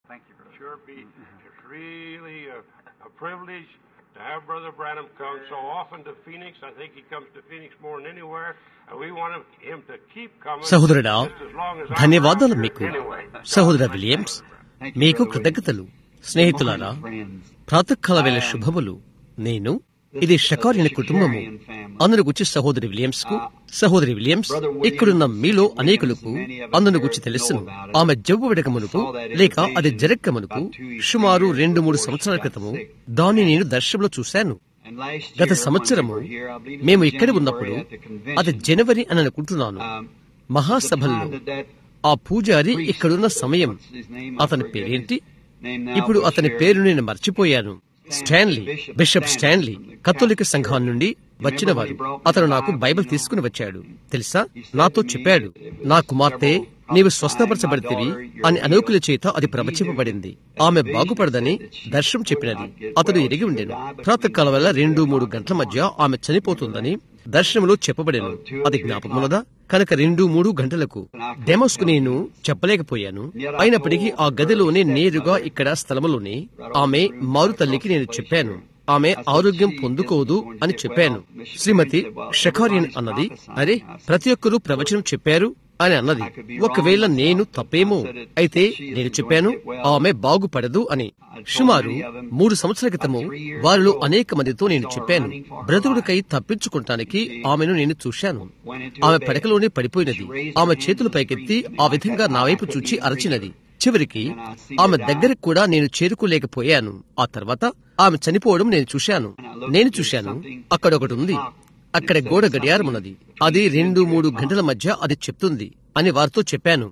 Thank you, brother. Sure be. It's really a, a privilege to have Brother Branham come so often to Phoenix. I think he comes to Phoenix more than anywhere, and we want him, him to keep coming. సహోదరుడా just as long as I'm ధన్యవాదాలు around. మీకు Anyway. సహోదర Williams మీకు కృతజ్ఞతలు స్నేహితులారా ప్రాతకాల వేళ శుభములు నేను ఇది షకారిని కుటుంబము అందును గుచ్చి సహోదరి విలియమ్స్ కు సహోదరి విలియమ్స్ ఇక్కడున్న మీలో అనేకులకు అందును గుచ్చి తెలుసును ఆమె జబ్బు విడక మునుపు లేక అది జరక్క మునుపు సుమారు రెండు మూడు సంవత్సరాల క్రితము దాన్ని నేను దర్శనంలో చూశాను గత సంవత్సరము మేము ఇక్కడ ఉన్నప్పుడు అది జనవరి అని అనుకుంటున్నాను మహాసభల్లో ఆ పూజారి ఇక్కడున్న సమయం అతని పేరేంటి ఇప్పుడు అతని పేరు నేను మర్చిపోయాను స్టాన్లీ బిషప్ స్టాన్లీ కథోలిక సంఘం నుండి వచ్చిన వారు అతను నాకు బైబిల్ తీసుకుని వచ్చాడు తెలుసా నాతో చెప్పాడు నా కుమార్తె నీవు స్వస్థపరచబడితివి అని అనేకుల చేత అది ప్రవచింపబడింది ఆమె బాగుపడదని దర్శనం చెప్పినది అతడు ఎరిగి ఉండేను ప్రాతకాలం వల్ల రెండు మూడు గంటల మధ్య ఆమె చనిపోతుందని దర్శనంలో చెప్పబడేను అది జ్ఞాపకమున్నదా కనుక రెండు మూడు గంటలకు డెమోస్ కు నేను చెప్పలేకపోయాను అయినప్పటికీ ఆ గదిలోనే నేరుగా ఇక్కడ స్థలములోనే ఆమె మారు తల్లికి నేను చెప్పాను ఆమె ఆరోగ్యం పొందుకోదు అని చెప్పాను శ్రీమతి షకారియన్ అన్నది అరే ప్రతి ఒక్కరూ ప్రవచనం చెప్పారు అని అన్నది ఒకవేళ నేను తప్పేమో అయితే నేను చెప్పాను ఆమె బాగుపడదు అని సుమారు మూడు సంవత్సరాల క్రితము వారిలో అనేక మందితో నేను చెప్పాను బ్రతుకుడికై తప్పించుకుంటానికి ఆమెను నేను చూశాను ఆమె పడకలోనే పడిపోయినది ఆమె చేతులు పైకెత్తి ఆ విధంగా నా వైపు చూచి అరచినది చివరికి ఆమె దగ్గరకు కూడా నేను చేరుకోలేకపోయాను ఆ తర్వాత ఆమె చనిపోవడం నేను చూశాను నేను చూశాను అక్కడ ఒకటి ఉంది అక్కడ గోడ గడియారం ఉన్నది అది రెండు మూడు గంటల మధ్య అది చెప్తుంది అని వారితో చెప్పాను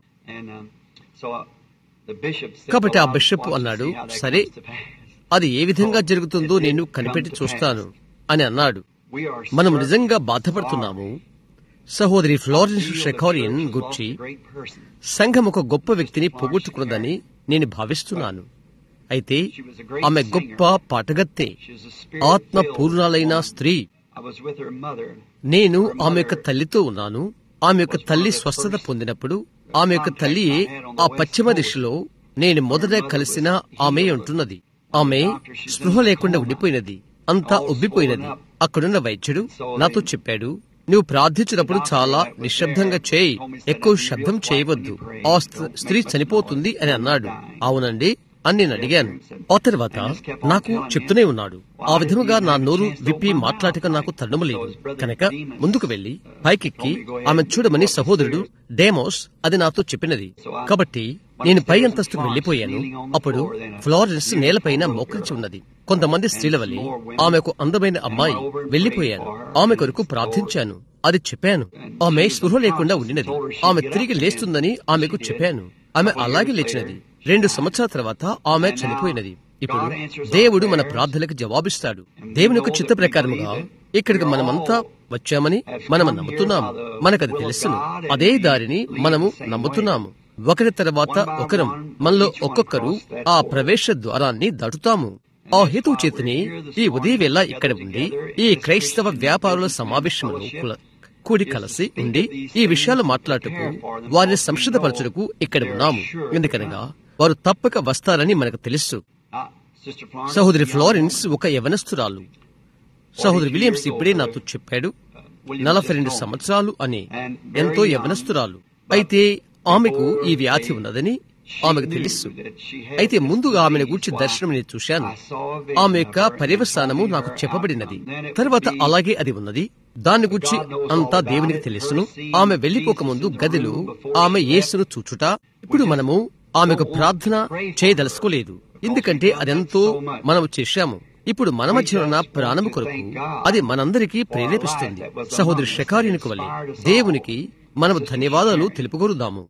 కాబట్టి ఆ బిషప్ అన్నాడు సరే అది ఏ విధంగా జరుగుతుందో నేను కనిపెట్టి చూస్తాను అని అన్నాడు మనం నిజంగా బాధపడుతున్నాము సహోదరి ఫ్లోరెన్స్ షెకారియన్ గుర్చి సంఘం ఒక గొప్ప వ్యక్తిని పోగొట్టుకున్నదని నేను భావిస్తున్నాను అయితే ఆమె గొప్ప పాటగత్తె ఆత్మ పూర్ణాలైన స్త్రీ నేను ఆమె యొక్క తల్లితో ఉన్నాను ఆమె యొక్క తల్లి స్వస్థత పొందినప్పుడు ఆమె యొక్క తల్లియే ఆ పశ్చిమ దిశలో నేను మొదట కలిసిన ఆమె ఉంటున్నది ఆమె స్పృహ లేకుండా ఉండిపోయినది అంతా ఉబ్బిపోయినది అక్కడున్న వైద్యుడు నాతో చెప్పాడు నువ్వు ప్రార్థించినప్పుడు చాలా నిశ్శబ్దంగా చేయి ఎక్కువ శబ్దం చేయవద్దు ఆ స్త్రీ- స్త్రీ చనిపోతుంది అని అన్నాడు అవునండి అని నేను అడిగాను ఆ తర్వాత నాకు చెప్తూనే ఉన్నాడు ఆ విధముగా నా నోరు విప్పి మాట్లాడక నాకు తరుణము లేదు కనుక ముందుకు వెళ్లి పైకెక్కి ఆమె చూడమని సహోదరుడు డేమోస్ అది నాతో చెప్పినది కాబట్టి నేను పై అంతస్తుకు వెళ్లిపోయాను అప్పుడు ఫ్లోరెన్స్ నేలపైన మోకరించి ఉన్నది కొంతమంది స్త్రీల వల్లి ఆమెకు అందమైన అమ్మాయి వెళ్లిపోయాను ఆమె కొరకు ప్రార్థించాను అది చెప్పాను ఆమె స్పృహ లేకుండా ఉండినది ఆమె తిరిగి లేస్తుందని ఆమెకు చెప్పాను ఆమె అలాగే లేచినది రెండు సంవత్సరాల తర్వాత ఆమె చనిపోయినది ఇప్పుడు దేవుడు మన ప్రార్థనలకు జవాబిస్తాడు దేవుని యొక్క చిత్త ప్రకారముగా ఇక్కడికి మనమంతా వచ్చామని మనం నమ్ముతున్నాము మనకది తెలుసును అదే దారిని మనము నమ్ముతున్నాము ఒకరి తర్వాత ఒకరం మనలో ఒక్కొక్కరు ఆ ప్రవేశ ద్వారాన్ని దాటుతాము ఆ హేతు చేతిని ఈ ఉదయవేళ ఇక్కడ ఉండి ఈ క్రైస్తవ వ్యాపారుల సమావేశంలో కుల- కూడి కలిసి ఉండి ఈ విషయాలు మాట్లాడుటకు వారిని సంసిద్ధపరచుటకు ఇక్కడ ఉన్నాము ఎందుకనగా వారు తప్పక వస్తారని మనకు తెలుసు సహోదరి ఫ్లోరెన్స్ ఒక యవనస్తురాలు సహోదరి విలియమ్స్ ఇప్పుడే నాతో చెప్పాడు నలభై రెండు సంవత్సరాలు అని ఎంతో యవనస్తురాలు అయితే ఆమెకు ఈ వ్యాధి ఉన్నదని ఆమెకు తెలుసు అయితే ముందుగా ఆమెను గూర్చి దర్శనం నేను చూశాను ఆమె యొక్క పర్యవసానము నాకు చెప్పబడినది తర్వాత అలాగే అది ఉన్నది దాన్ని గురించి అంతా దేవునికి తెలుసును ఆమె వెళ్లిపోక ముందు గదిలో ఆమె యేసును చూచుట ఇప్పుడు మనము ఆమెకు ప్రార్థన చేయదలుచుకోలేదు ఎందుకంటే అదెంతో మనము చేశాము ఇప్పుడు మన మధ్య ఉన్న ప్రాణము కొరకు అది మనందరికీ ప్రేరేపిస్తుంది సహోదరి షకారినికి వల్లే దేవునికి మనము ధన్యవాదాలు తెలుపుకొరుదాము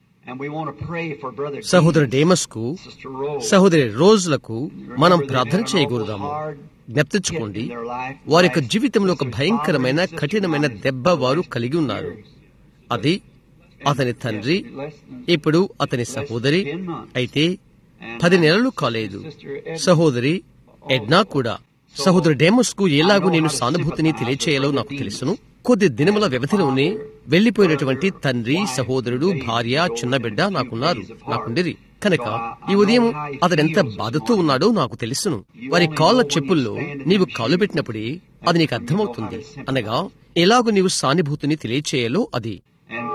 సహోదరు డేమస్ కు సహోదరి రోజులకు మనం ప్రార్థన చేయకూడదాము జ్ఞప్తించుకోండి వారి యొక్క జీవితంలో ఒక భయంకరమైన కఠినమైన దెబ్బ వారు కలిగి ఉన్నారు అది అతని తండ్రి ఇప్పుడు అతని సహోదరి అయితే పది నెలలు కాలేదు సహోదరి ఎడ్నా కూడా సహోదరు డేమస్ కు ఎలాగూ నేను సానుభూతిని తెలియచేయాలో నాకు తెలుసును కొద్ది దినముల వ్యవధిలోనే వెళ్లిపోయినటువంటి తండ్రి సహోదరుడు భార్య చిన్న బిడ్డ నాకున్నారు నాకుండిరి కనుక ఈ ఉదయం అతడెంత బాధతో ఉన్నాడో నాకు తెలుసును వారి కాళ్ళ చెప్పుల్లో నీవు కాలు పెట్టినప్పుడే అది నీకు అర్థమవుతుంది అనగా ఎలాగో నీవు సానుభూతిని తెలియచేయాలో అది And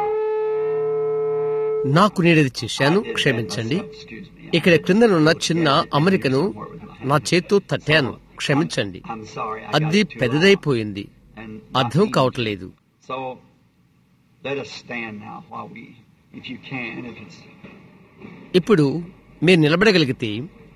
నాకు నేనేది చేశాను క్షమించండి excuse me. ఇక్కడ క్రిందనున్న చిన్న అమెరికను నా చేత్తో తట్టాను క్షమించండి I'm sorry. I got అది it too పెద్దదైపోయింది long. And అర్థం not కావట్లేదు So let us stand now while we, if you can, if it's ఇప్పుడు మీరు నిలబడగలిగితే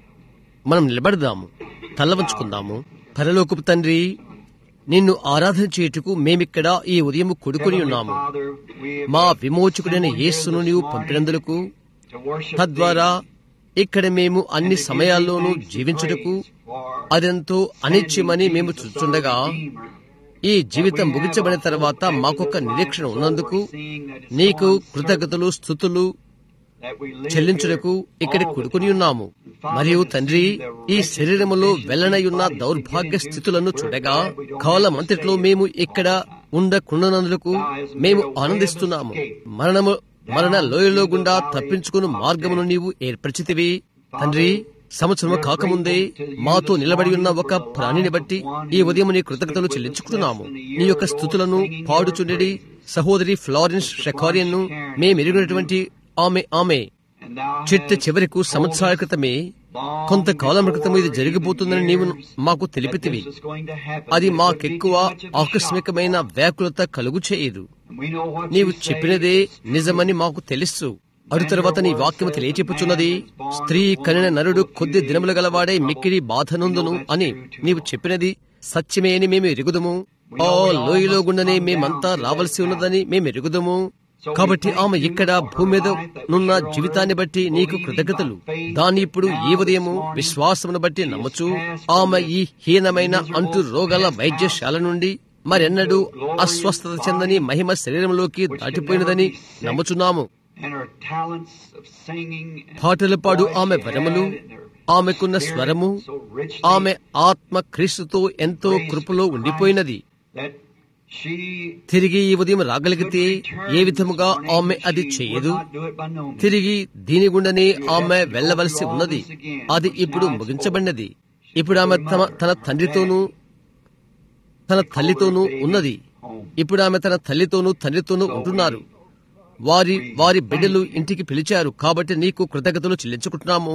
మనం నిలబడదాము తల్ల వంచుకుందాము పరలోకపు తండ్రి నిన్ను ఆరాధన చేయుటకు మేమిక్కడ ఈ ఉదయం కొడుకుని Heavenly ఉన్నాము Father, we have మా విమోచకుడైన assembled here యేసును this నీవు morning పంపినందుకు to worship తద్వారా thee ఇక్కడ మేము and అన్ని to give thee సమయాల్లోనూ thanks and జీవించుటకు praise for అదెంతో అనిత్యమని sending మేము Jesus, our చూస్తుండగా Redeemer, ఈ జీవితం ముగించబడిన తర్వాత మాకొక నిరీక్షణ ఉన్నందుకు నీకు కృతజ్ఞతలు స్థుతులు చెల్లించుటకు ఇక్కడ కొడుకుని ఉన్నాము మరియు తండ్రి ఈ శరీరములో వెల్లనయున్న దౌర్భాగ్య స్థితులను చూడగా కాలమంతట్లో మేము ఇక్కడ ఉండకుండానందుకు మేము ఆనందిస్తున్నాము మరణము మరణ లోయలో గుండా తప్పించుకుని మార్గమును నీవు ఏర్పరిచితివి తండ్రి సంవత్సరము కాకముందే మాతో నిలబడి ఉన్న ఒక ప్రాణిని బట్టి ఈ ఉదయం నీ కృతజ్ఞతలు చెల్లించుకుంటున్నాము నీ యొక్క స్థుతులను పాడుచుండెడి సహోదరి ఫ్లారెన్స్ షెకారియన్ ను మేమెరిగినటువంటి ఆమె ఆమె చిట్ట చివరకు సంవత్సరాల క్రితమే కొంతకాలం క్రితం ఇది జరిగిపోతుందని నీవు మాకు తెలిపితివి అది మాకెక్కువ ఆకస్మికమైన వ్యాకులత కలుగు చేయదు నీవు చెప్పినదే నిజమని మాకు తెలుసు అటు తర్వాత నీ వాక్యము తెలియచెప్పుచున్నది స్త్రీ కనిన నరుడు కొద్ది దినములు గలవాడే మిక్కిడి బాధనుందును అని నీవు చెప్పినది సత్యమే అని మేము ఎరుగుదము ఆ లోయలో గుండనే మేమంతా రావలసి ఉన్నదని మేము ఎరుగుదము కాబట్టి ఆమె ఇక్కడ భూమి మీద నున్న జీవితాన్ని బట్టి నీకు కృతజ్ఞతలు దాన్ని ఇప్పుడు ఈ ఉదయము విశ్వాసమును బట్టి నమ్మచు ఆమె ఈ హీనమైన అంటు రోగాల వైద్యశాల నుండి మరెన్నడూ అస్వస్థత చెందని మహిమ శరీరంలోకి దాటిపోయినదని నమ్ముచున్నాము పాటలు పాడు ఆమె వరములు ఆమెకున్న స్వరము ఆమె ఆత్మ క్రీస్తుతో ఎంతో కృపలో ఉండిపోయినది తిరిగి ఈ ఉదయం రాగలిగితే ఏ విధముగా ఆమె అది చేయదు తిరిగి దీని గుండనే ఆమె వెళ్ళవలసి ఉన్నది అది ఇప్పుడు ముగించబడినది ఇప్పుడు ఆమె తమ తన తండ్రితోనూ తన తల్లితోనూ ఉన్నది ఇప్పుడు ఆమె తన తల్లితోనూ తండ్రితోనూ ఉంటున్నారు వారి వారి బిడ్డలు ఇంటికి పిలిచారు కాబట్టి నీకు కృతజ్ఞతలు చెల్లించుకుంటున్నాము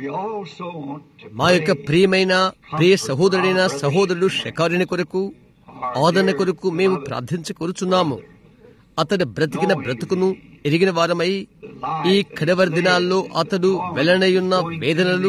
మా యొక్క ప్రియమైన ప్రియ సహోదరుడైన సహోదరుడు షకారుని కొరకు ఆదరణ కొరకు మేము ప్రార్థించకూరుచున్నాము అతడు బ్రతికిన బ్రతుకును ఎరిగిన వారమై ఈ కడవరి దినాల్లో అతడు వెల్లనయున్న వేదనలు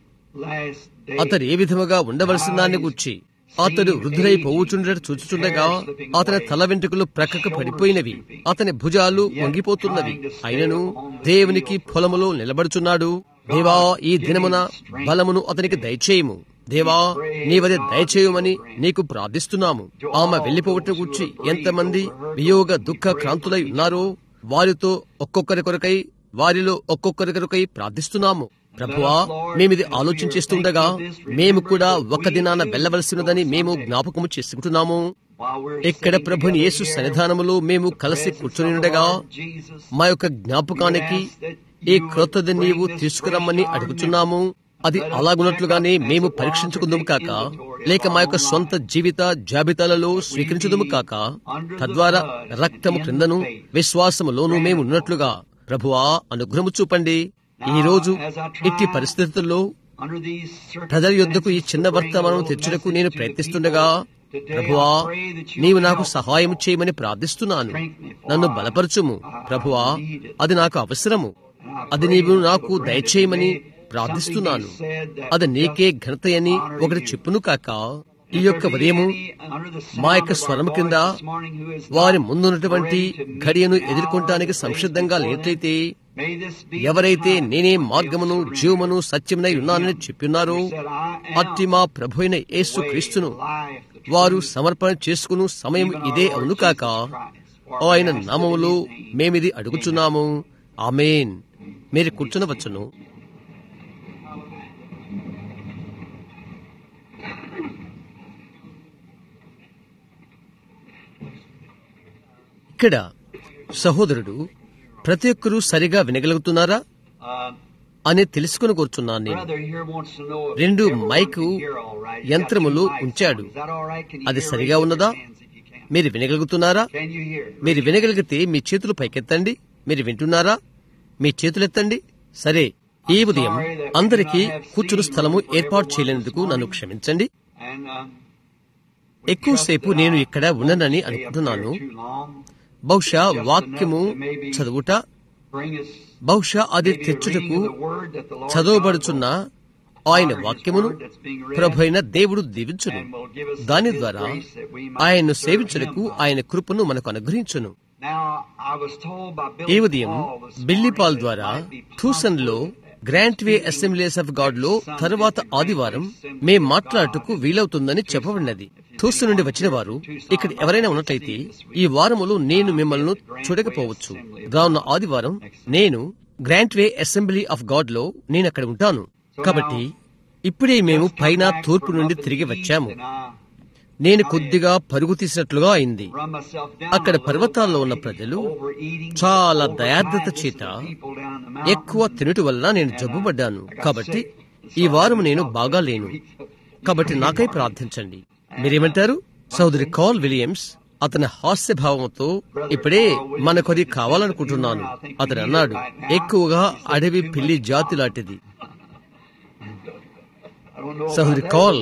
అతడు ఏ విధముగా ఉండవలసిందాన్ని గుర్చి అతడు వృద్ధులై పోవుచుండట చూచుచుండగా అతని తల వెంట్రుకలు ప్రక్కకు పడిపోయినవి అతని భుజాలు వంగిపోతున్నవి అయినను దేవునికి పొలములో నిలబడుచున్నాడు దేవా ఈ దినమున బలమును అతనికి దయచేయము దేవా నీవది దయచేయమని నీకు ప్రార్థిస్తున్నాము ఆమె వెళ్లిపోవటం గురించి ఎంతమంది వియోగ దుఃఖ క్రాంతులై ఉన్నారో వారితో ఒక్కొక్కరి కొరకై వారిలో ఒక్కొక్కరి కొరకై ప్రార్థిస్తున్నాము ప్రభువా మేమిది ఆలోచించేస్తుండగా మేము కూడా ఒక దినాన వెళ్ళవలసినదని మేము జ్ఞాపకము చేసుకుంటున్నాము ఇక్కడ ప్రభుని యేసు సన్నిధానములో మేము కలిసి కూర్చొని ఉండగా మా యొక్క జ్ఞాపకానికి ఈ క్రొత్తది నీవు తీసుకురమ్మని అడుగుతున్నాము అది అలాగున్నట్లుగానే మేము పరీక్షించుకుందాము కాక లేక మా యొక్క సొంత జీవిత జాబితాలలో స్వీకరించుదము కాక తద్వారా రక్తము క్రిందను విశ్వాసములోనూ మేము ఉన్నట్లుగా ప్రభువా అనుగ్రహము చూపండి ఈ రోజు ఇట్టి పరిస్థితుల్లో ప్రజల యొద్దకు ఈ చిన్న వర్తమానం తెచ్చుటకు నేను ప్రయత్నిస్తుండగా ప్రభువా నీవు నాకు సహాయం చేయమని ప్రార్థిస్తున్నాను నన్ను బలపరచుము ప్రభువా అది నాకు అవసరము అది నీవు నాకు దయచేయమని ప్రార్థిస్తున్నాను అది నీకే ఘనతయని ఒకటి చెప్పును కాక ఈ యొక్క ఉదయము మా యొక్క స్వరం కింద వారి ముందున్నటువంటి ఘడియను ఎదుర్కొంటానికి సంసిద్ధంగా లేనట్లయితే ఎవరైతే నేనే మార్గమును జీవమును సత్యమునై ఉన్నానని చెప్పిన్నారో అట్టి మా ప్రభు అయిన యేసు క్రీస్తును వారు సమర్పణ చేసుకుని సమయం ఇదే అవును కాక ఆయన నామములో మేమిది అడుగుచున్నాము ఆమెన్ మీరు కూర్చునవచ్చును ఇక్కడ సహోదరుడు ప్రతి ఒక్కరూ సరిగా వినగలుగుతున్నారా Uh, అని తెలుసుకుని కూర్చున్నాను నేను brother here wants to know if రెండు everyone mic can hear all right. He's got యంత్రములు two mics ఉంచాడు. on. Is that all right? Can you అది hear? సరిగా Raise your ఉన్నదా? hands if you can. మీరు వినగలుగుతున్నారా Can you hear? మీరు వినగలిగితే మీ చేతులు పైకెత్తండి మీరు వింటున్నారా మీ చేతులెత్తండి సరే ఈ ఉదయం అందరికీ కూర్చుని స్థలము ఏర్పాటు చేయలేనందుకు నన్ను క్షమించండి And, um, ఎక్కువసేపు నేను ఇక్కడ ఉండనని అనుకుంటున్నాను too long. బహుశా వాక్యము చదువుట Bring us బహుశా అది maybe a తెచ్చుటకు reading of the word that the Lord చదవబడుచున్న ఆయన వాక్యమును ప్రభు అయిన దేవుడు దీవించును and will give us దాని His ద్వారా grace that we might ఆయన్ను serve సేవించుటకు Him. ఆయన కృపను మనకు అనుగ్రహించును Now, I was told by ఈ Billy ఉదయం Paul this Billy morning Paul that ద్వారా it might be థూసన్ లో possible Grant Way Assemblies of God లో తరువాత ఆదివారం మేం మాట్లాడుటకు వీలవుతుందని చెప్పబడినది థూసన్ నుండి వచ్చిన వారు ఇక్కడ ఎవరైనా ఉన్నట్లయితే ఈ వారములు నేను మిమ్మల్ని చూడకపోవచ్చు రానున్న ఆదివారం నేను Grant Way Assembly of God లో నేను అక్కడ ఉంటాను కాబట్టి ఇప్పుడే మేము పైన తూర్పు నుండి తిరిగి వచ్చాము నేను కొద్దిగా పరుగు తీసినట్లుగా అయింది అక్కడ పర్వతాల్లో ఉన్న ప్రజలు చాలా దయార్థత చేత ఎక్కువ తినుటి వలన నేను జబ్బుపడ్డాను కాబట్టి ఈ వారం నేను బాగా లేను కాబట్టి నాకై ప్రార్థించండి మీరేమంటారు సోదరి కాల్ విలియమ్స్ అతని హాస్య భావంతో ఇప్పుడే మనకొది కావాలనుకుంటున్నాను అతను అన్నాడు ఎక్కువగా అడవి పిల్లి జాతి లాంటిది సహోదరి కాల్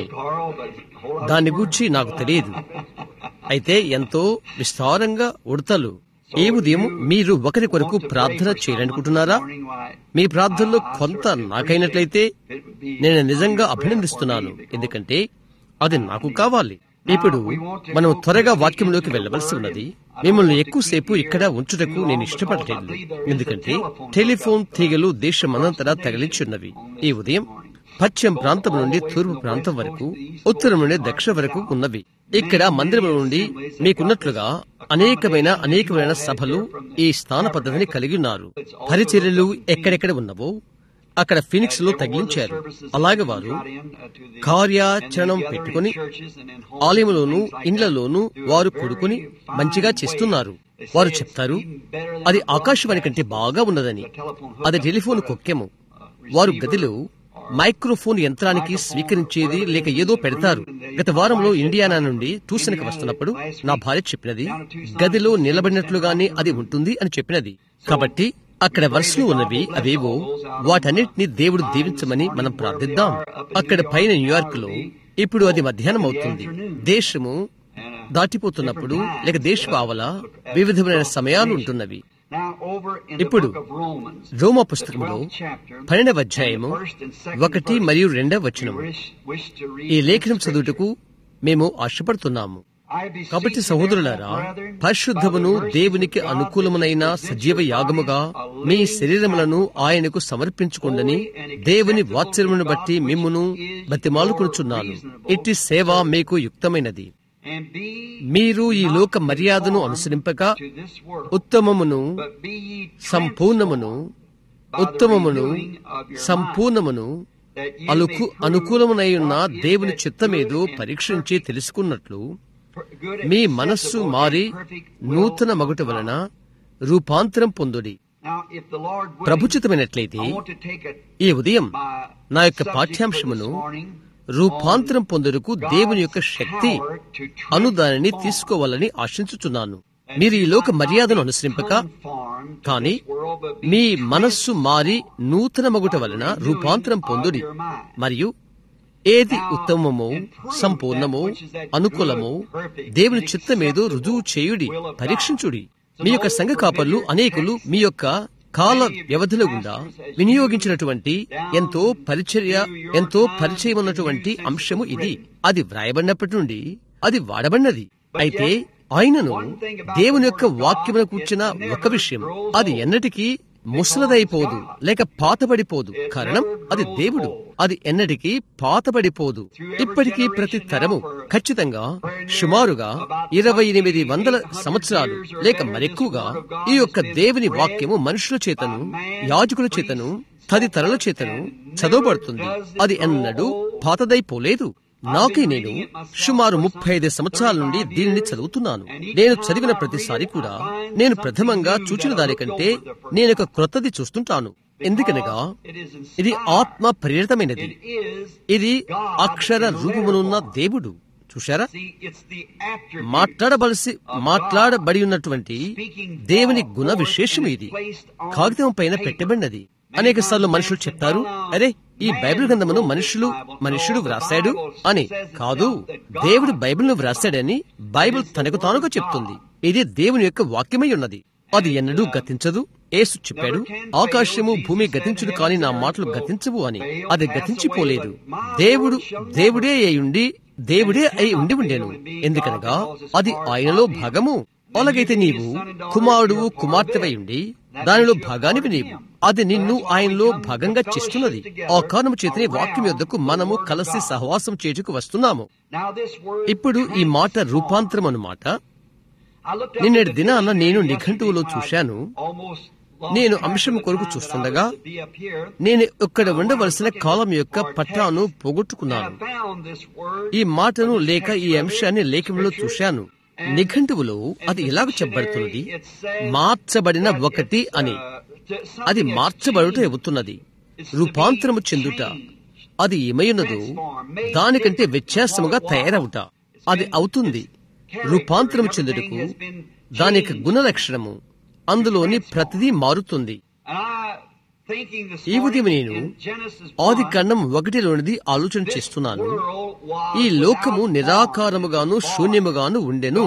దాని గూర్చి నాకు తెలియదు అయితే ఎంతో విస్తారంగా ఉడతలు ఈ ఉదయం మీరు ఒకరి కొరకు ప్రార్థన చేయాలనుకుంటున్నారా మీ ప్రార్థనలో కొంత నాకైనట్లయితే నేను నిజంగా అభినందిస్తున్నాను ఎందుకంటే అది నాకు కావాలి ఇప్పుడు మనం త్వరగా వాక్యంలోకి వెళ్ళవలసి ఉన్నది మిమ్మల్ని ఎక్కువసేపు ఇక్కడ ఉంచుటకు నేను ఇష్టపడలేదు ఎందుకంటే టెలిఫోన్ తీగలు దేశమనంతటా తగిలించున్నవి ఈ ఉదయం పశ్చిమ ప్రాంతం నుండి తూర్పు ప్రాంతం వరకు ఉత్తరం నుండి దక్షిణ వరకు ఉన్నవి ఇక్కడ మందిరం నుండి మీకున్నట్లుగా అనేకమైన అనేకమైన సభలు ఈ స్థాన పద్ధతిని కలిగి ఉన్నారు పరిచర్యలు ఎక్కడెక్కడ ఉన్నవో అక్కడ ఫినిక్స్ లో తగిలించారు అలాగే వారు కార్యాచరణం పెట్టుకుని ఆలయంలోను ఇండ్లలోను వారు కొడుకుని మంచిగా చేస్తున్నారు వారు చెప్తారు అది ఆకాశవాణి కంటే బాగా ఉన్నదని అది టెలిఫోన్ కొక్కెము వారు గదిలో మైక్రోఫోన్ యంత్రానికి స్వీకరించేది లేక ఏదో పెడతారు గత వారంలో ఇండియానా నుండి ట్యూషన్కి వస్తున్నప్పుడు నా భార్య చెప్పినది గదిలో నిలబడినట్లుగానే అది ఉంటుంది అని చెప్పినది కాబట్టి అక్కడ వరుసలు ఉన్నవి అవేవో వాటన్నిటిని దేవుడు దీవించమని మనం ప్రార్థిద్దాం అక్కడ పైన న్యూయార్క్ లో ఇప్పుడు అది మధ్యాహ్నం అవుతుంది దేశము దాటిపోతున్నప్పుడు లేక దేశ ఆవల వివిధమైన సమయాలు ఉంటున్నవి ఇప్పుడు రోమా పుస్తకంలో పన్నెండవ అధ్యాయము ఒకటి మరియు రెండవ వచనము ఈ లేఖనం చదువుటకు మేము ఆశపడుతున్నాము కాబట్టి సహోదరులారా పరిశుద్ధమును దేవునికి అనుకూలమునైన సజీవ యాగముగా మీ శరీరములను ఆయనకు సమర్పించుకుండని దేవుని వాత్సల్యమును బట్టి మిమ్మును బతిమాలుకొనుచున్నాను ఇట్టి సేవ మీకు యుక్తమైనది మీరు ఈ లోక మర్యాదను అనుసరింపక ఉత్తమమును సంపూర్ణమును ఉత్తమమును సంపూర్ణమును అలుకు అనుకూలమునై ఉన్న దేవుని చిత్తమేదో పరీక్షించి తెలుసుకున్నట్లు మీ మనస్సు మారి నూతన మగుట వలన రూపాంతరం పొందుడి ప్రభుచితమైనట్లయితే ఈ ఉదయం నా యొక్క పాఠ్యాంశమును రూపాంతరం పొందుటకు దేవుని యొక్క శక్తి అను దానిని తీసుకోవాలని ఆశించుచున్నాను మీరు ఈ లోక మర్యాదను అనుసరింపక కానీ మీ మనస్సు మారి నూతన మగుట వలన రూపాంతరం పొందుడి మరియు ఏది ఉత్తమమో సంపూర్ణమో అనుకూలమో దేవుని చిత్తమేదో రుజువు చేయుడి పరీక్షించుడి మీ యొక్క సంఘ కాపర్లు అనేకులు మీ యొక్క కాల వ్యవధిలో గుండా వినియోగించినటువంటి ఎంతో పరిచర్య ఎంతో పరిచయం ఉన్నటువంటి అంశము ఇది అది వ్రాయబడినప్పటి నుండి అది వాడబడినది అయితే ఆయనను దేవుని యొక్క వాక్యమును కూర్చిన ఒక విషయం అది ఎన్నటికీ ముసలదైపోదు లేక పాతబడిపోదు కారణం అది దేవుడు అది ఎన్నటికీ పాతబడిపోదు ఇప్పటికీ ప్రతి తరము ఖచ్చితంగా సుమారుగా ఇరవై ఎనిమిది వందల సంవత్సరాలు లేక మరెక్కువగా ఈ యొక్క దేవుని వాక్యము మనుషుల చేతను యాజకుల చేతను తదితరుల చేతను చదవబడుతుంది అది ఎన్నడూ పాతదైపోలేదు నాకే నేను సుమారు ముప్పై ఐదు సంవత్సరాల నుండి దీనిని చదువుతున్నాను నేను చదివిన ప్రతిసారి కూడా నేను ప్రథమంగా చూచిన దానికంటే నేను ఒక క్రొత్తది చూస్తుంటాను ఎందుకనగా ఇది ఆత్మ ప్రేరితమైనది ఇది అక్షర రూపమునున్న దేవుడు చూశారా మాట్లాడవలసి మాట్లాడబడి ఉన్నటువంటి దేవుని గుణ విశేషం ఇది కాగితం పైన పెట్టబడినది అనేక సార్లు మనుషులు చెప్తారు అరే ఈ బైబిల్ గ్రంథమును మనుషులు మనుషుడు వ్రాసాడు అని కాదు దేవుడు బైబిల్ను వ్రాసాడని బైబిల్ తనకు తానుగా చెప్తుంది ఇది దేవుని యొక్క వాక్యమై ఉన్నది అది ఎన్నడూ గతించదు ఏసు చెప్పాడు ఆకాశము భూమి గతించుడు కాని నా మాటలు గతించవు అని అది గతించిపోలేదు దేవుడు దేవుడే అయి దేవుడే అయి ఉండి ఉండేను ఎందుకనగా అది ఆయనలో భాగము అలాగైతే నీవు కుమారుడు కుమార్తెవై ఉండి దానిలో భాగానివి నీవు అది నిన్ను ఆయనలో భాగంగా చేస్తున్నది ఆ కారణము చేతనే వాక్యం యొద్దకు మనము కలిసి సహవాసం చేటుకు వస్తున్నాము ఇప్పుడు ఈ మాట రూపాంతరం అన్నమాట నిన్నటి దినాన నేను నిఘంటువులో చూశాను నేను అంశం కొరకు చూస్తుండగా నేను ఇక్కడ ఉండవలసిన కాలం యొక్క పట్టాను పోగొట్టుకున్నాను ఈ మాటను లేక ఈ అంశాన్ని లేఖంలో చూశాను నిఘంటువులో అది ఎలాగ చెప్పబడుతున్నది మార్చబడిన ఒకటి అని అది మార్చబడుట అవుతున్నది రూపాంతరము చెందుట అది ఏమైనదో దానికంటే వ్యత్యాసముగా తయారవుట అది అవుతుంది రూపాంతరం చెందుటకు దాని యొక్క గుణలక్షణము అందులోని ప్రతిదీ మారుతుంది ఈ ఉదయం నేను ఆది కన్నం ఒకటిలోనిది ఆలోచన చేస్తున్నాను ఈ లోకము నిరాకారముగాను శూన్యముగాను ఉండెను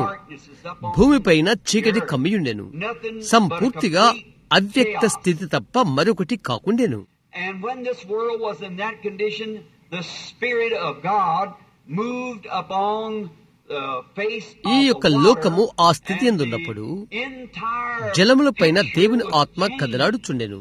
భూమిపైన చీకటి కమ్మియుండెను సంపూర్తిగా అవ్యక్త స్థితి తప్ప మరొకటి కాకుండెను And when this world was in that condition, the Spirit of God moved upon the face ఈ of యొక్క the లోకము water, ఆ స్థితి and ఎందున్నప్పుడు the entire జలములపైన picture దేవుని was ఆత్మ changed కదలాడుచుండెను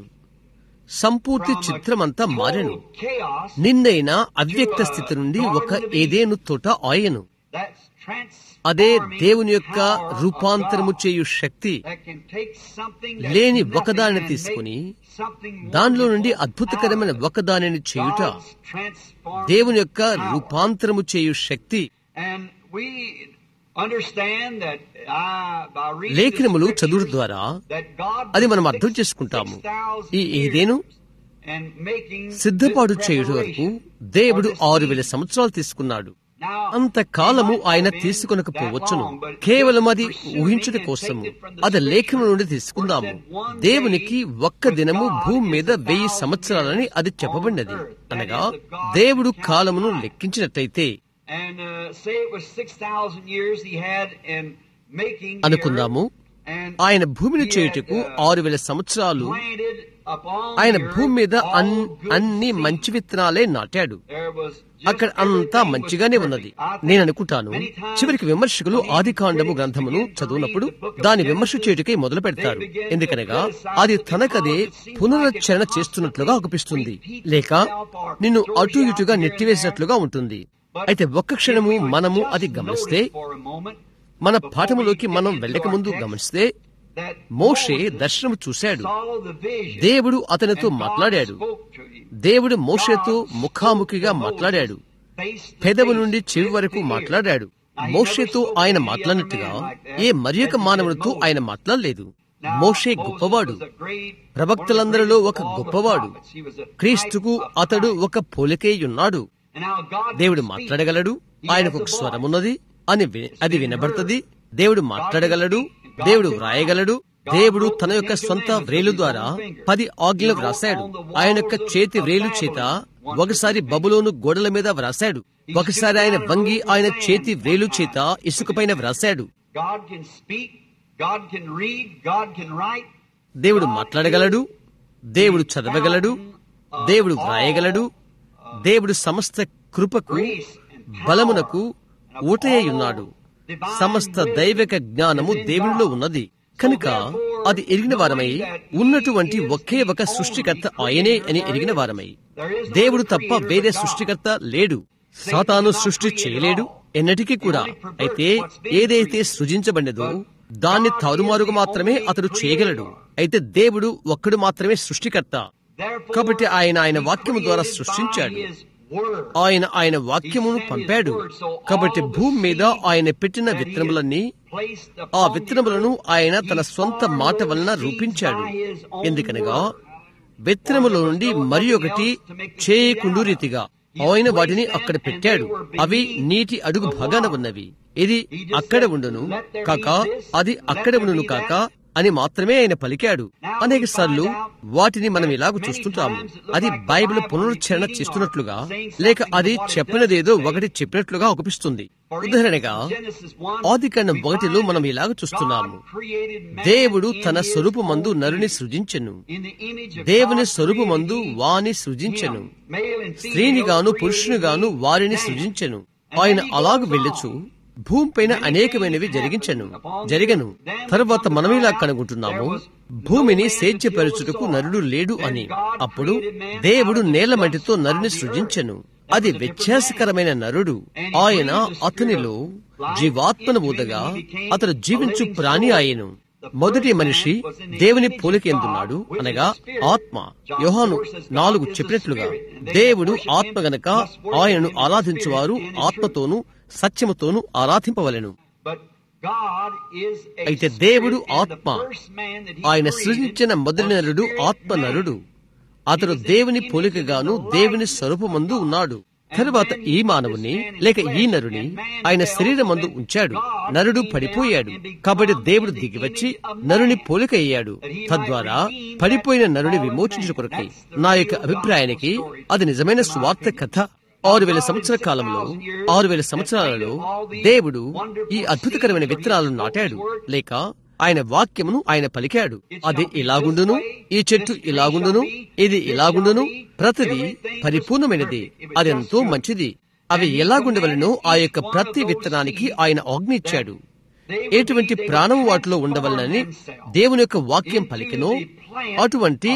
సంపూర్తి from a చిత్రమంతా మారెను total chaos నిన్నైన అవ్యక్త స్థితి నుండి ఒక ఏదేను తోట ఆయను that's అదే transforming దేవుని యొక్క power of God రూపాంతరము చేయు శక్తి that can take something that's లేని nothing ఒకదానిని and తీసుకుని make something దానిలో నుండి wonderful అద్భుతకరమైన out of it. ఒకదానిని చేయుట God's transforming దేవుని యొక్క power. రూపాంతరము చేయు శక్తి And we understand that, uh, by reading the లేఖనములు scriptures, చదువుట ద్వారా that God అది మనం was అర్థం six- చేసుకుంటాము 6,000 ఈ ఏదేను years and making సిద్ధపాటు this చేయుట వరకు preparation దేవుడు for this ఆరు వేల need. సంవత్సరాలు తీసుకున్నాడు Now, అంత కాలము it might ఆయన have been తీసుకొనకపోవచ్చును that long, but కేవలం అది just pursuing ఊహించుట and కోసము take it from the అది లేఖనం scripture, నుండి తీసుకుందాము where it said one దేవునికి day ఒక్క దినము with God భూమి is మీద a వెయ్యి thousand సంవత్సరాలని years అది చెప్పబడినది on earth. That అనగా is the God దేవుడు count కాలమును time. లెక్కించినట్టయితే And uh, say it was 6,000 years he had in making the అనుకుందాము earth, and ఆయన భూమిని he had, చేయుటకు uh, ఆరు వేల సంవత్సరాలు planted upon ఆయన the earth భూమి మీద all అన్- good అన్ని seed. మంచి విత్తనాలే నాటాడు There was just అక్కడ అంతా everything was మంచిగానే perfect. ఉన్నది I think నేను అనుకుంటాను many times చివరికి విమర్శకులు when ఆది కాండము critics గ్రంథమును begin to చదువునప్పుడు read the book of దాని విమర్శ Genesis, చేయుటకై మొదలు పెడతారు they begin to ఎందుకనగా criticize అది it తనకదే because it seems పునరుచ్చరణ like it చేస్తున్నట్లుగా constantly అనిపిస్తుంది repeats లేక itself or నిన్ను throws అటు you out ఇటుగా here and నెట్టివేసినట్లుగా ఉంటుంది But అయితే ఒక్క if క్షణము we would మనము just అది గమనిస్తే notice for a moment మన before పాఠములోకి we get మనం into వెళ్ళక our ముందు text, గమనిస్తే that మోషే Moses దర్శనము చూశాడు saw the vision దేవుడు అతనితో and God మాట్లాడాడు spoke to him. దేవుడు మోషేతో God ముఖాముఖిగా spoke to మాట్లాడాడు Moses face to పెదవు face, నుండి చెవి ear వరకు to ear. మాట్లాడాడు Now, he మోషేతో never spoke to ఆయన any other మాట్లాడినట్టుగా man like that A as మరియొక he did మానవునితో Moses. ఆయన మాట్లాడలేదు Now, మోషే Moses గొప్పవాడు was a great- ప్రవక్తలందరిలో one of ఒక the greatest of all the గొప్పవాడు prophets. He was a type క్రీస్తుకు of అతడు Christ. ఒక పోలికై ఉన్నాడు And now God can దేవుడు speak. మాట్లాడగలడు He ఆయనకు has ఒక a voice. స్వరమున్నది అని వి- అది వినబడుతుంది దేవుడు మాట్లాడగలడు దేవుడు వ్రాయగలడు దేవుడు తన యొక్క సొంత వ్రేలు ద్వారా పది ఆజ్ఞలు వ్రాశాడు ఆయన యొక్క చేతి వ్రేలు చేత ఒకసారి బబులోను గోడల మీద వ్రాశాడు ఒకసారి ఆయన వంగి ఆయన చేతి వ్రేలు చేత ఇసుకపైన వ్రాశాడు God can speak. God can read. God can write. దేవుడు మాట్లాడగలడు దేవుడు చదవగలడు దేవుడు వ్రాయగలడు దేవుడు సమస్త కృపకు బలమునకు ఊటయ్య ఉన్నాడు సమస్త దైవిక జ్ఞానము దేవునిలో ఉన్నది కనుక అది ఎరిగిన వారమై ఉన్నటువంటి ఒకే ఒక సృష్టికర్త ఆయనే అని ఎరిగిన వారమై దేవుడు తప్ప వేరే సృష్టికర్త లేడు సాతాను సృష్టి చేయలేడు ఎన్నటికీ కూడా అయితే ఏదైతే సృజించబడినదో దాన్ని తారుమారుగా మాత్రమే అతడు చేయగలడు అయితే దేవుడు ఒక్కడు మాత్రమే సృష్టికర్త Therefore, కాబట్టి ఆయన ఆయన he వాక్యము ద్వారా created సృష్టించాడు by his word. ఆయన ఆయన వాక్యమును పంపాడు కాబట్టి భూమి మీద ఆయన పెట్టిన విత్తనములన్నీ Placed ఆ upon విత్తనములను ఆయన తన సొంత మాట వలన రూపించాడు ఎందుకనగా విత్తనముల నుండి మరి ఒకటి చేయకుండు రీతిగా ఆయన వాటిని అక్కడ పెట్టాడు అవి నీటి అడుగు భాగాన ఉన్నవి ఇది అక్కడ ఉండును కాక అది అక్కడ ఉండును కాక అని మాత్రమే ఆయన పలికాడు అనేక సార్లు వాటిని మనం ఇలాగ చూస్తుంటాము అది బైబిల్ పునరుచ్చారణ చేస్తున్నట్లుగా లేక అది చెప్పినదేదో ఒకటి చెప్పినట్లుగా ఒకపిస్తుంది ఉదాహరణగా ఆది కాండం ఒకటిలో మనం ఇలాగ చూస్తున్నాము దేవుడు తన స్వరూపమందు నరుని సృజించెను దేవుని స్వరూపమందు వాని సృజించెను స్త్రీనిగాను పురుషునిగాను వారిని సృజించెను ఆయన అలాగ వెళ్ళొచ్చు భూమిపైన అనేకమైనవి జరిగించను జరిగను తరువాత మనం ఇలా కనుగొంటున్నాము భూమిని సేద్యపరచుటకు నరుడు లేడు అని అప్పుడు దేవుడు నేల మట్టితో నరుని సృజించెను అది వ్యత్యాసకరమైన నరుడు ఆయన అతనిలో జీవాత్మను ఊదగా అతడు జీవించు ప్రాణి ఆయను మొదటి మనిషి దేవుని పోలిక ఎందున్నాడు అనగా ఆత్మ యోహాను నాలుగు చెప్పినట్లుగా దేవుడు ఆత్మ గనక ఆయనను ఆరాధించువారు ఆత్మతోనూ సత్యముతోనూ ఆరాధింపవలెను అయితే దేవుడు ఆత్మ ఆయన సృజించిన మొదటి నరుడు ఆత్మ నరుడు అతడు దేవుని పోలికగాను దేవుని స్వరూపమందు ఉన్నాడు తరువాత ఈ మానవుని లేక ఈ నరుని ఆయన శరీరమందు ఉంచాడు నరుడు పడిపోయాడు కాబట్టి దేవుడు దిగివచ్చి నరుని పోలిక అయ్యాడు తద్వారా పడిపోయిన నరుని విమోచించు కొరకై నా యొక్క అభిప్రాయానికి అది నిజమైన స్వార్థ కథ ఆరు వేల సంవత్సర కాలంలో ఆరు వేల సంవత్సరాలలో దేవుడు ఈ అద్భుతకరమైన విత్తనాలను నాటాడు లేక ఆయన వాక్యమును ఆయన పలికాడు అది ఇలాగుండును ఈ చెట్టు ఇలాగుండును ఇది ఇలాగుండును ప్రతిది పరిపూర్ణమైనది అది ఎంతో మంచిది అవి ఎలాగుండవలనో ఆ యొక్క ప్రతి విత్తనానికి ఆయన ఆజ్ఞ ఇచ్చాడు ఎటువంటి ప్రాణం వాటిలో ఉండవలనని దేవుని యొక్క వాక్యం పలికినో అటువంటి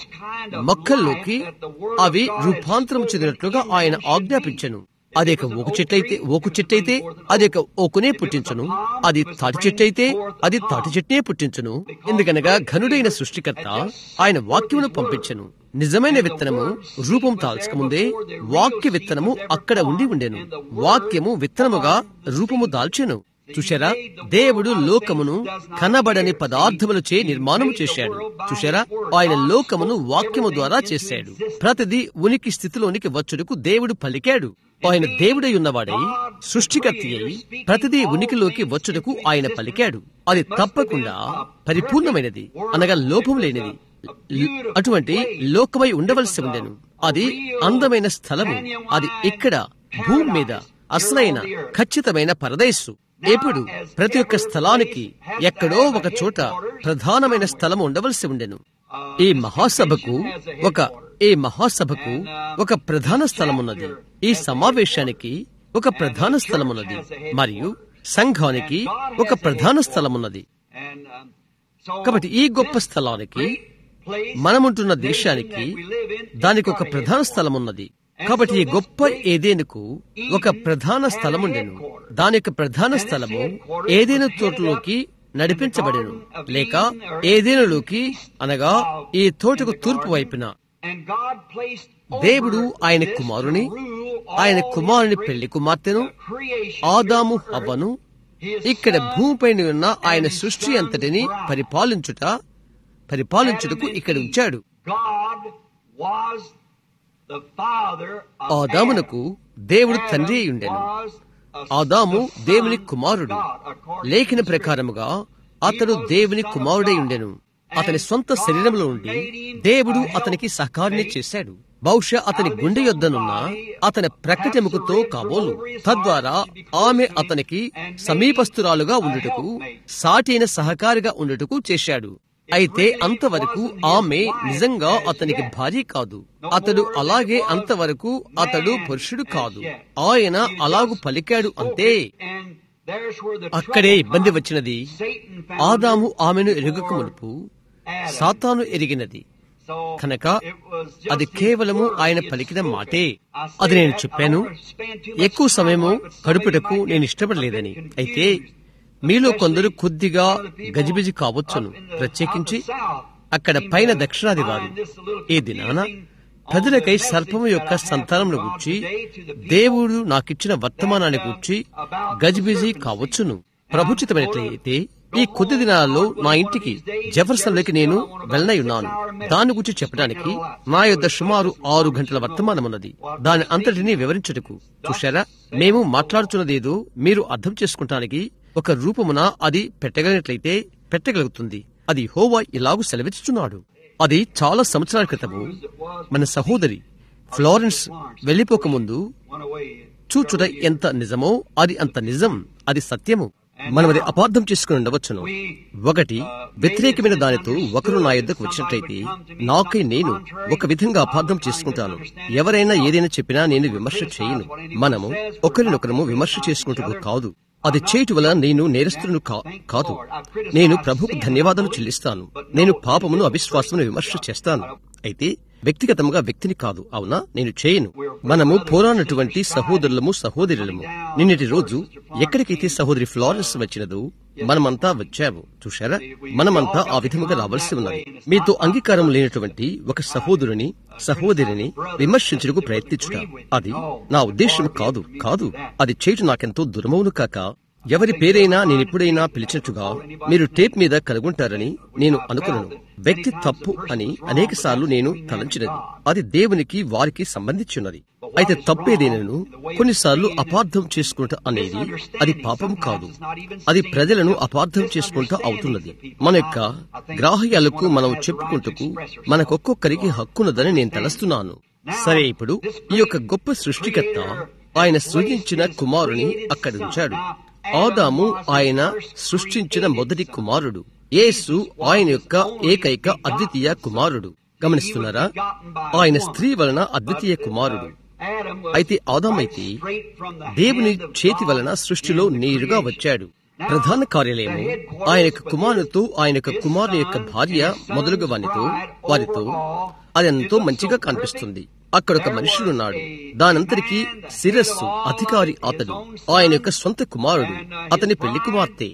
మొక్కల్లోకి అవి రూపాంతరం చెందినట్లుగా ఆయన ఆజ్ఞాపించను అది ఒక చెట్టయితే ఓకు చెట్టయితే అది ఓకునే పుట్టించును అది తాటి చెట్టయితే అది తాటి చెట్టే పుట్టించును ఎందుకనగా ఘనుడైన సృష్టికర్త ఆయన వాక్యమును పంపించను నిజమైన విత్తనము రూపం దాల్చకముందే వాక్య విత్తనము అక్కడ ఉండి ఉండెను వాక్యము విత్తనముగా రూపము దాల్చెను చూశారా దేవుడు లోకమును కనబడని పదార్థములచే నిర్మాణము చేశాడు చూశారా ఆయన లోకమును వాక్యము ద్వారా చేశాడు ప్రతిదీ ఉనికి స్థితిలోనికి వచ్చుటకు దేవుడు పలికాడు ఆయన దేవుడై ఉన్నవాడై సృష్టికర్తి అయి ప్రతిదీ ఉనికిలోకి వచ్చుటకు ఆయన పలికాడు అది తప్పకుండా పరిపూర్ణమైనది అనగా లోపం లేనిది అటువంటి లోకమై ఉండవలసి ఉండెను అది అందమైన స్థలము అది ఇక్కడ భూమి మీద అసలైన ఖచ్చితమైన పరదేశు ఇప్పుడు ప్రతి ఒక్క స్థలానికి ఎక్కడో ఒక చోట ప్రధానమైన స్థలం ఉండవలసి ఉండెను ఈ మహాసభకు ఒక ఈ మహాసభకు ఒక ప్రధాన స్థలం ఉన్నది ఈ సమావేశానికి ఒక ప్రధాన స్థలం ఉన్నది మరియు సంఘానికి ఒక ప్రధాన స్థలం ఉన్నది కాబట్టి ఈ గొప్ప స్థలానికి మనముంటున్న దేశానికి దానికి ఒక ప్రధాన స్థలం ఉన్నది కాబట్టి ఈ గొప్ప ఏదేనుకు ఒక ప్రధాన స్థలముండెను దాని యొక్క ప్రధాన స్థలము ఏదేను తోటలోకి నడిపించబడెను లేక ఏదేనులోకి అనగా ఈ తోటకు తూర్పు వైపున దేవుడు ఆయన కుమారుని ఆయన కుమారుని పెళ్లి కుమార్తెను ఆదాము హవ్వను ఇక్కడ భూమిపైన ఉన్న ఆయన సృష్టి అంతటిని పరిపాలించుట పరిపాలించుటకు ఇక్కడ ఉంచాడు ఆదామునకు దేవుడు తండ్రి ఉండెను ఆదాము దేవుని కుమారుడు లేఖన ప్రకారముగా అతడు దేవుని కుమారుడై ఉండెను అతని సొంత శరీరంలో ఉండి దేవుడు అతనికి సహకారిని చేశాడు బహుశా అతని గుండె యొద్దనున్న అతని ప్రకటెముకతో కాబోలు తద్వారా ఆమె అతనికి సమీపస్తురాలుగా ఉండుటకు సాటైన సహకారిగా ఉండుటకు చేశాడు అయితే అంతవరకు ఆమె నిజంగా అతనికి భార్య కాదు అతడు అలాగే అంతవరకు అతడు పురుషుడు కాదు ఆయన అలాగు పలికాడు అంతే అక్కడే ఇబ్బంది వచ్చినది ఆదాము ఆమెను ఎరుగక మునుపు సాతాను ఎరిగినది కనుక అది కేవలము ఆయన పలికిన మాటే అది నేను చెప్పాను ఎక్కువ సమయము గడుపుటకు నేను ఇష్టపడలేదని అయితే మీలో కొందరు కొద్దిగా గజిబిజి కావచ్చును ప్రత్యేకించి అక్కడ పైన దక్షిణాది వారు ఈ దినాన ప్రజలకై సర్పము యొక్క సంతానమును గుర్చి దేవుడు నాకిచ్చిన వర్తమానాన్ని గుర్చి గజిబిజి కావచ్చును ప్రభుచితమైనట్లయితే ఈ కొద్ది దినాల్లో నా ఇంటికి జెఫర్సన్లోకి నేను వెళ్ళనయున్నాను దాని గురించి చెప్పడానికి నా యొద్ద సుమారు ఆరు గంటల వర్తమానమున్నది దాని అంతటిని వివరించుటకు చూశారా మేము మాట్లాడుతున్నదేదో మీరు అర్థం చేసుకుంటానికి ఒక రూపమున అది పెట్టగలిగినట్లయితే పెట్టగలుగుతుంది అది హోవా ఇలాగు సెలవిస్తున్నాడు అది చాలా సంవత్సరాల క్రితము మన సహోదరి ఫ్లోరెన్స్ వెళ్లిపోకముందు చూచుట ఎంత నిజమో అది అంత నిజం అది సత్యము మనం అది అపార్థం చేసుకుని ఉండవచ్చును ఒకటి వ్యతిరేకమైన దానితో ఒకరు నా యొద్దకు వచ్చినట్లయితే నాకై నేను ఒక విధంగా అపార్థం చేసుకుంటాను ఎవరైనా ఏదైనా చెప్పినా నేను విమర్శ చేయను మనము ఒకరినొకరము విమర్శ చేసుకుంటూ కాదు అది చేయటం వల్ల నేను నేరస్తులను కాదు నేను ప్రభుకు ధన్యవాదాలు చెల్లిస్తాను నేను పాపమును అవిశ్వాసమును విమర్శ చేస్తాను అయితే వ్యక్తిగతంగా వ్యక్తిని కాదు అవునా నేను చేయను మనము పోరానటువంటి సహోదరులము సహోదరులము నిన్నటి రోజు ఎక్కడికైతే సహోదరి ఫ్లారెన్స్ వచ్చినదో మనమంతా వచ్చాము చూశారా మనమంతా ఆ విధముగా రావాల్సి ఉన్నది మీతో అంగీకారం లేనటువంటి ఒక సహోదరుని సహోదరిని విమర్శించడానికి ప్రయత్నించుట అది నా ఉద్దేశం కాదు కాదు అది చేయటం నాకెంతో దురమవును కాక ఎవరి పేరైనా నేనెప్పుడైనా పిలిచినట్టుగా మీరు టేప్ మీద కనుగొంటారని నేను అనుకున్నాను వ్యక్తి తప్పు అని అనేక సార్లు నేను తలంచినది అది దేవునికి వారికి సంబంధించినది అయితే తప్పేదేనను కొన్నిసార్లు అపార్థం చేసుకుంటా అనేది అది పాపం కాదు అది ప్రజలను అపార్థం చేసుకుంటా అవుతున్నది మన యొక్క గ్రాహ్యాలకు మనం చెప్పుకుంటూ మనకొక్కొక్కరికి హక్కున్నదని నేను తలస్తున్నాను సరే ఇప్పుడు ఈ యొక్క గొప్ప సృష్టికర్త ఆయన సృజించిన కుమారుని అక్కడ ఉంచాడు ఆదాము ఆయన సృష్టించిన మొదటి కుమారుడు యేసు ఆయన యొక్క ఏకైక అద్వితీయ కుమారుడు గమనిస్తున్నారా ఆయన స్త్రీ వలన అద్వితీయ కుమారుడు అయితే ఆదామైతే దేవుని చేతి వలన సృష్టిలో నేరుగా వచ్చాడు ప్రధాన కార్యాలయము ఆయన యొక్క కుమారునితో ఆయన యొక్క కుమారుని యొక్క భార్య మొదలుగా వానితో వారితో అదెంతో మంచిగా కనిపిస్తుంది అక్కడ ఒక మనుషుడున్నాడు దానంతరికి శిరస్సు అధికారి అతడు ఆయన యొక్క సొంత కుమారుడు అతని పెళ్లి కుమార్తె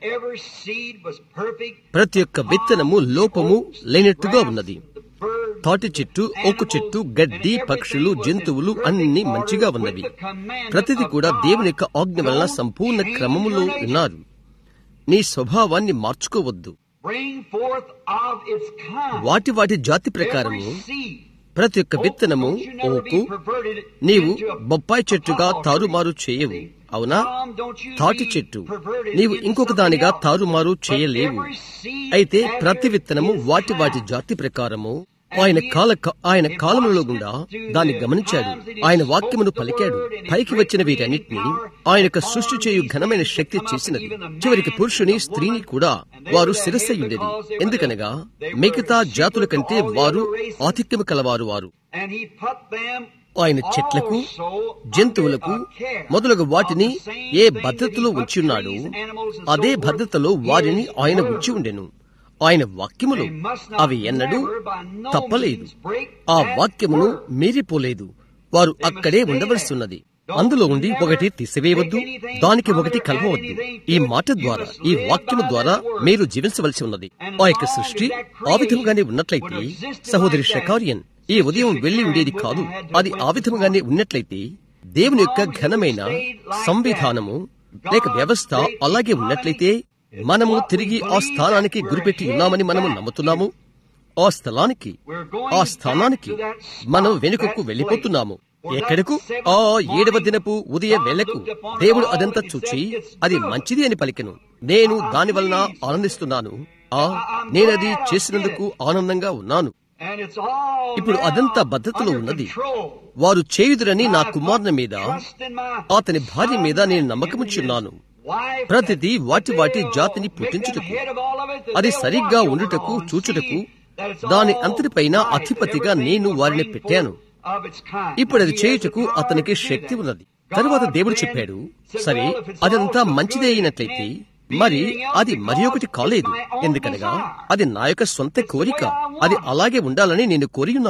ప్రతి ఒక్క విత్తనము లోపము లేనట్టుగా ఉన్నది తాటి చెట్టు ఓకు చెట్టు గడ్డి పక్షులు జంతువులు అన్ని మంచిగా ఉన్నవి ప్రతిది కూడా దేవుని యొక్క ఆజ్ఞ వలన సంపూర్ణ క్రమములో ఉన్నారు నీ స్వభావాన్ని మార్చుకోవద్దు వాటి వాటి జాతి ప్రకారము ప్రతి ఒక్క విత్తనము ఓకు నీవు బొప్పాయి చెట్టుగా తారుమారు చేయవు అవునా తాటి చెట్టు నీవు ఇంకొక దానిగా తారుమారు చేయలేవు అయితే ప్రతి విత్తనము వాటి వాటి జాతి ప్రకారము ఆయన కాల ఆయన కాలములో గుండా దాన్ని గమనించాడు ఆయన వాక్యమును పలికాడు పైకి వచ్చిన వీటన్నిటిని ఆయన యొక్క సృష్టి చేయు ఘనమైన శక్తి చేసినది చివరికి పురుషుని స్త్రీని కూడా వారు శిరస్సయ్యుండేది ఎందుకనగా మిగతా జాతుల కంటే వారు ఆధిక్యము కలవారు వారు ఆయన చెట్లకు జంతువులకు మొదలగు వాటిని ఏ భద్రతలో ఉంచున్నాడో అదే భద్రతలో వారిని ఆయన ఉంచి ఉండెను ఆయన వాక్యములు అవి ఎన్నడూ తప్పలేదు ఆ వాక్యమును మీరిపోలేదు వారు అక్కడే ఉండవలసిన్నది అందులో ఉండి ఒకటి తీసివేయవద్దు దానికి ఒకటి కలవవద్దు ఈ మాట ద్వారా ఈ వాక్యము ద్వారా మీరు జీవించవలసి ఉన్నది ఆ యొక్క సృష్టి ఆ విధంగానే ఉన్నట్లయితే సహోదరి షకారియన్ ఈ ఉదయం వెళ్లి ఉండేది కాదు అది ఆ విధంగానే ఉన్నట్లయితే దేవుని యొక్క ఘనమైన సంవిధానము లేక వ్యవస్థ అలాగే ఉన్నట్లయితే మనము తిరిగి ఆ స్థానానికి గురిపెట్టి ఉన్నామని మనము నమ్ముతున్నాము ఆ స్థలానికి ఆ స్థానానికి మనం వెనుకకు వెళ్లిపోతున్నాము ఎక్కడకు ఆ ఏడవ దినపు ఉదయ వేళకు దేవుడు అదంతా చూచి అది మంచిది అని పలికెను నేను దాని వలన ఆనందిస్తున్నాను ఆ నేనది చేసినందుకు ఆనందంగా ఉన్నాను ఇప్పుడు అదంతా భద్రతలో ఉన్నది వారు చేయుదురని నా కుమారుని మీద అతని భార్య మీద నేను నమ్మకముచ్చున్నాను ప్రతిదీ వాటి వాటి జాతిని పుట్టించుటకు అది సరిగ్గా ఉండుటకు చూచుటకు దాని అంతటిపైన అధిపతిగా నేను వారిని పెట్టాను ఇప్పుడు అది చేయుటకు అతనికి శక్తి ఉన్నది తరువాత దేవుడు చెప్పాడు సరే అదంతా మంచిదే అయినట్లయితే మరి అది మరి ఒకటి కాలేదు ఎందుకనగా అది నా యొక్క సొంత కోరిక అది అలాగే ఉండాలని నేను కోరియున్నాను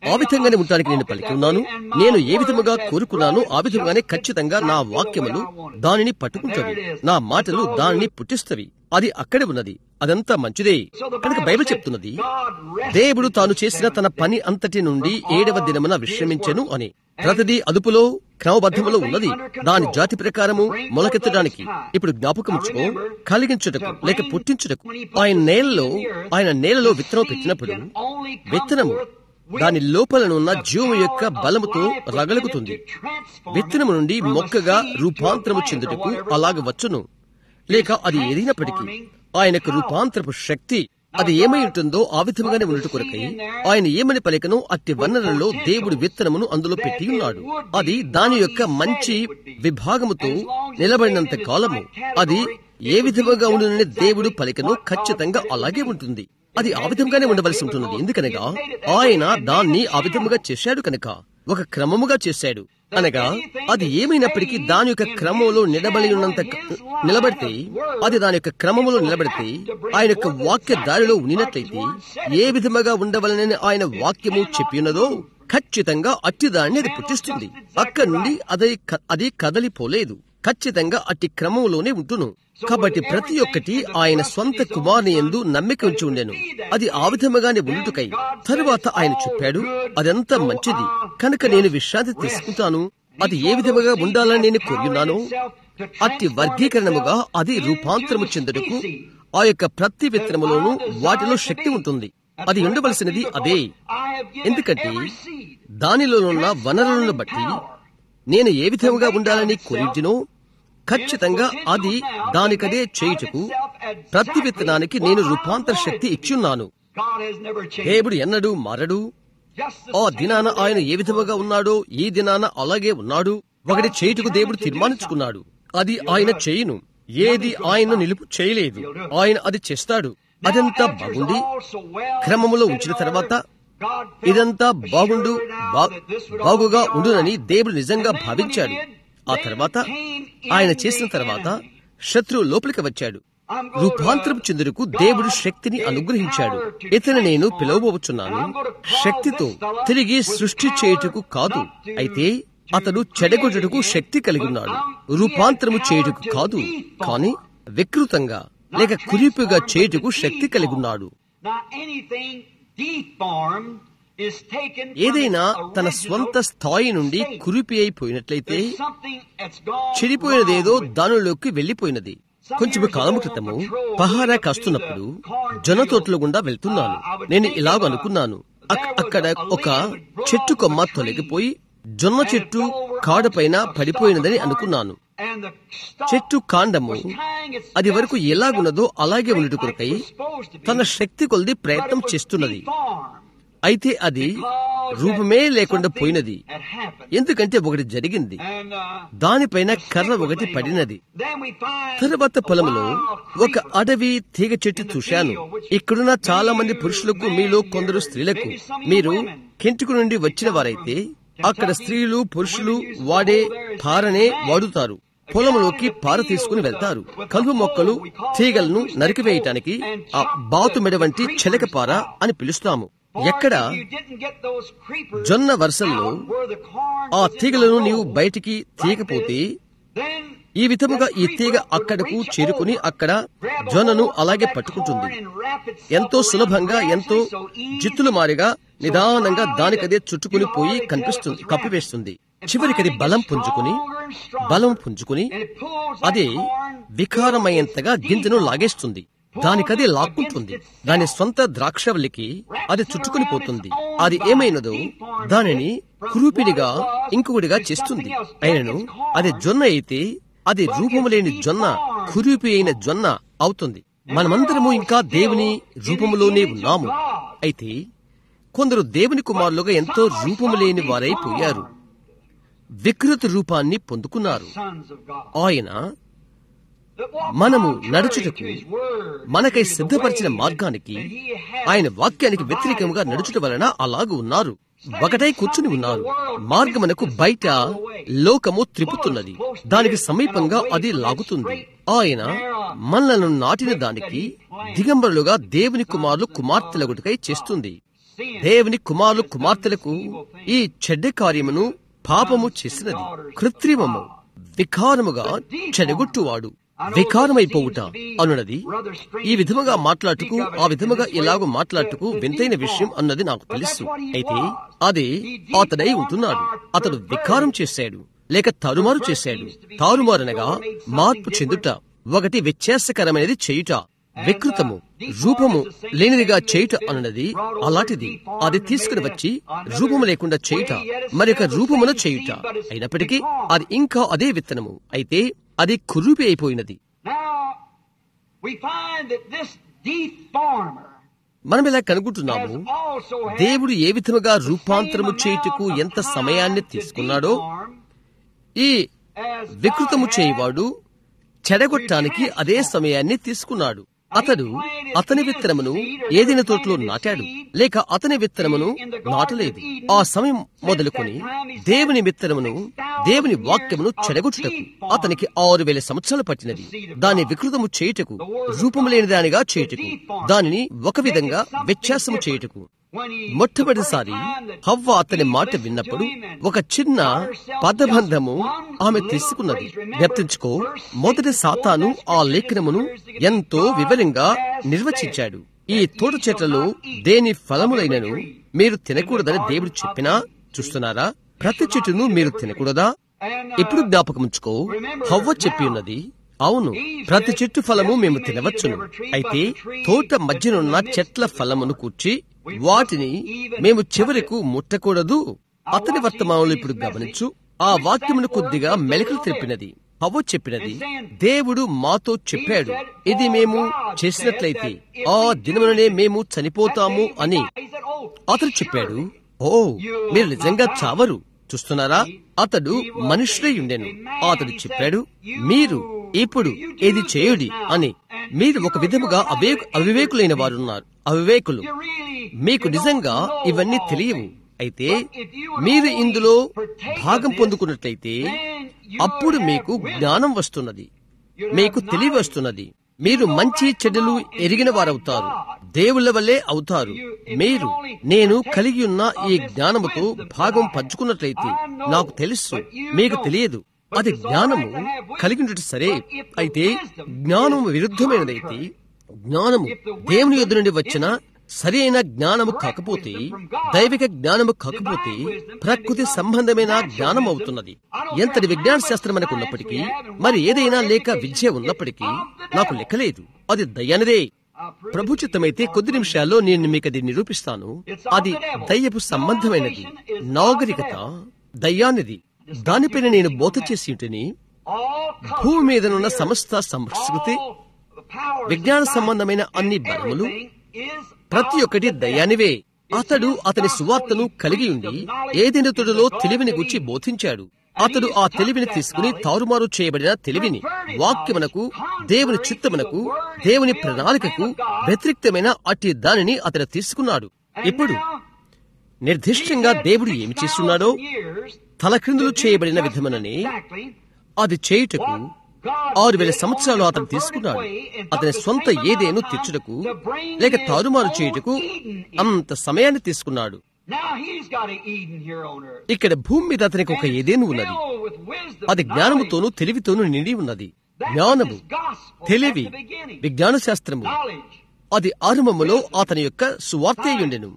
ఆ విధంగానే ఉండటానికి నేను పలికి ఉన్నాను నేను ఏ విధముగా కోరుకున్నానో ఆ విధంగానే ఖచ్చితంగా నా వాక్యములు దానిని పట్టుకుంటవి నా మాటలు దానిని పుట్టిస్తవి అది అక్కడే ఉన్నది అదంతా మంచిదే కనుక బైబిల్ చెప్తున్నది దేవుడు తాను చేసిన తన పని అంతటి నుండి ఏడవ దినమున విశ్రమించెను అని ప్రతిదీ అదుపులో క్రమబద్ధములో ఉన్నది దాని జాతి ప్రకారము మొలకెత్తడానికి ఇప్పుడు జ్ఞాపకముచ్చుకో కలిగించుటకు లేక పుట్టించుటకు ఆయన నేలలో ఆయన నేలలో విత్తనం పెట్టినప్పుడు విత్తనము దాని లోపలనున్న జీవము యొక్క బలముతో రగలుగుతుంది విత్తనము నుండి మొక్కగా రూపాంతరము చెందుటకు అలాగ వచ్చును లేక అది ఏదైనప్పటికీ ఆయనకు రూపాంతరపు శక్తి అది ఏమై ఉంటుందో ఆ విధముగానే ఉన్నట్టు కొరకై ఆయన ఏమని పలికను అట్టి వనరులలో దేవుడు విత్తనమును అందులో పెట్టి ఉన్నాడు అది దాని యొక్క మంచి విభాగముతో నిలబడినంత కాలము అది ఏ విధముగా ఉండునని దేవుడు పలికను ఖచ్చితంగా అలాగే ఉంటుంది అది ఆ విధంగానే ఉండవలసి ఉంటున్నది ఎందుకనగా ఆయన దాన్ని ఆ విధముగా చేశాడు కనుక ఒక క్రమముగా చేశాడు అనగా అది ఏమైనప్పటికీ దాని యొక్క క్రమంలో నిలబడి ఉన్నంత నిలబడితే అది దాని యొక్క క్రమములో నిలబడితే ఆయన యొక్క వాక్య దారిలో ఉన్నట్లయితే ఏ విధముగా ఉండవలనని ఆయన వాక్యము చెప్పినదో ఖచ్చితంగా అట్టి దాన్ని అది పుట్టిస్తుంది అక్కడి నుండి అది అది కదలిపోలేదు ఖచ్చితంగా అట్టి క్రమంలోనే ఉంటును కాబట్టి ప్రతి ఒక్కటి ఆయన స్వంత కుమారుని ఎందు నమ్మిక ఉంచి ఉండెను అది ఆ విధముగానే ఉండుటకై తరువాత ఆయన చెప్పాడు అదంతా మంచిది కనుక నేను విశ్రాంతి తీసుకుంటాను అది ఏ విధముగా ఉండాలని నేను కోరున్నానో అట్టి వర్గీకరణముగా అది రూపాంతరము చెందుటకు ఆ యొక్క ప్రతి విత్తనములోనూ వాటిలో శక్తి ఉంటుంది అది ఉండవలసినది అదే ఎందుకంటే దానిలో ఉన్న వనరులను బట్టి నేను ఏ విధముగా ఉండాలని కోరించినో ఖచ్చితంగా అది దానికదే చేయుటకు ప్రతి విత్తనానికి నేను రూపాంతర శక్తి ఇచ్చున్నాను దేవుడు ఎన్నడూ మారడు ఆ దినాన ఆయన ఏ విధముగా ఉన్నాడో ఈ దినాన అలాగే ఉన్నాడు ఒకటి చేయుటకు దేవుడు తీర్మానించుకున్నాడు అది ఆయన చేయును ఏది ఆయన నిలుపు చేయలేదు ఆయన అది చేస్తాడు అదంతా బాగుండి క్రమములో ఉంచిన తర్వాత ఇదంతా బాగుండు బాగుగా ఉండునని దేవుడు నిజంగా భావించాడు ఆ తర్వాత ఆయన చేసిన తర్వాత శత్రువు లోపలికి వచ్చాడు రూపాంతరం చెందుటకు దేవుడు శక్తిని అనుగ్రహించాడు ఇతను నేను పిలవబోచున్నాను శక్తితో తిరిగి సృష్టి చేయుటకు కాదు అయితే అతడు చెడగొట్టుటకు శక్తి కలిగి ఉన్నాడు రూపాంతరము చేయుటకు కాదు కాని వికృతంగా లేక కురిపుగా చేయుటకు శక్తి కలిగి ఉన్నాడు ఏదైనా తన స్వంత స్థాయి నుండి కురిపి అయిపోయినట్లయితే చెడిపోయినదేదో దానిలోకి వెళ్లిపోయినది కొంచెం కాలం క్రితము పహారా కాస్తున్నప్పుడు జొన్న తోటల గుండా వెళ్తున్నాను నేను ఇలాగ అనుకున్నాను అక్కడ ఒక చెట్టు కొమ్మ తొలగిపోయి జొన్న చెట్టు కాడపైన పడిపోయినదని అనుకున్నాను చెట్టు కాండము అది వరకు ఎలాగున్నదో అలాగే ఉండటం కొరకై తన శక్తి కొలది ప్రయత్నం చేస్తున్నది అయితే అది రూపమే లేకుండా పోయినది ఎందుకంటే ఒకటి జరిగింది దానిపైన కర్ర ఒకటి పడినది తరువాత పొలంలో ఒక అడవి తీగ చెట్టు చూశాను ఇక్కడున్న చాలా మంది పురుషులకు మీలో కొందరు స్త్రీలకు మీరు కెంటుకు నుండి వచ్చిన వారైతే అక్కడ స్త్రీలు పురుషులు వాడే పారనే వాడుతారు పొలంలోకి పార తీసుకుని వెళ్తారు కలుపు మొక్కలు తీగలను నరికివేయటానికి ఆ బాతు మెడ వంటి చెలక పార అని పిలుస్తాము ఎక్కడ జొన్న వర్షంలో ఆ తీగలను నీవు బయటికి తీయకపోతే ఈ విధముగా ఈ తీగ అక్కడకు చేరుకుని అక్కడ జొన్నను అలాగే పట్టుకుంటుంది ఎంతో సులభంగా ఎంతో జిత్తులు మారిగా నిదానంగా దానికదే చుట్టుకుని పోయి కనిపిస్తుంది కప్పివేస్తుంది చివరికది బలం పుంజుకుని బలం పుంజుకుని అదే వికారమయ్యేంతగా గింజను లాగేస్తుంది దానికదే లాక్కుంటుంది దాని సొంత ద్రాక్షవల్లికి అది చుట్టుకుని పోతుంది అది ఏమైనదో దానిని కురూపిడిగా ఇంకొకటిగా చేస్తుంది అయినను అది జొన్న అయితే అది రూపము లేని జొన్న కురూపి అయిన జొన్న అవుతుంది మనమందరము ఇంకా దేవుని రూపములోనే ఉన్నాము అయితే కొందరు దేవుని కుమారులుగా ఎంతో రూపము లేని వారైపోయారు వికృత రూపాన్ని పొందుకున్నారు ఆయన మనము నడుచుటకు మనకై సిద్ధపరిచిన మార్గానికి ఆయన వాక్యానికి వ్యతిరేకంగా నడుచుట వలన అలాగూ ఉన్నారు ఒకటై కూర్చుని ఉన్నారు మార్గమునకు బయట లోకము త్రిపుతున్నది దానికి సమీపంగా అది లాగుతుంది ఆయన మనలను నాటిన దానికి దిగంబరులుగా దేవుని కుమారులు కుమార్తెలగుడికై చేస్తుంది దేవుని కుమారులు కుమార్తెలకు ఈ చెడ్డ కార్యమును పాపము చేసినది కృత్రిమము వికారముగా చెడగొట్టువాడు వికారమైపోవుట అనున్నది ఈ విధముగా మాట్లాడుటకు ఆ విధముగా ఇలాగ మాట్లాడుటకు వింతైన విషయం అన్నది నాకు తెలుసు అయితే అది అతడై ఉంటున్నాడు అతడు వికారం చేశాడు లేక తారుమారు చేశాడు తారుమారనగా మార్పు చెందుట ఒకటి వ్యత్యాసకరమైనది చేయుట వికృతము రూపము లేనిదిగా చేయుట అన్నది అలాంటిది అది తీసుకుని వచ్చి రూపము లేకుండా చేయుట మరొక రూపమును చేయుట అయినప్పటికీ అది ఇంకా అదే విత్తనము అయితే అది కురూపి అయిపోయినది Now, we find that this deformer మనం ఇలా కనుగొంటున్నాము has also had దేవుడు ఏ విధముగా the రూపాంతరము same చేయుటకు amount of ఎంత time సమయాన్ని to తీసుకున్నాడో deform ఈ as వికృతము God had చేయువాడు చెడగొట్టానికి అదే సమయాన్ని తీసుకున్నాడు అతడు అతని విత్తనమును ఏదైనా తోటలో నాటాడు లేక అతని విత్తనమును నాటలేదు ఆ సమయం మొదలుకొని దేవుని విత్తనమును దేవుని వాక్యమును చెడగొట్టుటకు అతనికి ఆరు వేల సంవత్సరాలు పట్టినది దాన్ని వికృతము చేయుటకు రూపము లేని దానిగా చేయుటకు దానిని ఒక విధంగా వ్యత్యాసము చేయుటకు when he మొట్టమొదటిసారి హవ్వ అతని మాట విన్నప్పుడు ఒక చిన్న పదబంధము ఆమె తీసుకున్నది జ్ఞప్తించుకో మొదటి సాతాను ఆ లేఖనమును ఎంతో వివరంగా నిర్వచించాడు ఈ తోట చెట్లలో దేని ఫలములైనను మీరు తినకూడదని దేవుడు చెప్పినా చూస్తున్నారా ప్రతి చెట్టును మీరు తినకూడదా ఇప్పుడు జ్ఞాపకముంచుకో హవ్వ చెప్పి ఉన్నది అవును ప్రతి చెట్టు ఫలము మేము తినవచ్చును అయితే తోట మధ్యనున్న చెట్ల ఫలమును కూర్చి వాటిని మేము చివరకు ముట్టకూడదు అతని వర్తమానంలో ఇప్పుడు గమనించు ఆ వాక్యమును కొద్దిగా మెలకలు తెలిపినది హవ్వ చెప్పినది దేవుడు మాతో చెప్పాడు ఇది మేము చేసినట్లయితే ఆ దినముననే మేము చనిపోతాము అని he said, oh, అతడు చెప్పాడు ఓ మీరు నిజంగా చావరు చూస్తున్నారా అతడు మనుషులై ఉండెను అతడు చెప్పాడు మీరు ఇప్పుడు ఇది చేయుడి అని మీరు ఒక విధముగా అవే అవివేకులైన వారున్నారు అవివేకులు you really మీకు నిజంగా ఇవన్నీ తెలియవు అయితే మీరు ఇందులో భాగం పొందుకున్నట్లయితే అప్పుడు మీకు జ్ఞానం వస్తున్నది మీకు తెలివి వస్తున్నది మీరు మంచి చెడులు ఎరిగిన వారవుతారు దేవుళ్ళ వల్లే అవుతారు మీరు నేను కలిగి ఉన్న ఈ జ్ఞానముతో భాగం పంచుకున్నట్లయితే నాకు తెలుసు మీకు తెలియదు అది జ్ఞానము కలిగి ఉండటం సరే అయితే జ్ఞానము విరుద్ధమైనదైతే జ్ఞానము దేవుని యొద్ద నుండి వచ్చిన సరి అయిన జ్ఞానము కాకపోతే దైవిక జ్ఞానము కాకపోతే ప్రకృతి సంబంధమైన జ్ఞానం అవుతున్నది ఎంతటి విజ్ఞాన శాస్త్రం మనకు ఉన్నప్పటికీ మరి ఏదైనా లేక విద్య ఉన్నప్పటికీ నాకు లెక్కలేదు అది దయ్యానిదే ప్రభుచితమైతే కొద్ది నిమిషాల్లో నేను మీకు అది నిరూపిస్తాను అది దయ్యపు సంబంధమైనది నాగరికత దయ్యానిది దానిపైన నేను బోధ చేసి ఉంటేని all భూమి మీదనున్న సమస్త సంస్కృతి విజ్ఞాన సంబంధమైన అన్ని బలములు ప్రతి ఒక్కటి దయ్యానివే అతడు అతని సువార్తను కలిగి ఉండి ఏదైనా తొడలో తెలివిని గుచ్చి బోధించాడు అతడు ఆ తెలివిని తీసుకుని తారుమారు చేయబడిన తెలివిని వాక్యమునకు దేవుని చిత్తమునకు దేవుని ప్రణాళికకు వ్యతిరేక్తమైన అట్టి దానిని అతడు తీసుకున్నాడు ఇప్పుడు నిర్దిష్టంగా దేవుడు ఏమి చేస్తున్నాడో తలక్రిందులు చేయబడిన విధమునని అది చేయుటకు ఆరు వేల సంవత్సరాలు అతను తీసుకున్నాడు అతని సొంత ఏదేను తెచ్చుటకు లేక తారుమారు చేయుటకు అంత సమయాన్ని తీసుకున్నాడు Now he's got an Eden here on earth. ఇక్కడ భూమి మీద అతనికి ఒక ఏదేను ఉన్నది Filled with wisdom, అది జ్ఞానముతోనూ తెలివితోనూ నిండి ఉన్నది జ్ఞానము తెలివి విజ్ఞాన శాస్త్రము knowledge. అది ఆరంభములో అతని యొక్క సువార్తేయుండెను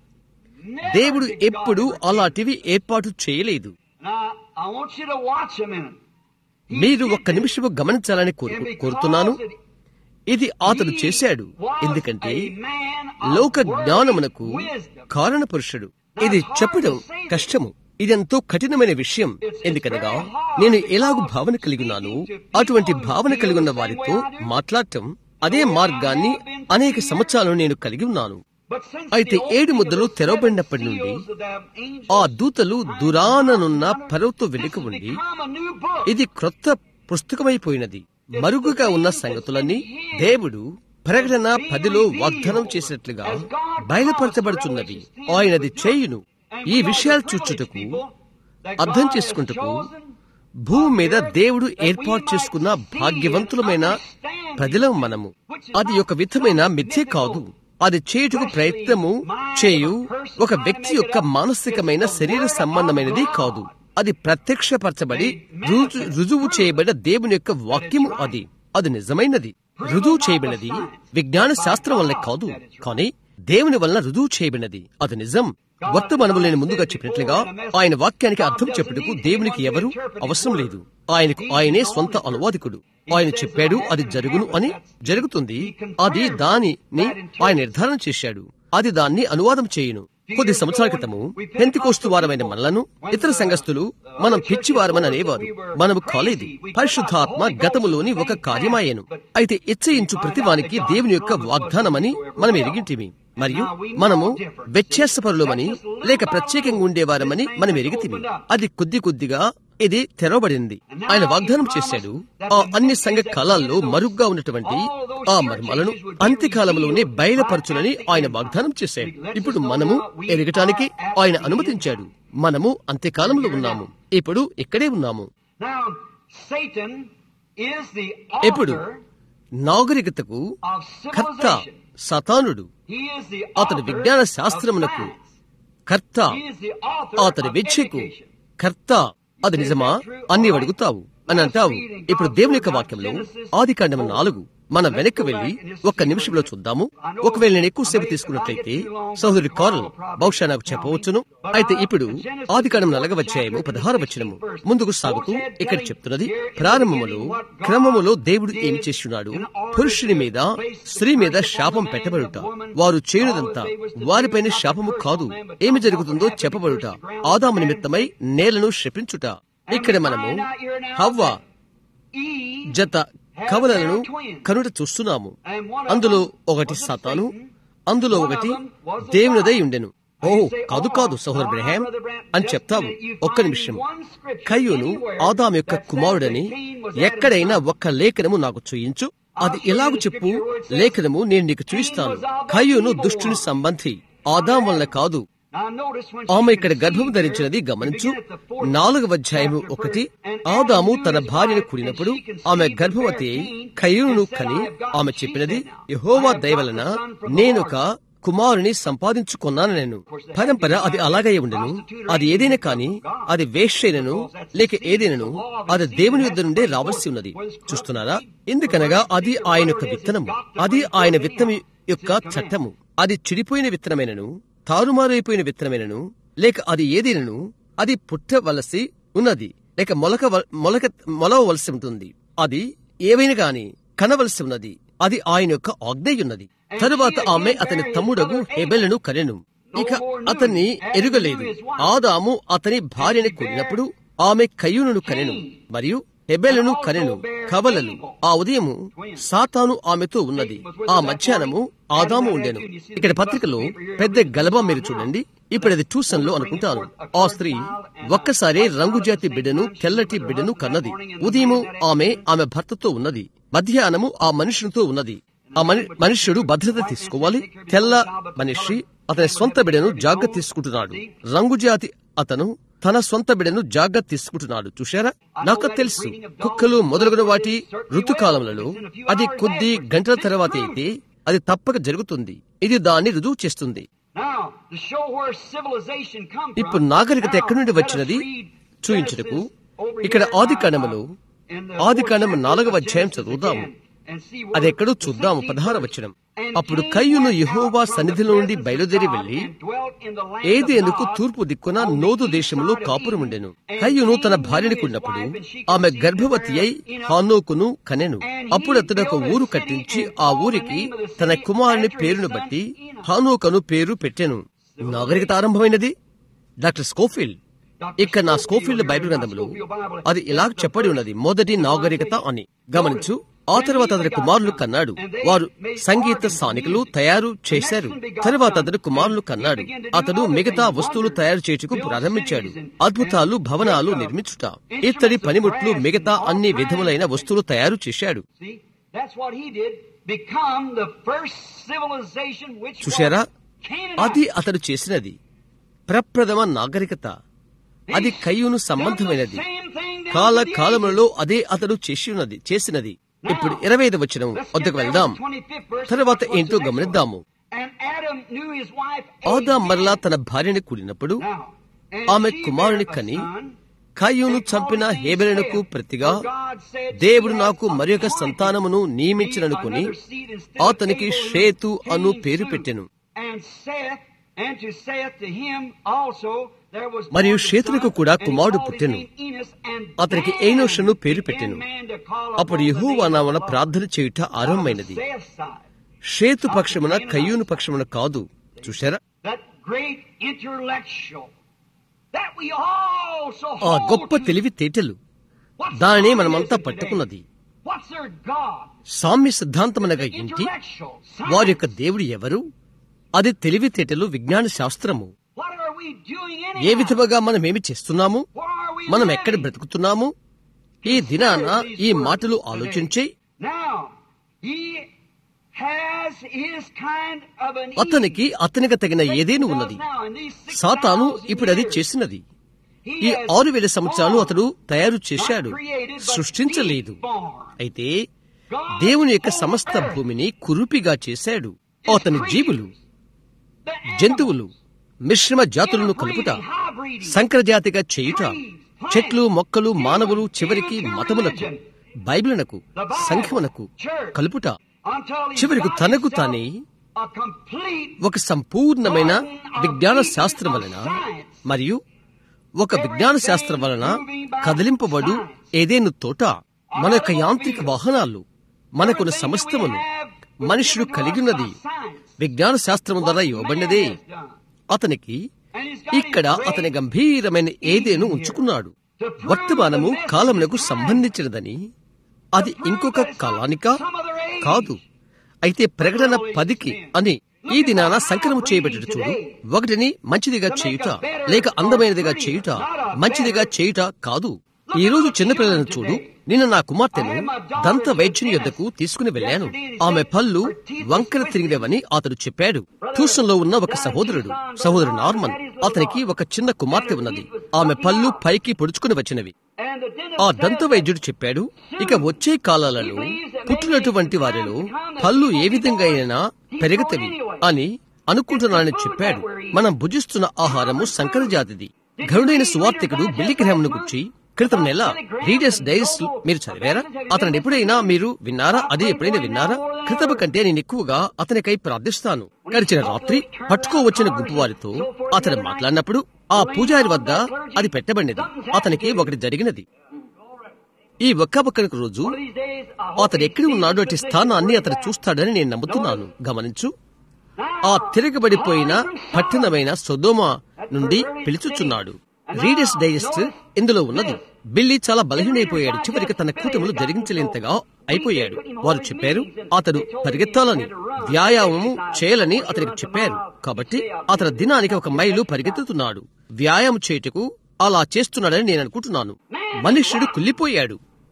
దేవుడు ఎప్పుడు అలాంటివి ఏర్పాటు చేయలేదు Now, I want you to watch a minute. He మీరు did ఒక్క this. నిమిషము గమనించాలని కోరు- And because కోరుతున్నాను it- ఇది అతడు he చేశాడు was ఎందుకంటే a man of లోక worldly జ్ఞానమునకు wisdom. కారణ పురుషుడు ఇది చెప్పడం కష్టము ఇదెంతో కఠినమైన విషయం ఎందుకనగా నేను ఎలాగూ భావన కలిగి ఉన్నాను అటువంటి భావన కలిగి ఉన్న వారితో మాట్లాడటం అదే మార్గాన్ని అనేక సంవత్సరాలు నేను కలిగి ఉన్నాను But since అయితే the ఏడు opening ముద్దలు of the తెరవబడినప్పటి seven నుండి seals of the angels ఆ దూతలు దురాననున్న పరవతో this వెనుక has ఉండి become a new book. ఇది క్రొత్త పుస్తకమైపోయినది మరుగుగా ఉన్న సంగతులన్నీ దేవుడు ప్రకటన పదిలో వాగ్దానం చేసినట్లుగా బయలుపరచబడుచున్నవి ఆయనది చేయును ఈ విషయాలు చూచుటకు అర్థం చేసుకుంటకు భూమి మీద దేవుడు ఏర్పాటు చేసుకున్న భాగ్యవంతులమైన ప్రజలం మనము అది ఒక విధమైన మిథ్య కాదు అది చేయుటకు ప్రయత్నము చేయు ఒక వ్యక్తి యొక్క మానసికమైన శరీర సంబంధమైనది కాదు అది ప్రత్యక్షపరచబడి రుజు రుజువు చేయబడిన దేవుని యొక్క వాక్యము అది అది నిజమైనది రుజువు చేయబడినది విజ్ఞాన శాస్త్రం వల్ల కాదు కానీ దేవుని వలన రుజువు చేయబడినది అది నిజం వర్తమానము నేను ముందుగా చెప్పినట్లుగా ఆయన వాక్యానికి అర్థం చెప్పుటకు దేవునికి ఎవరు అవసరం లేదు ఆయనకు ఆయనే స్వంత అనువాదికుడు ఆయన చెప్పాడు అది జరుగును అని జరుగుతుంది అది దానిని ఆయన నిర్ధారణ చేశాడు అది దాన్ని అనువాదం చేయును కొద్ది సంవత్సరాల క్రితము పెంతికోస్తు వారమైన మనలను ఇతర సంఘస్థులు మనం పిచ్చివారమని అనేవారు మనము కాలేదు పరిశుద్ధాత్మ గతములోని ఒక కార్యమాయను అయితే ఇచ్చయించు ప్రతివానికి దేవుని యొక్క వాగ్దానమని మనం ఎరిగింటిమి మరియు మనము వ్యత్యాసపరులమని లేక ప్రత్యేకంగా ఉండేవారమని మనం ఎరిగితిమి అది కొద్ది కొద్దిగా ఇది తెరవబడింది ఆయన వాగ్దానం చేశాడు ఆ అన్ని సంఘ కాలాల్లో మరుగ్గా ఉన్నటువంటి ఆ మర్మాలను అంత్యకాలంలోనే బయలుపరచునని ఆయన వాగ్దానం చేశాడు ఇప్పుడు మనము ఎరగటానికి ఆయన అనుమతించాడు మనము అంత్యకాలంలో ఉన్నాము ఇప్పుడు ఇక్కడే ఉన్నాము Now, Satan is the ఇప్పుడు author నాగరికతకు of కర్త civilization. సతానుడు He is the అతడు author విజ్ఞాన of శాస్త్రమునకు science. కర్త He is the author అతడి of విద్యకు education. కర్త అది నిజమా అని అడుగుతావు అని అంటావు ఇప్పుడు దేవుని యొక్క వాక్యంలో ఆది కాండం నాలుగు మనం వెనక్కి వెళ్లి ఒక్క నిమిషంలో చూద్దాము ఒకవేళ నేను ఎక్కువసేపు తీసుకున్నట్లయితే సహోదరి కారల్ బహుశా నాకు చెప్పవచ్చును అయితే ఇప్పుడు ఆది కాండం నలగ వచ్చాయము పదహారు వచ్చినము ముందుకు సాగుతూ ఇక్కడ చెప్తున్నది ప్రారంభములో క్రమములో దేవుడు ఏమి చేస్తున్నాడు పురుషుని మీద స్త్రీ మీద శాపం పెట్టబడుట వారు చేయనిదంతా వారిపైన శాపము కాదు ఏమి జరుగుతుందో చెప్పబడుట ఆదాము నిమిత్తమై నేలను శపించుట ఇక్కడ మనము హవ్వ Eve జత కవలలను కనుట చూస్తున్నాము అందులో ఒకటి సతాను అందులో ఒకటి దేవునిదై ఉండెను ఓ కాదు కాదు సహోదరు బ్రహాం అని చెప్తావు ఒక్క నిమిషం కయ్యూను ఆదాం యొక్క కుమారుడని ఎక్కడైనా ఒక్క లేఖనము నాకు చూయించు అది ఎలాగ చెప్పు లేఖనము నేను నీకు చూయిస్తాను కయ్యూను దుష్టుని సంబంధి ఆదాం వలన కాదు Now notice when ఆమె she ఇక్కడ గర్భం conceived ధరించినది her, గమనించు begin at the fourth నాలుగవ అధ్యాయము chapter ఒకటి first. And ఆదాము Adam తన knew his భార్యను wife, కూడినప్పుడు and she conceived ఆమె and గర్భవతి bare Cain, కయ్యూను and said, కని I have gotten- ఆమె she చెప్పినది said now, యహోవా I have దయ gotten వలన a son from the నేనొక Lord. కుమారుని సంపాదించుకున్నాను నేను పరంపర అది అలాగే ఉండెను అది ఏదైనా కాని అది వేశ్యైనను లేక ఏదైనను అది దేవుని యుద్ధ నుండే రావాల్సి ఉన్నది చూస్తున్నారా ఎందుకనగా అది ఆయన యొక్క విత్తనము అది ఆయన విత్తనం యొక్క చట్టము అది చెడిపోయిన విత్తనమైనను తారుమారైపోయిన విత్తనమైనను లేక అది ఏదైనను అది పుట్టవలసి ఉన్నది లేక మొలక మొలక మొలవలసి ఉంటుంది అది ఏవైనా గాని కనవలసి ఉన్నది అది ఆయన యొక్క ఆజ్ఞయున్నది తరువాత ఆమె అతని తమ్ముడగు హెబెలను కనెను ఇక అతన్ని ఎరుగలేదు ఆదాము అతని భార్యని కూడినప్పుడు ఆమె కయ్యూను కనెను మరియు హెబెలను కనెను కవలలు ఆ ఉదయము సాతాను ఆమెతో ఉన్నది ఆ మధ్యాహ్నము ఆదాము ఉండెను ఇక్కడ పత్రికలో పెద్ద గలబా మీరు చూడండి ఇప్పుడు అది ట్యూషన్ లో అనుకుంటాను ఆ స్త్రీ ఒక్కసారి రంగుజాతి బిడ్డను తెల్లటి బిడ్డను కన్నది ఉదయము ఆమె ఆమె భర్తతో ఉన్నది మధ్యాహ్నము ఆ మనుషునితో ఉన్నది ఆ మని- మనుష్యుడు భద్రత తీసుకోవాలి తెల్ల మనిషి అతని సొంత బిడ్డను జాగ్రత్త తీసుకుంటున్నాడు రంగుజాతి అతను తన సొంత బిడ్డను జాగ్రత్త తీసుకుంటున్నాడు చూశారా నాకు తెలుసు కుక్కలు మొదలగున వాటి ఋతుకాలములలో అది కొద్ది గంటల తర్వాత అయితే అది తప్పక జరుగుతుంది ఇది దాన్ని రుజువు చేస్తుంది Now, to show where civilization come from, ఇప్పుడు నాగరికత now, ఎక్కడి నుండి let us వచ్చినది read చూయించుటకు Genesis over ఇక్కడ here ఆది in, కాండములో uh, in the ఆది fourth కాండము chapter నాలుగవ of అధ్యాయం Genesis చదువుదాము again, and see where అది ఎక్కడో the చూద్దాము 16th పదహార verse. వచనం And అప్పుడు Cain కయ్యూను went యెహోవా out from సన్నిధిలో the నుండి presence of బయలుదేరి God వెళ్లి and dwelt in the land ఏది of ఎందుకు Nod తూర్పు దిక్కున on the నోదు east దేశంలో side of కాపురం Eden. ఉండెను And కయ్యూను తన Cain భార్యని knew his కున్నప్పుడు wife, and she ఆమె conceived గర్భవతి and అయి bare Enoch. హానోకును కనెను And అప్పుడు he అతడు ఒక built a ఊరు city కట్టించి and ఆ called the ఊరికి name of the తన city కుమారుని after his పేరును son బట్టి Enoch. హానోకను పేరు పెట్టెను నాగరికత ఆరంభమైనది డాక్టర్ స్కోఫీల్డ్ ఇక్కడ నా స్కోఫీల్డ్ బైబిల్ గ్రంథంలో అది ఇలా చెప్పబడి ఉన్నది మొదటి నాగరికత అని గమనించు ఆ తర్వాత అతని కుమారులు కన్నాడు వారు సంగీత స్థానికులు తయారు చేశారు తరువాత అతడు కుమారులు కన్నాడు అతడు మిగతా వస్తువులు తయారు చేయుటకు ప్రారంభించాడు అద్భుతాలు భవనాలు నిర్మించుట ఇత్తడి పనిముట్లు మిగతా అన్ని విధములైన వస్తువులు తయారు చేశాడు See, that's what he did. Become the first civilization which చూశారా was Canaanite. అది అతడు చేసినది ప్రప్రథమ నాగరికత అది కయ్యూను సంబంధమైనది కాల కాలములలో అదే అతడు చేసి ఉన్నది చేసినది ఇప్పుడు ఇరవై ఐదు వచ్చిన వద్దకు వెళ్దాం తర్వాత ఏంటో గమనిద్దాము And Adam knew his wife. ఆదా Eve. మరలా తన భార్యని కూడినప్పుడు Now, and ఆమె she కుమారుని bare a కని son, కయ్యూను and చంపిన called his name హేబెలనుకు Seth. ప్రతిగా For God said, దేవుడు "She నాకు hath మరి ఒక appointed సంతానమును me నియమించిననుకుని another seed instead of అతనికి Abel, whose షేతు అను came పేరు soon." పెట్టెను And Seth, and to Seth to him also there was మరియు born a షేతునకు son, కూడా and he కుమారుడు called his పుట్టెను. name Enos, and అతనికి then ఏనోషును పేరు began పెట్టెను. man to call అప్పుడు upon the Jehovah name of నామన the Lord. ప్రార్థన చేయుట ఆరంభమైనది On Seth's side. షేతు పక్షమున కయ్యూను పక్షమున కాదు చూశారా that great intellectual that we also ఆ hold గొప్ప to. తెలివి తేటలు What's దానినే communism మనమంతా today? పట్టుకున్నది What's their God? సామ్య సిద్ధాంతమనగా ఏంటి Intellectual. వారి యొక్క science. దేవుడు ఎవరు అది తెలివితేటలు విజ్ఞాన శాస్త్రము What are we doing A anyhow? విధముగా మనం ఏమి చేస్తున్నాము Where are we మనం living? ఎక్కడ బ్రతుకుతున్నాము ఈ దినాన ఈ మాటలు ఆలోచించి Now, he has his kind of an అతనికి అతనికి తగిన ఏదేను ఉన్నది సాతాను ఇప్పుడు అది చేసినది ఈ ఆరు వేల సంవత్సరాలు అతడు తయారు చేశాడు సృష్టించలేదు అయితే దేవుని యొక్క సమస్త భూమిని కురుపిగా చేశాడు అతని జీవులు జంతువులు మిశ్రమ జాతులను కలుపుట సంకరజాతిగా చేయుట చెట్లు మొక్కలు మానవులు చివరికి మతములకు బైబిలునకు సంఖ్యమునకు కలుపుట చివరికి తనకు తానే ఒక సంపూర్ణమైన విజ్ఞాన శాస్త్రం వలన మరియు ఒక విజ్ఞాన శాస్త్రం వలన కదిలింపబడు ఏదేను తోట మన యొక్క యాంత్రిక వాహనాలు మనకున్న సమస్తమును మనుషుడు కలిగినది విజ్ఞాన శాస్త్రం ద్వారా ఇవ్వబడినదే అతనికి ఇక్కడ అతని గంభీరమైన ఏదేను ఉంచుకున్నాడు వర్తమానము కాలమునకు సంబంధించినదని అది ఇంకొక కాలానిక కాదు అయితే ప్రకటన పదికి అని ఈ దినాన సంకలనం చేయబడ్డట చూడు ఒకటిని మంచిదిగా చేయుట లేక అందమైనదిగా చేయుట మంచిదిగా చేయుట కాదు ఈ రోజు చిన్నపిల్లలను చూడు నిన్న నా కుమార్తెను దంత వైద్యుని యొద్దకు తీసుకుని వెళ్ళాను ఆమె పళ్ళు వంకర తిరిగినవని అతడు చెప్పాడు ట్యూషన్ లో ఉన్న ఒక సహోదరుడు సహోదరుడు నార్మన్ అతనికి ఒక చిన్న కుమార్తె ఉన్నది ఆమె పళ్ళు పైకి పొడుచుకుని వచ్చినవి ఆ దంత వైద్యుడు చెప్పాడు ఇక వచ్చే కాలాలలో పుట్టినటువంటి వారిలో పళ్ళు ఏ విధంగా అయినా పెరుగుతవి అని అనుకుంటున్నానని చెప్పాడు మనం భుజిస్తున్న ఆహారము సంకర జాతిది గరుడైన సువార్తికుడు బిల్లి గ్రహంను గుర్చి క్రితం నెల రీడర్స్ డైస్ మీరు చదివారా అతను ఎప్పుడైనా మీరు విన్నారా అది ఎప్పుడైనా విన్నారా క్రితము కంటే నేను ఎక్కువగా అతనికై ప్రార్థిస్తాను గడిచిన రాత్రి పట్టుకోవచ్చిన గుంపు వారితో అతను మాట్లాడినప్పుడు ఆ పూజారి వద్ద అది పెట్టబడినది అతనికి ఒకటి జరిగినది ఈ ఒక్క ఒక్కరికి రోజు అతడు ఎక్కడ ఉన్నాడో అటు స్థానాన్ని అతను చూస్తాడని నేను నమ్ముతున్నాను గమనించు ఆ తిరగబడిపోయిన పట్టణమైన సొదోమ నుండి పిలుచుచున్నాడు రీడర్స్ డైజెస్ట్ ఇందులో ఉన్నది బిల్లి చాలా బలహీనైపోయాడు చివరికి తన కూటములు జరిగించలేంతగా అయిపోయాడు వారు చెప్పారు అతడు పరిగెత్తాలని వ్యాయామము చేయాలని అతనికి చెప్పారు కాబట్టి అతను దినానికి ఒక మైలు పరిగెత్తుతున్నాడు వ్యాయామం చేయుటకు అలా చేస్తున్నాడని నేను అనుకుంటున్నాను మనుష్యుడు కుళ్ళిపోయాడు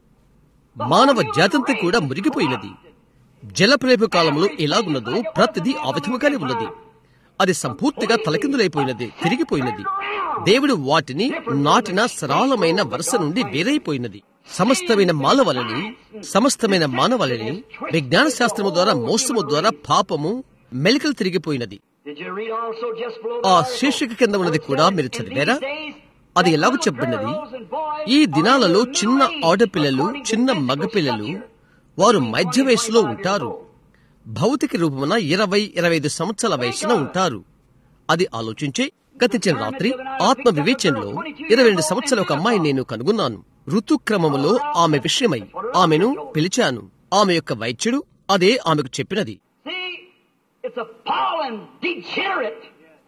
మానవ జాతంతా కూడా మురిగిపోయినది జలప్రేమ కాలంలో ఎలాగున్నదో ప్రతిదీ ఆ విధముగానే ఉన్నది అది సంపూర్తిగా తలకిందులైపోయినది తిరిగిపోయినది దేవుడు వాటిని నాటిన సరళమైన వరుస నుండి వేరైపోయినది సమస్తమైన మానవాళిని సమస్తమైన మానవాళిని విజ్ఞాన శాస్త్రము ద్వారా మోసము ద్వారా పాపము మెలికలు తిరిగిపోయినది Did you read also just below ఆ the శీర్షిక కింద ఉన్నది కూడా మీరు In చదివారా these days, అది ఎలాగో చెప్పబడినది ఈ దినాలలో చిన్న ఆడపిల్లలు చిన్న మగపిల్లలు వారు మధ్య వయసులో ఉంటారు భౌతిక రూపమున ఇరవై ఇరవై ఐదు సంవత్సరాల వయసున ఉంటారు అది ఆలోచించి గతించిన రాత్రి ఆత్మ వివేచనలో ఇరవై రెండు సంవత్సరాల ఒక అమ్మాయి నేను కనుగొన్నాను ఋతుక్రమములో ఆమె విషయమై ఆమెను పిలిచాను ఆమె యొక్క వైద్యుడు అదే ఆమెకు చెప్పినది See, it's a fallen, degenerate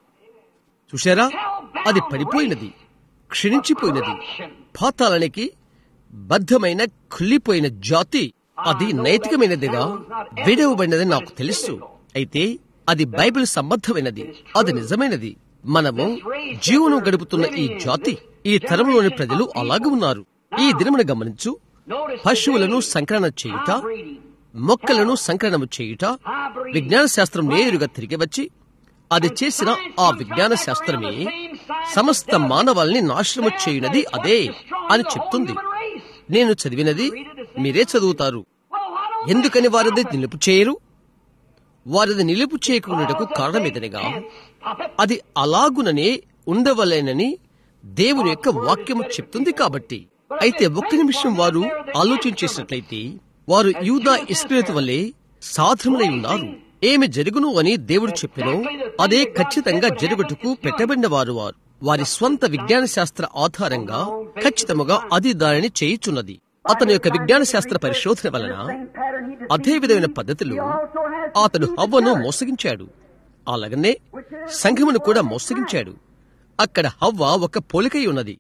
చూశారా అది పడిపోయినది క్షీణించిపోయినది పాతాళానికి బద్ధమైన కుళ్ళిపోయిన జాతి అది నైతికమైనదిగా విడవబడినదని నాకు తెలుసు అయితే అది బైబిల్ సంబద్ధమైనది అది నిజమైనది మనము జీవనం గడుపుతున్న ఈ జాతి ఈ తరంలోని ప్రజలు అలాగే ఉన్నారు ఈ దినమును గమనించు పశువులను సంకలనం చేయుట మొక్కలను సంకలనము చేయుట విజ్ఞాన శాస్త్రం నేరుగా తిరిగి వచ్చి అది చేసిన ఆ విజ్ఞాన శాస్త్రమే సమస్త మానవాల్ని నాశనము చేయునది అదే అని చెప్తుంది నేను చదివినది మీరే చదువుతారు ఎందుకని వారిది నిలుపు చేయరు వారిది నిలుపు చేయకుండాటకు కారణమేదనగా అది అలాగుననే ఉండవలేనని దేవుని యొక్క వాక్యము చెప్తుంది కాబట్టి అయితే ఒక్క నిమిషం వారు ఆలోచించేసినట్లయితే వారు యూదా ఇస్క్రేత్ వల్లే సాధనమై ఉన్నారు ఏమి జరుగును అని దేవుడు చెప్పినో అదే ఖచ్చితంగా జరుగుటకు పెట్టబడిన వారు వారు వారి స్వంత విజ్ఞాన శాస్త్ర ఆధారంగా ఖచ్చితముగా అది దానిని చేయుచున్నది అతని యొక్క విజ్ఞాన శాస్త్ర పరిశోధన వలన అదే విధమైన పద్ధతిలో అతడు హవ్వను మోసగించాడు అలాగనే సంఘమును కూడా మోసగించాడు అక్కడ హవ్వ ఒక పోలికై ఉన్నది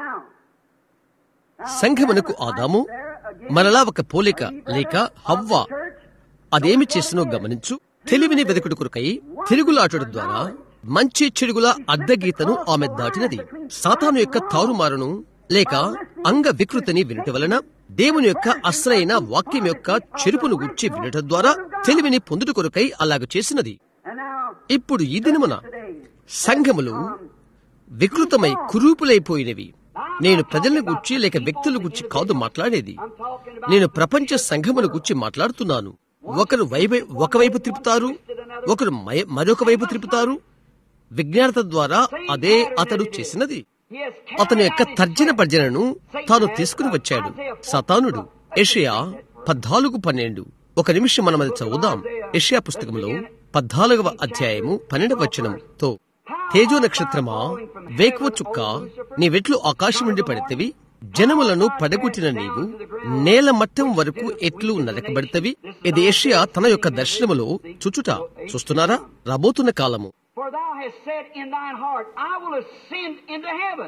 సంఘమునకు ఆదాము మరలా ఒక పోలిక లేక హవ్వ అదేమి చేసినో గమనించు తెలివిని వెదకుడు కొరకై తిరుగులాటడు ద్వారా మంచి చెడుగుల అడ్డగీతను ఆమె దాటినది సాతాను యొక్క తారుమారును లేక అంగ వికృతిని వినుట వలన దేవుని యొక్క అసలైన వాక్యం యొక్క చెరుపును గుచ్చి వినటం ద్వారా తెలివిని పొందుట కొరకై అలాగ చేసినది ఇప్పుడు ఈ దినమున సంఘములు వికృతమై కురూపులైపోయినవి నేను ప్రజలను గుర్చి లేక వ్యక్తుల గుర్చి కాదు మాట్లాడేది నేను ప్రపంచ సంఘమును గుర్చి మాట్లాడుతున్నాను ఒకరు వైపు ఒకవైపు త్రిపుతారు ఒకరు మయ- మరొక వైపు త్రిపుతారు విజ్ఞానత ద్వారా అదే అతడు చేసినది అతని యొక్క తర్జన భర్జనను తాను తీసుకుని వచ్చాడు సతానుడు ఏషియా పద్నాలుగు పన్నెండు ఒక నిమిషం మనం అది చదువుదాం ఏషియా పుస్తకంలో పద్నాలుగవ అధ్యాయము పన్నెండవ వచనంతో తేజో నక్షత్రమా వేకువ చుక్క నీ వెట్లు ఆకాశం నుండి పడితేవి జనములను పడగొట్టిన నీవు నేల మట్టం వరకు ఎట్లు నరకబడితవి ఇది ఏషియా తన యొక్క దర్శనములో చుచుట చూస్తున్నారా రాబోతున్న కాలము For thou hast said in thine heart, I will ascend into heaven.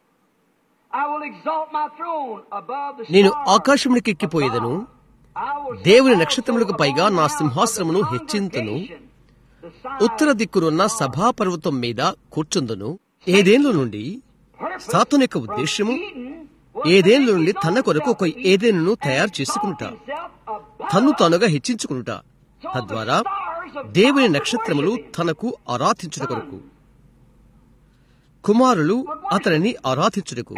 I will exalt my throne above the నేను stars ఆకాశమునికి ఎక్కిపోయేదను I will set దేవుని my నక్షత్రములకు throne పైగా నా above సింహాసనమును the హెచ్చింతును congregation, the side ఉత్తర దిక్కునున్న సభాపర్వతం మీద కూర్చుందును ఏదేంలో నుండి సాతాను యొక్క ఉద్దేశ్యము ఏదేంలో నుండి తన కొరకు ఒక ఏదేనును తయారు చేసుకునుట తన్ను తానుగా హెచ్చించుకునుట తద్వారా దేవుని నక్షత్రములు తనకు ఆరాధించుట కొరకు కుమారులు అతనిని ఆరాధించుటకు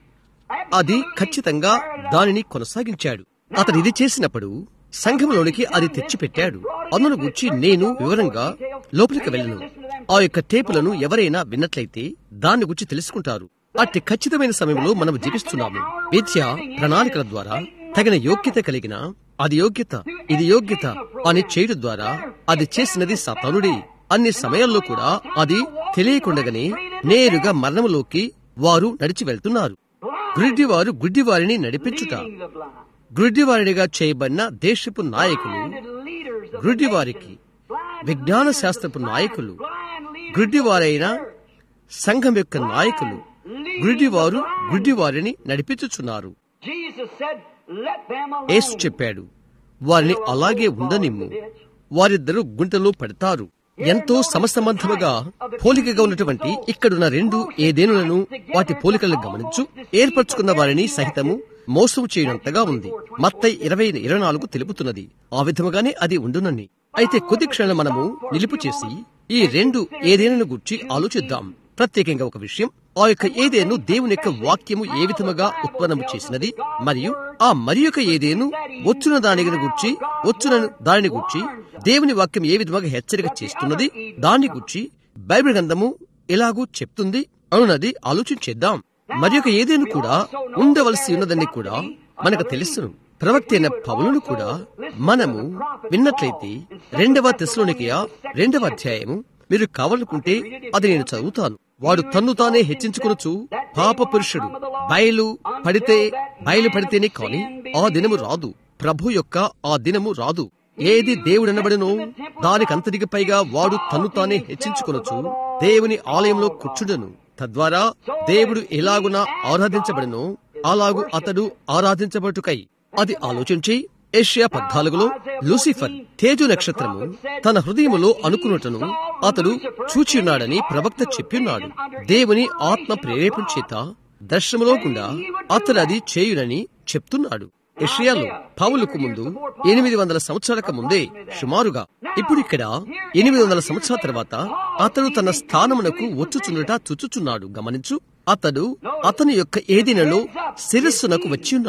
అది ఖచ్చితంగా దానిని కొనసాగించాడు అతడు ఇది చేసినప్పుడు సంఘంలోనికి అది తెచ్చిపెట్టాడు అందును గురించి నేను వివరంగా లోపలికి వెళ్ళను ఆ యొక్క టేపులను ఎవరైనా విన్నట్లయితే దాన్ని గురించి తెలుసుకుంటారు అట్టి ఖచ్చితమైన సమయంలో మనం జీవిస్తున్నాము విద్య ప్రణాళికల ద్వారా తగిన యోగ్యత కలిగిన అది యోగ్యత ఇది యోగ్యత అని చేయడం ద్వారా అది చేసినది సతానుడే అన్ని సమయాల్లో కూడా అది తెలియకుండగానే నేరుగా మరణములోకి వారు నడిచి వెళ్తున్నారు గుడ్డివారు గుడ్డివారిని నడిపించుట the blind. గుడ్డివారినిగా చేయబడిన దేశపు నాయకులు Blinded leaders of the గుడ్డివారికి nations. Blinded విజ్ఞాన leaders of శాస్త్రపు science. నాయకులు Blind leaders గుడ్డివారైన of the church. సంఘం యొక్క నాయకులు గుడ్డివారు గుడ్డివారిని నడిపించుచున్నారు Jesus said, let them యేసు alone. చెప్పాడు వారిని అలాగే ఉండనిమ్ము వారిద్దరూ గుంటలో పడతారు ఎంతో సమసంబంధముగా పోలికగా ఉన్నటువంటి ఇక్కడున్న రెండు ఏదేనులను వాటి పోలికలను గమనించు ఏర్పరచుకున్న వారిని సహితము మోసం చేయనంతగా ఉంది మత్తై ఇరవై ఇరవై నాలుగు తెలుపుతున్నది ఆ విధముగానే అది ఉండునని అయితే కొద్ది క్షణం మనము నిలుపు చేసి ఈ రెండు ఏదేనును గుర్చి ఆలోచిద్దాం ప్రత్యేకంగా ఒక విషయం ఆ యొక్క ఏదేను దేవుని యొక్క వాక్యము ఏ విధముగా ఉత్పన్నము చేసినది మరియు ఆ మరి యొక్క ఏదేను వచ్చున దానిని గుర్చి వచ్చున దానిని గుర్చి దేవుని వాక్యం ఏ విధముగా హెచ్చరిక చేస్తున్నది దాన్ని గుర్చి బైబిల్ గ్రంథము ఎలాగూ చెప్తుంది అనున్నది ఆలోచించేద్దాం మరి యొక్క ఏదేను కూడా ఉండవలసి ఉన్నదని కూడా మనకు తెలుసును ప్రవక్త అయిన పౌలును కూడా మనము విన్నట్లయితే రెండవ తెశలోనికయ రెండవ అధ్యాయము మీరు కావాలనుకుంటే అది నేను చదువుతాను వాడు తన్ను తానే హెచ్చించుకొనొచ్చు పాప పురుషుడు బయలు పడితే బయలు పడితేనే కాని ఆ దినము రాదు ప్రభు యొక్క ఆ దినము రాదు ఏది దేవుడనబడనో దానికంతటికి పైగా వాడు తన్ను తానే హెచ్చించుకొనొచ్చు దేవుని ఆలయంలో కూర్చుడను తద్వారా దేవుడు ఎలాగున ఆరాధించబడనో అలాగు అతడు ఆరాధించబడుటకై అది ఆలోచించి ఏషియా పద్నాలుగులో లూసిఫర్ తేజు నక్షత్రము తన హృదయములో అనుకున్నటను అతడు చూచియున్నాడని ప్రవక్త చెప్పిన్నాడు దేవుని ఆత్మ ప్రేరేపణ చేత దర్శనములో గుండా అతడు అది చేయునని చెప్తున్నాడు ఏషియాలో పౌలుకు ముందు ఎనిమిది వందల సంవత్సరాలకు ముందే సుమారుగా ఇప్పుడు ఇక్కడ ఎనిమిది వందల సంవత్సరాల తర్వాత అతడు తన స్థానమునకు వచ్చుచున్నట చుచుచున్నాడు గమనించు అతడు అతని యొక్క ఏదినలో శిరస్సునకు వచ్చి ఉన్నాడు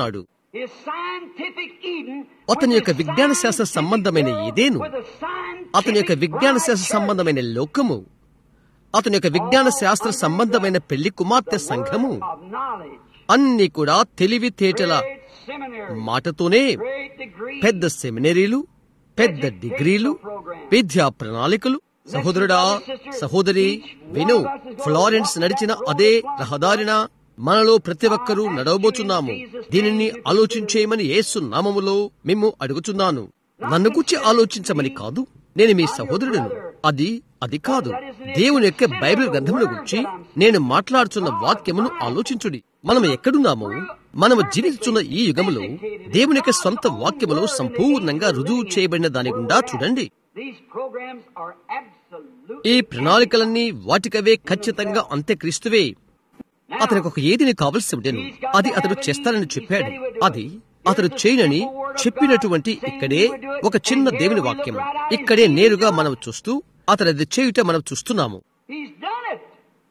His scientific Eden అతని యొక్క with the విజ్ఞాన శాస్త్ర scientific సంబంధమైన world, Eden with the scientific అతని యొక్క విజ్ఞాన శాస్త్ర bride church. సంబంధమైన లోకము అతని యొక్క విజ్ఞాన శాస్త్ర సంబంధమైన పెళ్లి కుమార్తె The సంఘము word of knowledge. అన్ని కూడా తెలివితేటల Great seminary. మాటతోనే Great degree. పెద్ద సెమినరీలు పెద్ద డిగ్రీలు విద్యా ప్రణాళికలు సహోదరుడా సహోదరి విను ఫ్లారెన్స్ నడిచిన అదే రహదారిన మనలో ప్రతి ఒక్కరూ నడవబోతున్నాము దీనిని ఆలోచించేయమని యేసు నామములో మేము అడుగుచున్నాను నన్ను గురించి ఆలోచించమని కాదు నేను మీ సహోదరుడును అది అది కాదు దేవుని యొక్క బైబిల్ గ్రంథముల గురించి నేను మాట్లాడుతున్న వాక్యమును ఆలోచించుడి మనం ఎక్కడున్నామో మనము జీవిస్తున్న ఈ యుగములో దేవుని యొక్క సొంత వాక్యములో సంపూర్ణంగా రుజువు చేయబడిన దాని గుండా చూడండి These programs are absolutely ఈ ప్రణాళికలన్నీ వాటికవే ఖచ్చితంగా అంత్యక్రీస్తువే అతనికి ఒక ఏదిని కావలసి ఉండేను అది అతడు చేస్తానని చెప్పాడు అది అతడు చేయనని చెప్పినటువంటి ఇక్కడే ఒక చిన్న దేవుని వాక్యం ఇక్కడే నేరుగా మనం చూస్తూ అతడు అది చేయుట మనం చూస్తున్నాము He's done it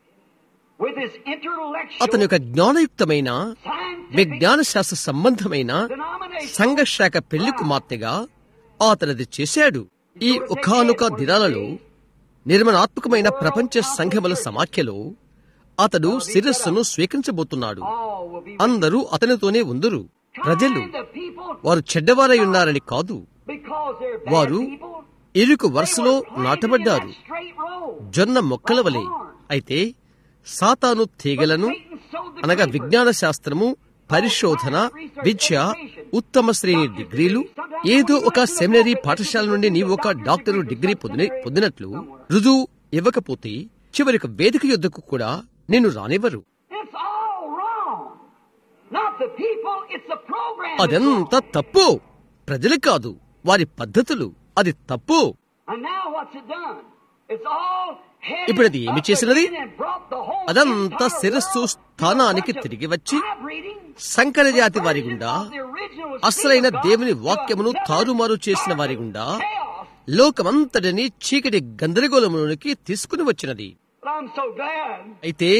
with his intellectual అతని యొక్క జ్ఞానయుక్తమైన scientific విజ్ఞాన శాస్త్ర సంబంధమైన denomination. సంఘశాఖ పెళ్లి కుమార్తెగా అతనది చేశాడు ఈ ఒకానొక దినాలలో నిర్మాణాత్మకమైన ప్రపంచ సంఘముల సమాఖ్యలో అతడు శిరస్సును స్వీకరించబోతున్నాడు All will be అందరూ అతనితోనే ఉందరు ప్రజలు kind of people వారు చెడ్డవారై ఉన్నారని కాదు because they're bad వారు people. ఇరుకు They వరుసలో were planted in నాటబడ్డారు that straight row. జొన్న మొక్కల వలె అయితే సాతాను తీగలను అనగా విజ్ఞాన శాస్త్రము పరిశోధన విద్య ఉత్తమ శ్రేణి డిగ్రీలు ఏదో ఒక సెమినరీ పాఠశాల నుండి నీవు ఒక డాక్టరు డిగ్రీ పొందిన పొందినట్లు రుజువు ఇవ్వకపోతే చివరికి వేదిక యుద్ధకు కూడా నిన్ను రానివ్వరు It's all wrong. Not the people, it's the program. that's అదంతా wrong. తప్పు ప్రజలు కాదు వారి పద్ధతులు అది తప్పు And now what's it done? It's all headed ఇప్పుడు అది ఏమి up చేసినది? again and brought the whole అదంతా entire శిరస్సు world స్థానానికి to a bunch of తిరిగి వచ్చి high-breeding సంకర జాతి వారి గుండా of the original అసలైన seed of God దేవుని to వాక్యమును another తారుమారు చేసిన వారి darkness, గుండా chaos. లోకమంతటిని చీకటి గందరగోళములోనికి తీసుకుని వచ్చినది But I'm so glad అయితే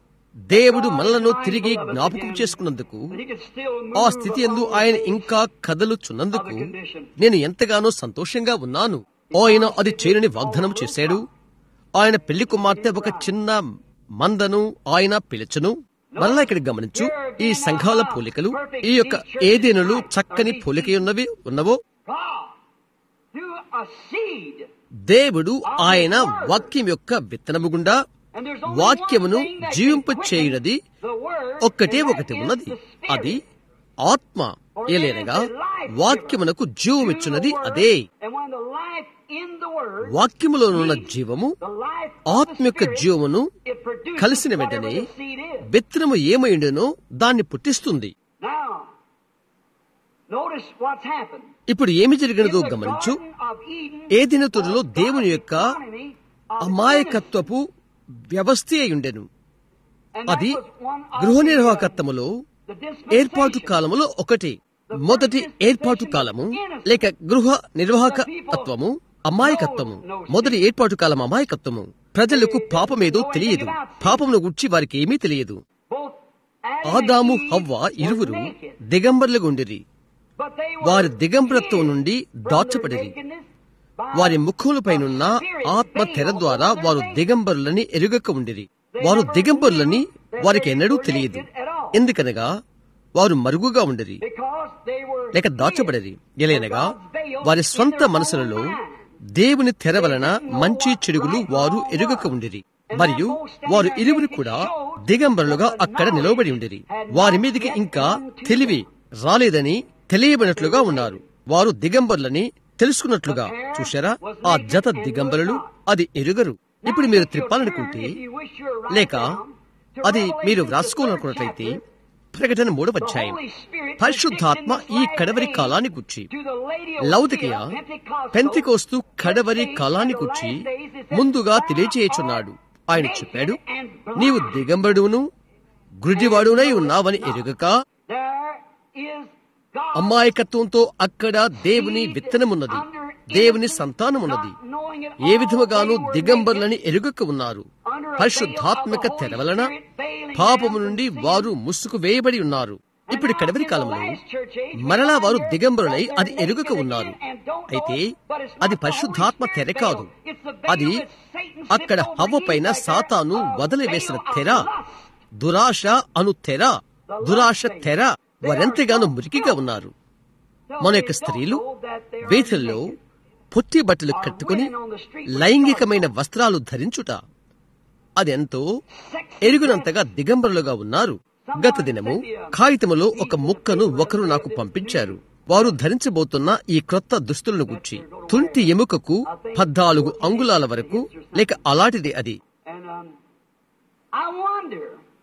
దేవుడు మనలను తిరిగి జ్ఞాపకం చేసుకున్నందుకు that he could still ఆ move స్థితి ఎందు upon ఆయన the ఇంకా కదలుచున్నందుకు నేను ఎంతగానో సంతోషంగా ఉన్నాను ఆయన అది చేయనని వాగ్దానం చేశాడు ఆయన పెళ్లి కుమార్తె ఒక చిన్న మందను ఆయన పిలిచను మరలా ఇక్కడ గమనించు ఈ సంఘాల పోలికలు ఈ యొక్క ఏదేనులు చక్కని పోలిక ఉన్నవి ఉన్నవో God through a seed. దేవుడు ఆయన వాక్యం యొక్క విత్తనము గుండా And there's only వాక్యమును one thing that can జీవింప quicken చేయునది the word, ఒక్కటే and that ఒకటి is ఉన్నది the Spirit. అది ఆత్మ ఏలేనగా వాక్యమునకు జీవమిచ్చున్నది అదే And when the life in the word, వాక్యములోనున్న జీవము the life of ఆత్మ the యొక్క Spirit, జీవమును it produces కలిసిన whatever వెంటనే the seed is. విత్తనము ఏమైండునో దాన్ని పుట్టిస్తుంది Now, notice what's happened. ఇప్పుడు ఏమి In జరిగినదో the గమనించు Garden of Eden, ఏదిన తొడిలో was దేవుని God's యొక్క economy of అమాయకత్వపు వ్యవస్థ అయ్యుండెను innocence. And that అది was one of గృహ the, నిర్వాహకత్వములో the dispensation. ఏర్పాటు కాలములో ఒకటి మొదటి ఏర్పాటు కాలము లేక గృహ నిర్వాహక తత్వము అమాయకత్వము మొదటి ఏర్పాటు కాలం అమాయకత్వము ప్రజలకు పాపమేదో తెలియదు పాపమును గుర్చి వారికి ఏమీ తెలియదు Both Adam ఆదాము and Eve హవ్వ were ఇరువురు naked, దిగంబర్లుగా ఉండిరి but they were వారి దిగంబరత్వం hid నుండి from their దాచబడిరి nakedness by వారి ముఖములపైనున్న a spirit ఆత్మ తెర veil ద్వారా over వారు their face. దిగంబరులని ఎరుగక ఉండిరి వారు దిగంబరులని వారికి ఎన్నడూ తెలియదు ఎందుకనగా వారు మరుగుగా ఉండిరి Because they were లేక hid దాచబడరి for ఎలేనగా God's veil వారి in స్వంత their own మనసులలో mind. దేవుని తెర వలన మంచి చెడుగులు వారు ఎరుగక ఉండిరి మరియు వారు ఇరువురు కూడా దిగంబరులుగా అక్కడ నిలవబడి ఉండిరి వారి మీదకి ఇంకా తెలివి రాలేదని తెలియబడినట్లుగా ఉన్నారు వారు దిగంబరులని తెలుసుకున్నట్లుగా చూశారా ఆ జత దిగంబరులు అది ఎరుగరు ఇప్పుడు మీరు త్రిప్పాలనుకుంటే లేక అది మీరు వ్రాసుకోవాలనుకున్నట్లయితే ప్రకటన మూడవ అధ్యాయం పరిశుద్ధాత్మ ఈ కడవరి కాలాన్ని గుర్చి లౌదికయ పెంతికోస్తు కడవరి కాలాన్ని గుర్చి ముందుగా తెలియచేయుచున్నాడు ఆయన చెప్పాడు నీవు దిగంబరుడును గుడ్డివాడునై ఉన్నావని ఎరుగక అమాయకత్వంతో అక్కడ దేవుని విత్తనమున్నది దేవుని సంతానమున్నది ఏ విధముగాను దిగంబరులని ఎరుగక ఉన్నారు పరిశుద్ధాత్మక తెర వలన పాపము నుండి వారు ముసుగు వేయబడి ఉన్నారు ఇప్పుడు కడవరి కాలంలో మరలా వారు దిగంబరులై అది ఎరుగక ఉన్నారు అయితే అది పరిశుద్ధాత్మ తెర కాదు అది అక్కడ హవ్వ పైన సాతాను వదిలివేసిన తెర దురాశ అను తెర దురాశ తెర వారెంతగానో మురికిగా ఉన్నారు మన యొక్క స్త్రీలు వీధుల్లో పొట్టి బట్టలు కట్టుకుని లైంగికమైన వస్త్రాలు ధరించుట అదెంతో ఎరుగునంతగా దిగంబరులుగా ఉన్నారు గత దినము కాగితములో ఒక ముక్కను ఒకరు నాకు పంపించారు వారు ధరించబోతున్న ఈ క్రొత్త దుస్తులను గుర్చి తుంటి ఎముకకు పద్నాలుగు అంగుళాల వరకు లేక అలాంటిది అది And um, I wonder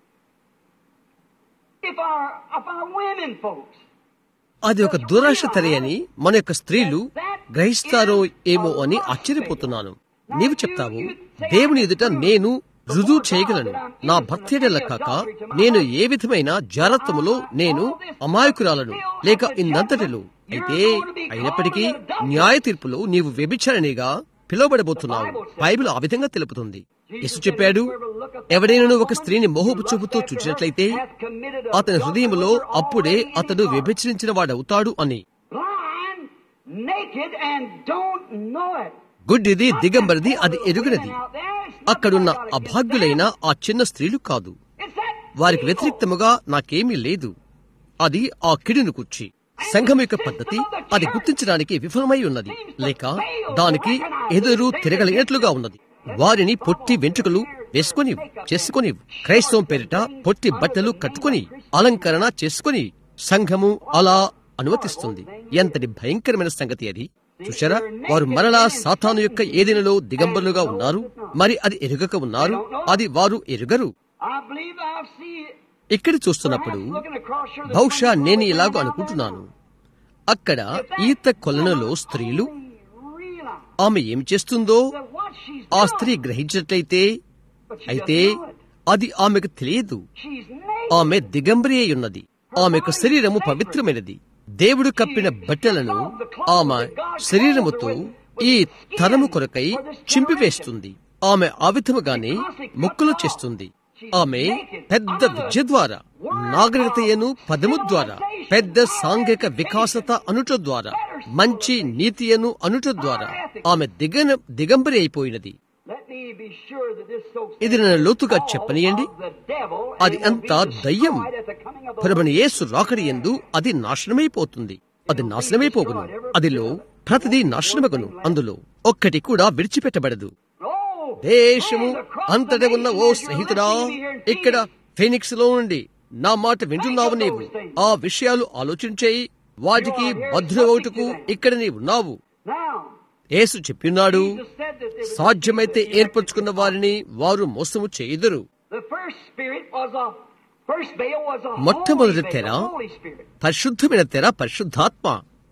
if our if our women folks అది ఒక దురాశ తెర అని మన యొక్క స్త్రీలు గ్రహిస్తారో ఏమో అని ఆశ్చర్యపోతున్నాను నీవు చెప్తావు దేవుని ఎదుట నేను రుజువు చేయగలను నా భర్తేడల కాక నేను ఏ విధమైన జారత్వములో నేను అమాయకురాలను లేక ఇన్నంతటిలో అయితే అయినప్పటికీ న్యాయ తీర్పులో నీవు వ్యభిచారణిగా పిలువబడబోతున్నావు బైబిల్ ఆ విధంగా తెలుపుతుంది యేసు చెప్పాడు ఎవడైనా ఒక స్త్రీని మోహపు చూపుతో చూచినట్లయితే అతని హృదయంలో అప్పుడే అతడు వ్యభిచరించిన వాడవుతాడు అని blind, naked, and don't know it. గుడ్డిది దిగంబరిది అది ఎరుగినది అక్కడున్న అభాగ్యులైన ఆ చిన్న స్త్రీలు కాదు It's that వారికి వ్యతిరేక్తముగా నాకేమీ లేదు అది ఆ కిడును కూర్చి సంఘం యొక్క పద్ధతి అది గుర్తించడానికి విఫలమై ఉన్నది లేక దానికి ఎదురు తిరగలేనట్లుగా ఉన్నది వారిని పొట్టి వెంట్రుకలు వేసుకొని చేసుకొని క్రైస్తవం పేరిట పొట్టి బట్టలు కట్టుకొని అలంకరణ చేసుకొని సంఘము అలా అనుమతిస్తుంది ఎంతటి భయంకరమైన సంగతి అది చూశారా వారు మరలా సాతాను యొక్క ఏదినలో దిగంబరులుగా ఉన్నారు మరి అది ఎరుగక ఉన్నారు అది వారు ఎరుగరు I believe I've seen ఇక్కడ చూస్తున్నప్పుడు perhaps looking across here the బహుశా front నేను door ఇలాగ out అనుకుంటున్నాను there. అక్కడ ఈత కొలనులో స్త్రీలు Realize ఆమె ఏం చేస్తుందో that what she's ఆ done, స్త్రీ గ్రహించినట్లయితే but she అయితే doesn't know it. అది ఆమెకు తెలియదు She's naked. ఆమె దిగంబరి అయి ఉన్నది ఆమె యొక్క శరీరము పవిత్రమైనది దేవుడు కప్పిన బట్టలను ఆమె శరీరముతో ఈ తరము కొరకై చింపివేస్తుంది ఆమె ఆ విధముగానే ముక్కులు చేస్తుంది ఆమె పెద్ద విద్య ద్వారా నాగరికతయను పదము ద్వారా పెద్ద సాంఘిక వికాసత అనుట ద్వారా మంచి నీతియను అనుట ద్వారా ఆమె దిగన దిగంబరి అయిపోయినది Let me be sure that this so ఇది నన్ను లోతుగా చెప్పనీయండి of the devil అది and it will అంతా be దయ్యం destroyed at the coming of the ప్రభుని యేసు రాకడి ఎందు అది నాశనమైపోతుంది అది నాశనమైపోగును అదిలో ప్రతిదీ నాశనమగును అందులో ఒక్కటి కూడా విడిచిపెట్టబడదు Oh, దేశము man, across the అంతటా ఉన్న nation ఓ as you're స్నేహితుడా listening here in ఇక్కడ Phoenix, ఫీనిక్స్ లో నుండి నా మాట వింటున్నావు నీవు ఆ విషయాలు ఆలోచించేయి వాటికి భద్రవోటుకు ఇక్కడ నీవు ఉన్నావు Now, యేసు చెప్పిన్నాడు Jesus said that they would సాధ్యమైతే ఏర్పరచుకున్న వారిని వారు మోసము చేయుదురు The first spirit was a first veil was a మొట్టమొదటి holy veil, తెర a Holy Spirit. పరిశుద్ధమైన తెర పరిశుద్ధాత్మ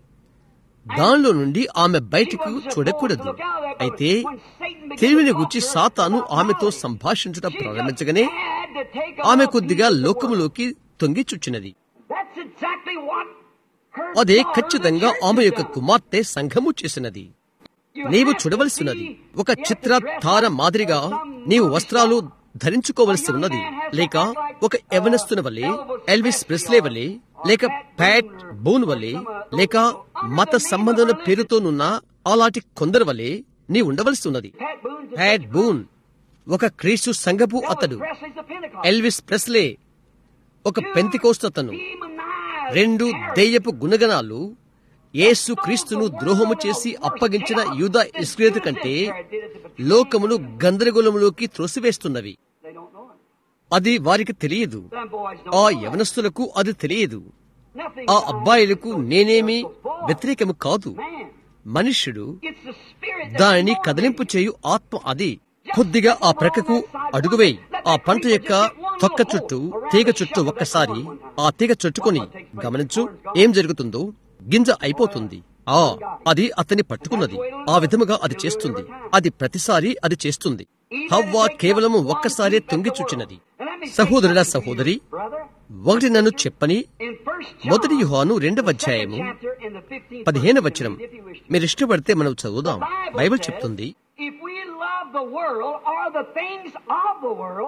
దానిలో నుండి ఆమె బయటకు చూడకూడదు అయితే తెలివిని గుచ్చి సాతాను ఆమెతో సంభాషించడం ప్రారంభించగానే Had to take ఆమె a కొద్దిగా piece of లోకములోకి తొంగి చుచ్చినది That's exactly what her అదే daughter, ఖచ్చితంగా the church, ఆమె has యొక్క done. కుమార్తె సంఘము చేసినది You నీవు have to చూడవలసినది see, ఒక you have to Chitra dress Tara up మాదిరిగా some నీవు movie వస్త్రాలు star. ధరించుకోవలసి ఉన్నది లేక ఒక ఎవనస్తున వలె ఎల్విస్ ప్రెస్లే వలె లేక ప్యాట్ బోన్ వలె లేక మత సంబంధం పేరుతోనున్న అలాంటి కొందరు వలె నీ ఉండవలసి ఉన్నది Pat Boone just Pat Boone ఒక క్రీస్తు సంఘపు అతడు Presley's a Pentecost. ఎల్విస్ ప్రెస్లే ఒక పెంతికోస్తు అతను Demonized రెండు terror. దెయ్యపు గుణగణాలు యేసు క్రీస్తును ద్రోహము చేసి అప్పగించిన యూద ఇస్క్రియతు కంటే లోకమును గందరగోళములోకి త్రోసివేస్తున్నవి They don't know it. అది వారికి తెలియదు Them boys don't ఆ know it. యవనస్తులకు అది తెలియదు Nothing ఆ behind అబ్బాయిలకు those- నేనేమి those boys. వ్యతిరేకము కాదు Man, మనుష్యుడు it's the spirit that దానిని motivates కదిలింపు చేయు ఆత్మ అది కొద్దిగా ఆ ప్రక్కకు అడుగువేయి ఆ పంట యొక్క తొక్క చుట్టూ తీగ చుట్టూ ఒక్కసారి ఆ తీగ చుట్టుకొని గమనించు ఏం జరుగుతుందో గింజ అయిపోతుంది ఆ అది అతన్ని పట్టుకున్నది ఆ విధముగా అది చేస్తుంది అది ప్రతిసారి అది చేస్తుంది హవ్వ కేవలము ఒక్కసారే తొంగి చుచ్చినది And let me say సహోదరుడా something to you, సహోదరి brother. ఒకటి నన్ను చెప్పని In First John, మొదటి యుహాను రెండవ the second అధ్యాయము chapter in the 15th పదిహేను verse, వచనం if you wish to. మీరు ఇష్టపడితే మనం చదువుదాం Bible బైబిల్ says, చెప్తుంది If we love the world or the things of the world,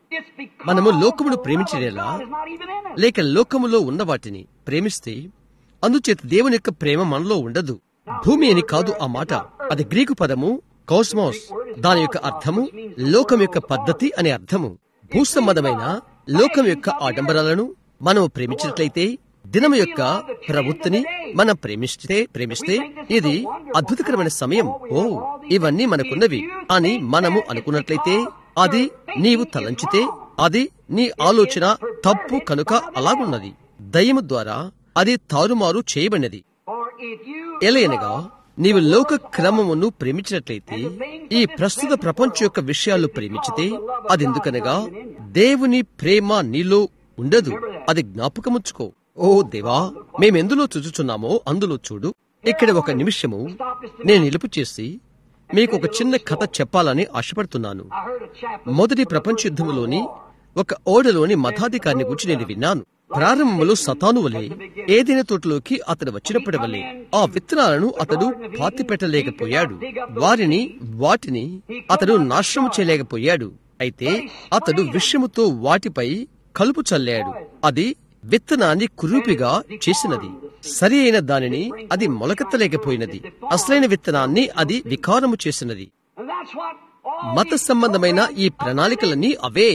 It's because మనము లోకమును the love ప్రేమించలేలా of God is not even in us. లేక లోకములో ఉన్న వాటిని ప్రేమిస్తే అందుచేత దేవుని యొక్క ప్రేమ మనలో ఉండదు భూమి అని కాదు ఆ మాట అది గ్రీకు పదము కాస్మాస్ దాని యొక్క అర్థము లోకం యొక్క పద్ధతి అనే అర్థము భూసంబంధమైన లోకం యొక్క ఆడంబరాలను మనము ప్రేమించినట్లయితే దినము యొక్క ప్రవృత్తిని మనం ప్రేమిస్తే ప్రేమిస్తే ఇది అద్భుతకరమైన సమయం ఓ ఇవన్నీ మనకున్నవి అని మనము అనుకున్నట్లయితే అది నీవు తలంచితే అది నీ ఆలోచన తప్పు కనుక అలాగున్నది దయ్యము ద్వారా అది తారుమారు చేయబడినది For if you ఎలయనగా నీవు లోక క్రమమును ప్రేమించినట్లయితే ఈ ప్రస్తుత ప్రపంచం యొక్క విషయాలు ప్రేమించితే అది ఎందుకనగా దేవుని ప్రేమ నీలో ఉండదు అది జ్ఞాపకముచ్చుకో ఓ దేవా మేమెందులో చూచుచున్నామో అందులో చూడు ఇక్కడ ఒక నిమిషము నేను నిలుపు చేసి మీకు ఒక చిన్న కథ చెప్పాలని ఆశపడుతున్నాను I heard a chap మొదటి ప్రపంచ యుద్ధములోని ఒక ఓడలోని మతాధికారిని గురించి నేను విన్నాను ప్రారంభంలో సతాను వలె ఏదైనా తోటలోకి అతడు వచ్చినప్పటి వల్లే ఆ విత్తనాలను అతడు పాతి పెట్టలేకపోయాడు వారిని వాటిని అతడు నాశనం చేయలేకపోయాడు అయితే అతడు విషముతో వాటిపై కలుపు చల్లాడు అది విత్తనాన్ని కురూపిగా చేసినది సరి అయిన దానిని అది మొలకెత్తలేకపోయినది అసలైన విత్తనాన్ని అది వికారము చేసినది and that's what all మత సంబంధమైన ఈ ప్రణాళికలన్నీ అవే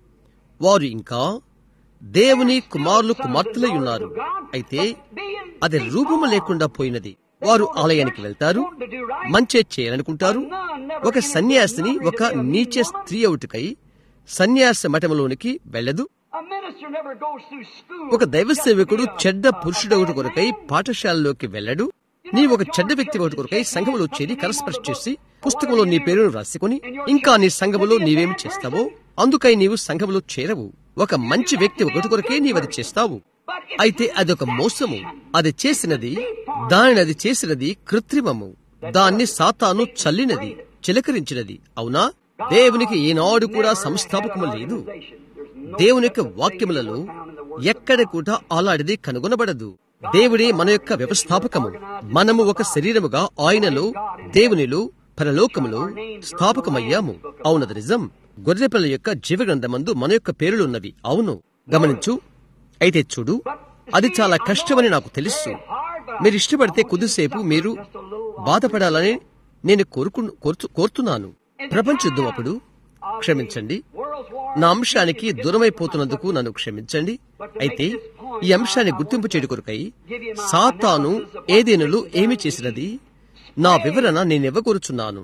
వారు ఇంకా దేవుని కుమారులు కుమార్తెలై ఉన్నారు అయితే అది రూపము లేకుండా పోయినది వారు ఆలయానికి వెళ్తారు మంచే చేయాలనుకుంటారు ఒక సన్యాసిని ఒక నీచ స్త్రీ అవుటుకై సన్యాస మఠములోనికి వెళ్ళదు a minister never goes through school. ఒక దైవ సేవకుడు చెడ్డ పురుషుడొకటి కొరకై పాఠశాలలోకి వెళ్ళడు నీ ఒక చెడ్డ వ్యక్తి ఒకటి కొరకై సంఘములో చేరి కరస్పర్శ చేసి పుస్తకంలో నీ పేరును రాసుకుని ఇంకా నీ సంఘములో నీవేమి చేస్తావో అందుకై నీవు సంఘములో చేరవు ఒక మంచి వ్యక్తి ఒకటి కొరకే నీవది చేస్తావు అయితే అదొక మోసము అది చేసినది దానిని అది చేసినది కృత్రిమము దాన్ని సాతాను చల్లినది చిలకరించినది అవునా దేవునికి ఈనాడు కూడా సంస్థాపకము లేదు దేవుని యొక్క వాక్యములలో ఎక్కడ కూడా అలాంటిది కనుగొనబడదు దేవుడే మన యొక్క వ్యవస్థాపకము మనము ఒక శరీరముగా ఆయనలో దేవునిలో పరలోకములో స్థాపకమయ్యాము అవునది నిజం గొర్రెపిల్ల యొక్క జీవగ్రంథమందు మన యొక్క పేరులున్నవి అవును గమనించు అయితే చూడు అది చాలా కష్టమని నాకు తెలుసు మీరు ఇష్టపడితే కొద్దిసేపు మీరు బాధపడాలని నేను కోరుకు కోరుతు- కోరుతున్నాను ప్రపంచ యుద్ధం అప్పుడు క్షమించండి World's war. నా అంశానికి దూరమైపోతున్నందుకు నన్ను క్షమించండి అయితే ఈ అంశాన్ని గుర్తింపు చేయడు కొరకై సాతాను ఏదేనులు ఏమి చేసినది నా వివరణ నేనివ్వకూరుచున్నాను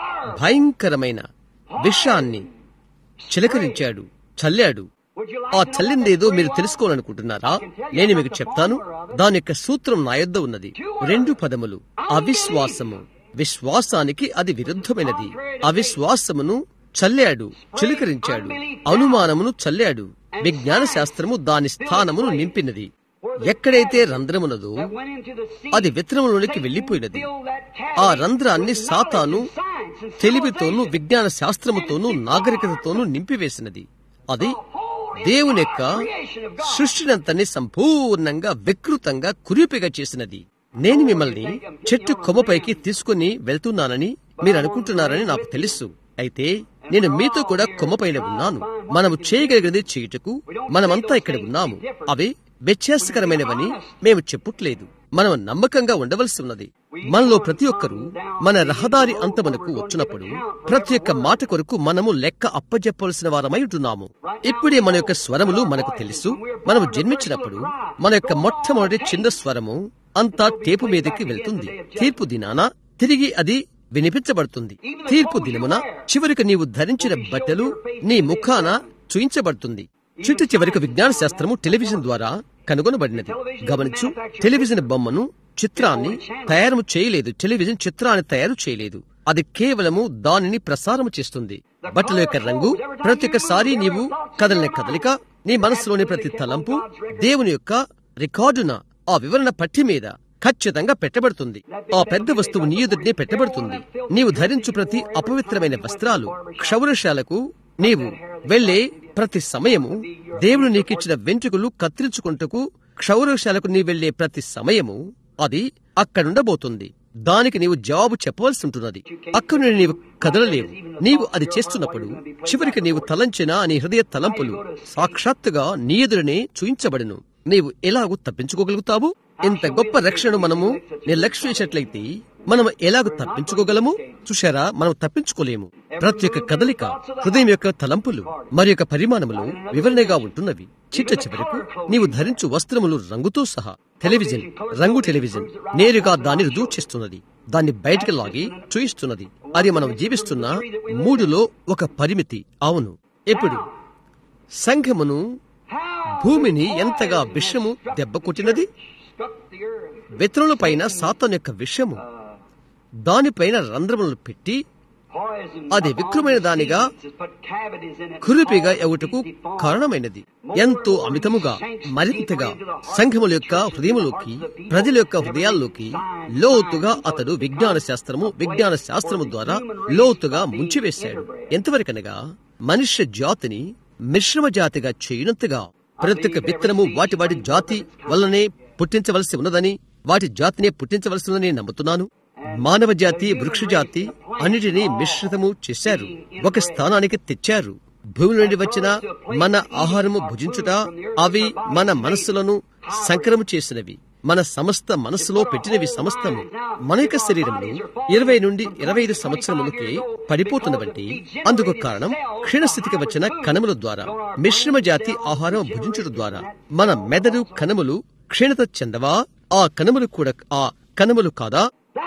భయంకరమైన విషాన్ని చిలకరించాడు చల్లాడు Would you like ఆ to know చల్లిందేదో what మీరు that తెలుసుకోవాలనుకుంటున్నారా నేను మీకు చెప్తాను దాని యొక్క సూత్రం నా యొద్ద ఉన్నది రెండు పదములు అవిశ్వాసము విశ్వాసానికి అది విరుద్ధమైనది అవిశ్వాసమును చల్లాడు చిలకరించాడు అనుమానమును చల్లాడు విజ్ఞాన శాస్త్రము దాని స్థానమును నింపినది ఎక్కడైతే రంధ్రమున్నదో that went into the sea? అది విత్తనములోనికి Satan వెళ్ళిపోయినది filled that ఆ cavity రంధ్రాన్ని with సాతాను knowledge and science and తెలివితోనూ civilization. విజ్ఞాన శాస్త్రముతోనూ నాగరికతతోనూ నింపివేసినది అది దేవుని యొక్క సృష్టినంతని సంపూర్ణంగా వికృతంగా కురిపిగా చేసినది నేను మిమ్మల్ని చెట్టు కొమ్మపైకి తీసుకుని వెళ్తున్నానని మీరు అనుకుంటున్నారని నాకు తెలుసు అయితే నేను మీతో కూడా కొమ్మపైన ఉన్నాను మనము చేయగలిగినది చేయుటకు మనమంతా ఇక్కడ ఉన్నాము అవి వ్యత్యాసకరమైనవని మేము చెప్పుట్లేదు మనం నమ్మకంగా ఉండవలసి ఉన్నది మనలో ప్రతి ఒక్కరూ మన రహదారి అంతమునకు వచ్చినప్పుడు ప్రతి ఒక్క మాట కొరకు మనము లెక్క అప్పజెప్పవలసిన వారమై ఉంటున్నాము ఇప్పుడే మన యొక్క స్వరములు మనకు తెలుసు మనము జన్మించినప్పుడు మన యొక్క మొట్టమొదటి చిన్న స్వరము అంతా టేపు మీదకి వెళ్తుంది తీర్పు దినాన తిరిగి అది వినిపించబడుతుంది తీర్పు దినమున చివరికి నీవు ధరించిన బట్టలు నీ ముఖాన చూయించబడుతుంది చిట్టు చివరికి విజ్ఞాన శాస్త్రము టెలివిజన్ ద్వారా కనుగొనబడినది గమనించు టెలివిజన్ బొమ్మను చిత్రాన్ని తయారు చేయలేదు టెలివిజన్ చిత్రాన్ని తయారు చేయలేదు అది కేవలము దానిని ప్రసారము చేస్తుంది బట్టల యొక్క రంగు ప్రతి ఒక్కసారి నీవు కదలిన కదలిక నీ మనసులోని ప్రతి తలంపు దేవుని యొక్క రికార్డున ఆ వివరణ పట్టి మీద ఖచ్చితంగా పెట్టబడుతుంది ఆ పెద్ద వస్తువు నీ ఎదుటినే పెట్టబడుతుంది నీవు ధరించు ప్రతి అపవిత్రమైన వస్త్రాలు క్షౌరశాలకు నీవు వెళ్లే ప్రతి సమయము దేవుడు నీకిచ్చిన వెంట్రుకలు కత్తిరించుకుంటకు క్షౌరశాలకు నీ వెళ్లే ప్రతి సమయము అది అక్కడుండబోతుంది దానికి నీవు జవాబు చెప్పవలసి ఉంటున్నది అక్కడ నుండి నీవు కదలలేవు నీవు అది చేస్తున్నప్పుడు చివరికి నీవు తలంచిన నీ హృదయ తలంపులు సాక్షాత్తుగా నీ ఎదురనే చూయించబడును నీవు ఎలాగూ తప్పించుకోగలుగుతావు ఇంత గొప్ప రక్షణను మనము నిర్లక్ష్యం చేసినట్లయితే మనం ఎలాగ తప్పించుకోగలము చూశారా మనం తప్పించుకోలేము ప్రతి ఒక్క కదలిక హృదయం యొక్క తలంపులు మరి యొక్క పరిమాణములు వివరణగా ఉంటున్నవి చిట్ట చివరకు నీవు ధరించు వస్త్రములు రంగుతో సహా టెలివిజన్ రంగు టెలివిజన్ నేరుగా దాన్ని రుజువు చేస్తున్నది దాన్ని బయటికి లాగి చూయిస్తున్నది అది మనం జీవిస్తున్న మూడులో ఒక పరిమితి అవును ఇప్పుడు సంఘమును భూమిని ఎంతగా విషము దెబ్బ కొట్టినది వెతరుల పైన సాతాన్ యొక్క విషము దానిపైన రంధ్రములు పెట్టి అది విక్రమైన దానిగా కురిపిగా ఎవుటకు కారణమైనది ఎంతో అమితముగా మరింతగా సంఘముల యొక్క హృదయములోకి ప్రజల యొక్క హృదయాల్లోకి లోతుగా అతడు విజ్ఞాన శాస్త్రము విజ్ఞాన శాస్త్రము ద్వారా లోతుగా ముంచివేశాడు ఎంతవరకనగా మనుష్య జాతిని మిశ్రమ జాతిగా చేయనంతగా ప్రతి ఒక్క విత్తనము వాటి వాటి జాతి వల్లనే పుట్టించవలసి ఉన్నదని వాటి జాతినే పుట్టించవలసి ఉందని నమ్ముతున్నాను మానవ జాతి వృక్ష జాతి అన్నిటినీ మిశ్రితము చేశారు ఒక స్థానానికి తెచ్చారు భూమి నుండి వచ్చిన మన ఆహారము భుజించుట అవి మన మనస్సులను సంకరము చేసినవి మన సమస్త మనస్సులో పెట్టినవి సమస్తము మన యొక్క శరీరములు ఇరవై నుండి ఇరవై ఐదు సంవత్సరములకి పడిపోతున్నవంటి అందుకు కారణం క్షీణస్థితికి వచ్చిన కణముల ద్వారా మిశ్రమ జాతి ఆహారం భుజించడం ద్వారా మన మెదడు కణములు క్షీణత చెందవా ఆ కణములు కూడా ఆ కణములు కాదా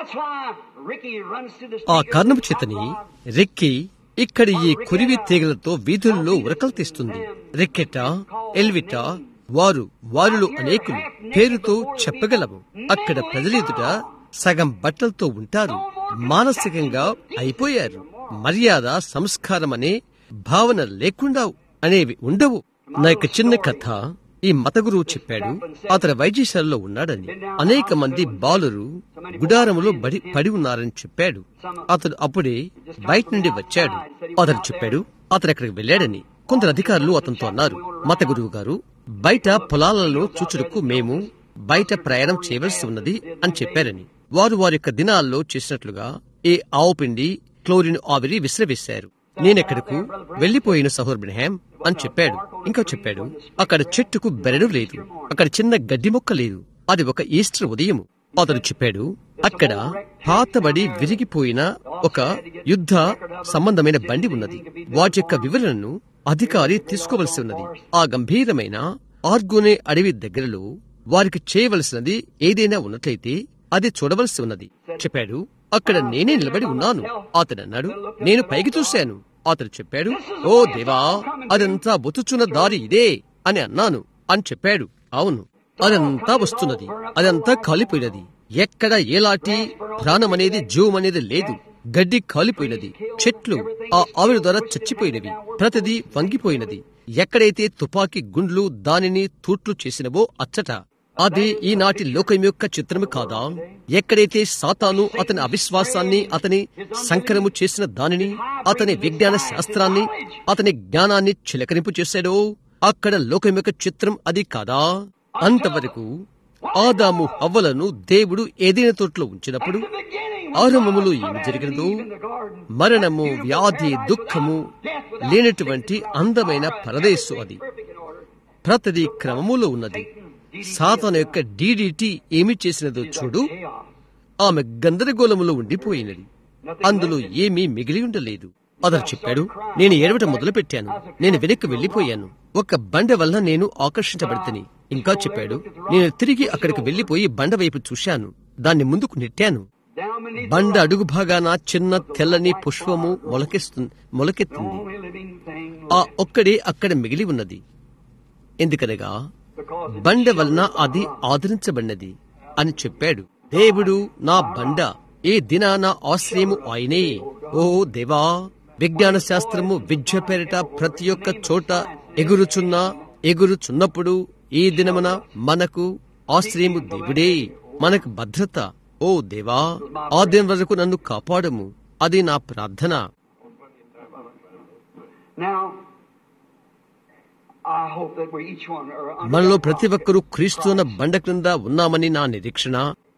ఆ కారణం చేతని రెక్కి ఇక్కడ ఈ కురివి తీగలతో వీధుల్లో ఉరకలు తీస్తుంది రెక్కెట ఎల్విట వారు వారిలో అనేకులు పేరుతో చెప్పగలము అక్కడ ప్రజలెదుట సగం బట్టలతో ఉంటారు మానసికంగా అయిపోయారు మర్యాద సంస్కారం అనే భావన లేకుండా అనేవి ఉండవు నా యొక్క చిన్న కథ ఈ మత గురువు చెప్పాడు అతను వైద్యశాలలో ఉన్నాడని అనేక మంది బాలురు గుడారములో బడి పడి ఉన్నారని చెప్పాడు అతడు అప్పుడే బయట నుండి వచ్చాడు అతడు చెప్పాడు అతను అక్కడికి వెళ్ళాడని కొందరు అధికారులు అతనితో అన్నారు మత గురువు గారు బయట పొలాలలో చూచుటకు మేము బయట ప్రయాణం చేయవలసి ఉన్నది అని చెప్పారని వారు వారి యొక్క దినాల్లో చేసినట్లుగా ఈ ఆవు పిండి క్లోరిన్ ఆవిరి విసిరవేశారు నేనెక్కడకు వెళ్లిపోయిన సహోర్ బ్రహాం అని చెప్పాడు ఇంకా చెప్పాడు అక్కడ చెట్టుకు బెరడు లేదు అక్కడ చిన్న గడ్డి మొక్క లేదు అది ఒక ఈస్టర్ ఉదయము అతడు చెప్పాడు అక్కడ పాతబడి విరిగిపోయిన ఒక యుద్ధ సంబంధమైన బండి ఉన్నది వాటి యొక్క వివరణను అధికారి తీసుకోవలసి ఉన్నది ఆ గంభీరమైన ఆర్గోనే అడవి దగ్గరలో వారికి చేయవలసినది ఏదైనా ఉన్నట్లయితే అది చూడవలసి ఉన్నది చెప్పాడు అక్కడ నేనే నిలబడి ఉన్నాను అతడు అన్నాడు నేను పైకి చూశాను అతడు చెప్పాడు ఓ దేవా అదంతా బొతుచున్న దారి ఇదే అని అన్నాను అని చెప్పాడు అవును అదంతా వస్తున్నది అదంతా కాలిపోయినది ఎక్కడ ఎలాంటి ప్రాణం అనేది జీవం అనేది లేదు గడ్డి కాలిపోయినది చెట్లు ఆ ఆవిరి ద్వారా చచ్చిపోయినవి ప్రతిదీ వంగిపోయినది ఎక్కడైతే తుపాకీ గుండ్లు దానిని తూట్లు చేసినవో అచ్చట అది ఈనాటి లోకం యొక్క చిత్రము కాదా ఎక్కడైతే సాతాను అతని అవిశ్వాసాన్ని అతని సంకరము చేసిన దానిని అతని విజ్ఞాన శాస్త్రాన్ని అతని జ్ఞానాన్ని చిలకరింపు చేశాడో అక్కడ లోకం యొక్క చిత్రం అది కాదా అంతవరకు ఆదాము హవ్వలను దేవుడు ఏదైనా తోటలో ఉంచినప్పుడు ఆరంభములో ఏమి జరిగినదో మరణము వ్యాధి దుఃఖము లేనటువంటి అందమైన పరదేశు అది ప్రతిదీ క్రమములో ఉన్నది సాతాను యొక్క డీడీటీ ఏమి చేసినదో చూడు ఆమె గందరగోళములో ఉండిపోయినది అందులో ఏమీ మిగిలి ఉండలేదు అతను చెప్పాడు నేను ఏడవటం మొదలు పెట్టాను నేను వెనక్కి వెళ్లిపోయాను ఒక బండ వల్ల నేను ఆకర్షించబడితని ఇంకా చెప్పాడు నేను తిరిగి అక్కడికి వెళ్లిపోయి బండ వైపు చూశాను దాన్ని ముందుకు నెట్టాను బండ అడుగు భాగాన చిన్న తెల్లని పుష్పము మొలకెస్తుంది మొలకెత్తింది ఆ ఒక్కడే అక్కడ మిగిలి ఉన్నది ఎందుకనగా బండ వలన అది ఆదరించబడినది అని చెప్పాడు దేవుడు నా బండ ఏ దినా నా ఆశ్రయము ఆయనే ఓ దేవా విజ్ఞాన శాస్త్రము విద్య పేరిట ప్రతి ఒక్క చోట ఎగురుచున్నా ఎగురుచున్నప్పుడు ఈ దినమున మనకు ఆశ్రయము దేవుడే మనకు భద్రత ఓ దేవా ఆ దినం వరకు నన్ను కాపాడము అది నా ప్రార్థన Now, I hope that we each one are under మనలో that ప్రతి rock. ఒక్కరూ క్రీస్తున్న బండ క్రింద ఉన్నామని నా నిరీక్షణ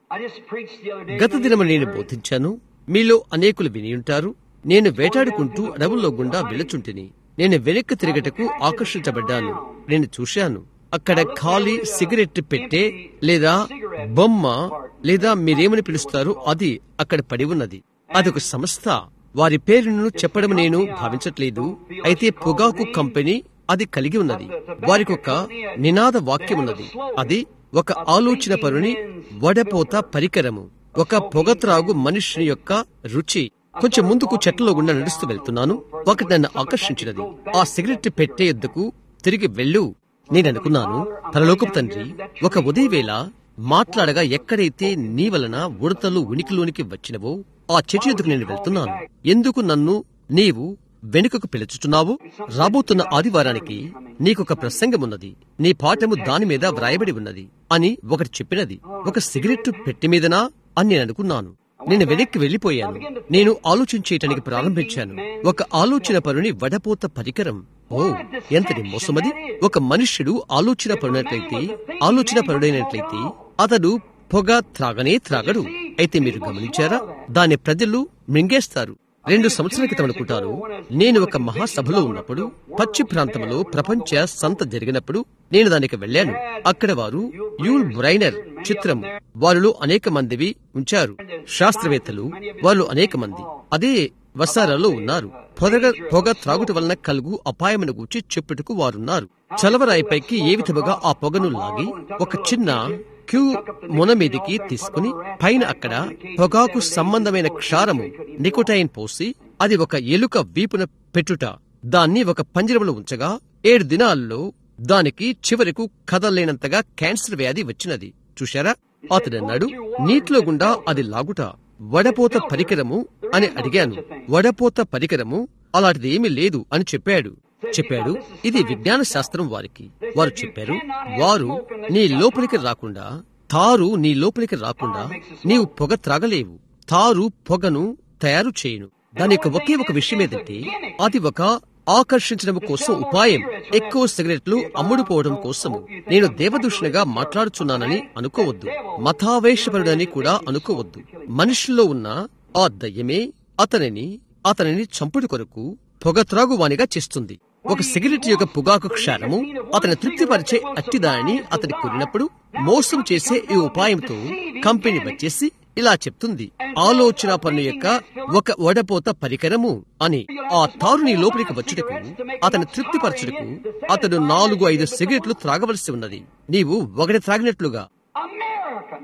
I just preached the other day. గత దినము నేను బోధించాను మీలో అనేకులు వినియుంటారు నేను వేటాడుకుంటూ అడవుల్లో గుండా వెళుచుంటిని నేను వెనక్కి తిరగటకు ఆకర్షించబడ్డాను నేను చూశాను అక్కడ ఖాళీ సిగరెట్ పెట్టే లేదా బొమ్మ లేదా మీరేమని పిలుస్తారో అది అక్కడ పడి ఉన్నది అదొక సంస్థ వారి పేరును చెప్పడం నేను భావించట్లేదు అయితే పొగాకు కంపెనీ అది కలిగి ఉన్నది వారికి ఒక నినాద వాక్యం ఉన్నది అది ఒక ఆలోచన పరుని వడపోత పరికరము ఒక పొగత్రాగు మనుష్యుని యొక్క రుచి కొంచెం ముందుకు చెట్లలో గుండా నడుస్తూ వెళ్తున్నాను ఒకటి నన్ను ఆకర్షించినది ఆ సిగరెట్ పెట్టే యుద్ధకు తిరిగి వెళ్ళు నేను అనుకున్నాను పరలోకపు తండ్రి ఒక ఉదయవేళ మాట్లాడగా ఎక్కడైతే నీ వలన ఉడతలు ఉనికిలోనికి వచ్చినవో ఆ చెట్టు ఎద్దుకు నేను వెళ్తున్నాను ఎందుకు నన్ను నీవు వెనుకకు పిలుచుచున్నావు రాబోతున్న ఆదివారానికి నీకొక ప్రసంగం ఉన్నది నీ పాఠము దాని మీద వ్రాయబడి ఉన్నది అని ఒకటి చెప్పినది ఒక సిగరెట్ పెట్టి మీదనా అని నేను అనుకున్నాను నేను వెనక్కి వెళ్లిపోయాను నేను ఆలోచించేయటానికి ప్రారంభించాను ఒక ఆలోచన పరుని వడపోత పరికరం ఓ ఎంతటి మోసమది ఒక మనుష్యుడు ఆలోచన పరునట్లయితే ఆలోచన పరుడైనట్లయితే అతడు పొగ త్రాగనే త్రాగడు అయితే మీరు గమనించారా దాన్ని ప్రజలు మింగేస్తారు రెండు సంవత్సరాల క్రితం అనుకుంటారు నేను ఒక మహాసభలో ఉన్నప్పుడు పచ్చి ప్రాంతంలో ప్రపంచ సంత జరిగినప్పుడు నేను దానికి వెళ్ళాను అక్కడ వారు యూల్ బ్రైనర్ చిత్రం వారిలో అనేక మందివి ఉంచారు శాస్త్రవేత్తలు వాళ్ళు అనేక మంది అదే వసారాలో ఉన్నారు పొగ పొగ త్రాగుట వలన కలుగు అపాయమును గూర్చి చెప్పుటకు వారున్నారు చలవరాయిపైకి ఏ విధముగా ఆ పొగను లాగి ఒక చిన్న క్యూ మొన మీదికి తీసుకుని పైన అక్కడ పొగాకు సంబంధమైన క్షారము నికోటైన్ పోసి అది ఒక ఎలుక వీపున పెట్టుట దాన్ని ఒక పంజరంలో ఉంచగా ఏడు దినాల్లో దానికి చివరకు కదలలేనంతగా క్యాన్సర్ వ్యాధి వచ్చినది చూశారా అతడు అన్నాడు నీటిలో గుండా అది లాగుట వడపోత పరికరము అని అడిగాను వడపోత పరికరము అలాంటిది ఏమీ లేదు అని చెప్పాడు చెప్పాడు ఇది విజ్ఞాన శాస్త్రం వారికి వారు చెప్పారు వారు నీ లోపలికి రాకుండా తారు నీ లోపలికి రాకుండా నీవు పొగ త్రాగలేవు తారు పొగను తయారు చేయను దాని యొక్క ఒకే ఒక విషయం ఏంటంటే అది ఒక ఆకర్షించడం కోసం ఉపాయం ఎక్కువ సిగరెట్లు అమ్ముడుపోవడం కోసము నేను దేవదూషణగా మాట్లాడుచున్నానని అనుకోవద్దు మతావేశపరుడని కూడా అనుకోవద్దు మనుషుల్లో ఉన్న ఆ దయ్యమే అతనిని అతనిని చంపుడు కొరకు పొగ త్రాగువానిగా చేస్తుంది ఒక సిగరెట్ యొక్క పొగాకు క్షారము అతని తృప్తిపరిచే అట్టిదానిని అతని కోరినప్పుడు మోసం చేసే ఈ ఉపాయంతో కంపెనీ వచ్చేసి ఇలా చెప్తుంది ఆలోచన పన్ను యొక్క ఒక వడపోత పరికరము అని ఆ తారుని లోపలికి వచ్చుటకు అతని తృప్తిపరచుటకు అతడు నాలుగు ఐదు సిగరెట్లు త్రాగవలసి ఉన్నది నీవు ఒకటి త్రాగినట్లుగా American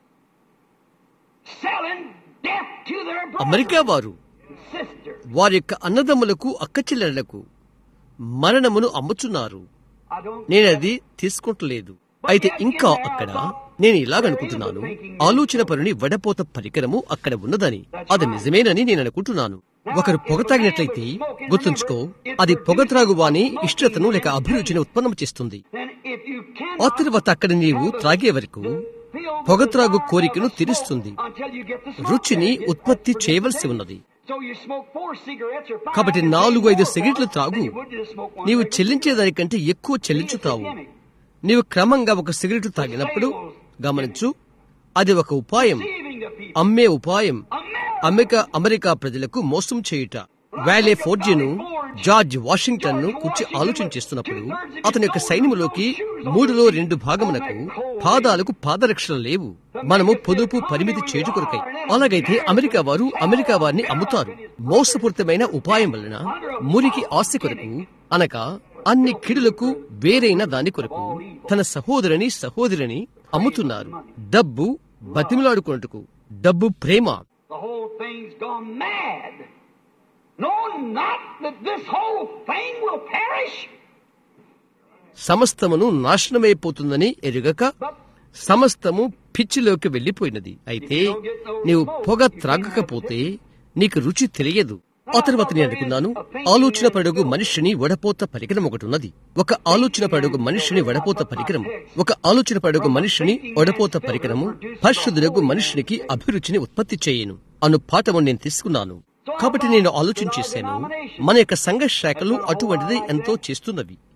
selling death to their America వారు sister. వారి యొక్క అన్నదమ్ములకు అక్కచెల్లెళ్లకు మరణమును అమ్ముచున్నారు I don't. నేనది తీసుకుంటలేదు అయితే ఇంకా అక్కడ నేను ఇలాగనుకుంటున్నాను ఆలోచన పరుని వడపోత పరికరము అక్కడ ఉన్నదని అది నిజమేనని నేను అనుకుంటున్నాను ఒకరు పొగ తాగినట్లయితే గుర్తుంచుకో అది పొగ త్రాగు వాని ఇష్టతను లేక అభిరుచిని ఉత్పన్నం చేస్తుంది Then if you ఆ cannot తర్వాత అక్కడ నీవు త్రాగే వరకు feel పొగ త్రాగు కోరికను తీరుస్తుంది until you get the smoke రుచిని there, ఉత్పత్తి చేయవలసి ఉన్నది So you smoke four cigarettes or five కాబట్టి and నాలుగు take ఐదు more సిగరెట్లు than త్రాగు you would to smoke one నీవు cigarette. చెల్లించేదానికంటే ఎక్కువ చెల్లించుతావు నీవు క్రమంగా ఒక సిగరెట్ తాగినప్పుడు గమనించు అది ఒక ఉపాయం Deceiving the people. అమ్మే ఉపాయం America. అమెరికా అమెరికా ప్రజలకు మోసం చేయుట వ్యాలే ఫోర్జిను జార్జ్ వాషింగ్టన్ ను కూర్చి ఆలోచన చేస్తున్నప్పుడు అతని యొక్క సైన్యములోకి మూడులో రెండు భాగమునకు పాదాలకు పాదరక్షలు లేవు మనము పొదుపు పరిమితి చేటు కొరకై అలాగైతే అమెరికా వారు అమెరికా వారిని అమ్ముతారు మోసపూరితమైన ఉపాయం వలన మురికి ఆస్తి కొరకు అనగా అన్ని కిడులకు వేరైన దాని కొరకు తన సహోదరుని సహోదరిని అమ్ముతున్నారు డబ్బు బతిమిలాడుకున్నట్టుకు డబ్బు ప్రేమ The whole thing's gone mad. No, not that this whole thing will perish, సమస్తమును నాశనమైపోతుందని ఎరుగక సమస్తము పిచ్చిలోకి వెళ్లిపోయినది అయితే నీవు పొగ త్రాగకపోతే నీకు రుచి తెలియదు ఆ తర్వాత నేను అనుకున్నాను ఆలోచన పడుగు మనిషిని వడపోత పరికరం ఒకటి ఉన్నది ఒక ఆలోచన పడుగు మనిషిని వడపోత పరికరం ఒక ఆలోచన పడుగు మనిషిని వడపోత పరికరము పరిశుద్ధులకు మనిషినికి అభిరుచిని ఉత్పత్తి చేయను అను పాఠము నేను తీసుకున్నాను కాబట్టి నేను ఆలోచన చేశాను మన యొక్క సంఘ శాఖలు అటువంటిది ఎంతో చేస్తున్నవి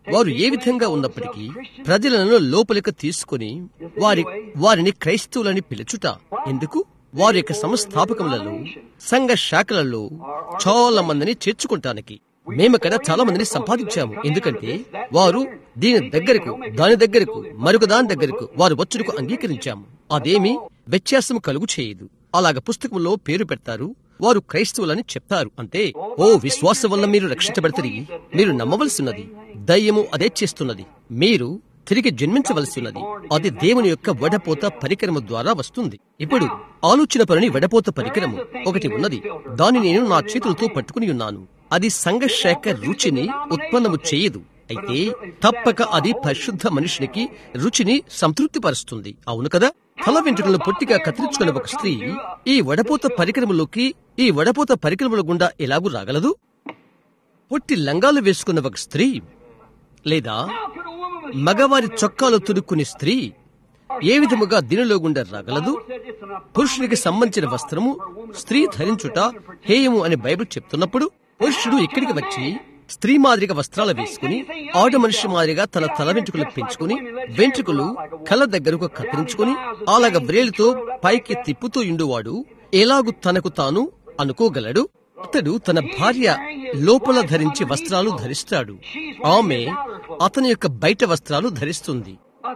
వారు ఏ విధంగా ఉన్నప్పటికీ ప్రజలను లోపలికి తీసుకుని వారి వారిని క్రైస్తవులని పిలుచుట ఎందుకు వారి యొక్క సంస్థాపకములలో సంఘ శాఖలలో చాలా మందిని చేర్చుకుంటానికి మేమక్కడ చాలా మందిని సంపాదించాము ఎందుకంటే వారు దీని దగ్గరకు దాని దగ్గరకు మరొక దాని దగ్గరకు వారు వచ్చుటకు అంగీకరించాము అదేమి వ్యత్యాసం కలుగు చేయదు అలాగ పుస్తకంలో పేరు పెడతారు వారు క్రైస్తవులని చెప్తారు అంటే ఓ విశ్వాసం వల్ల మీరు రక్షించబడతారు మీరు నమ్మవలసినది దయ్యము అదే చేస్తున్నది మీరు తిరిగి జన్మించవలసినది అది దేవుని యొక్క వడపోత పరికరము ద్వారా వస్తుంది ఇప్పుడు ఆలోచన పనిని వడపోత పరికరము ఒకటి ఉన్నది దాన్ని నేను నా చేతులతో పట్టుకుని ఉన్నాను అది సంఘశాఖ రుచిని ఉత్పన్నము చేయదు అయితే తప్పక అది పరిశుద్ధ మనుషునికి రుచిని సంతృప్తిపరుస్తుంది అవును కదా తల వెంట్రుకలను పొట్టిగా కత్తిరించుకున్న ఒక స్త్రీ ఈ వడపోత పరికరములోకి ఈ వడపోత పరికరముల గుండా ఎలాగూ రాగలదు పొట్టి లంగాలు వేసుకున్న ఒక స్త్రీ లేదా మగవారి చొక్కాలు తుడుక్కునే స్త్రీ ఏ విధముగా దీనిలో గుండా రాగలదు పురుషునికి సంబంధించిన వస్త్రము స్త్రీ ధరించుట హేయము అని బైబిల్ చెప్తున్నప్పుడు పురుషుడు ఇక్కడికి వచ్చి స్త్రీ మాదిరిగా వస్త్రాలు వేసుకుని ఆడ మనిషి మాదిరిగా తన తల వెంట్రుకలు పెంచుకుని వెంట్రుకలు కళ్ళ దగ్గరకు కత్తిరించుకుని అలాగ బ్రేలుతో పైకి తిప్పుతూ ఇండువాడు ఎలాగు తనకు తాను అనుకోగలడు అతడు తన భార్య లోపల ధరించి వస్త్రాలు ధరిస్తాడు ఆమె అతని యొక్క బయట వస్త్రాలు ధరిస్తుంది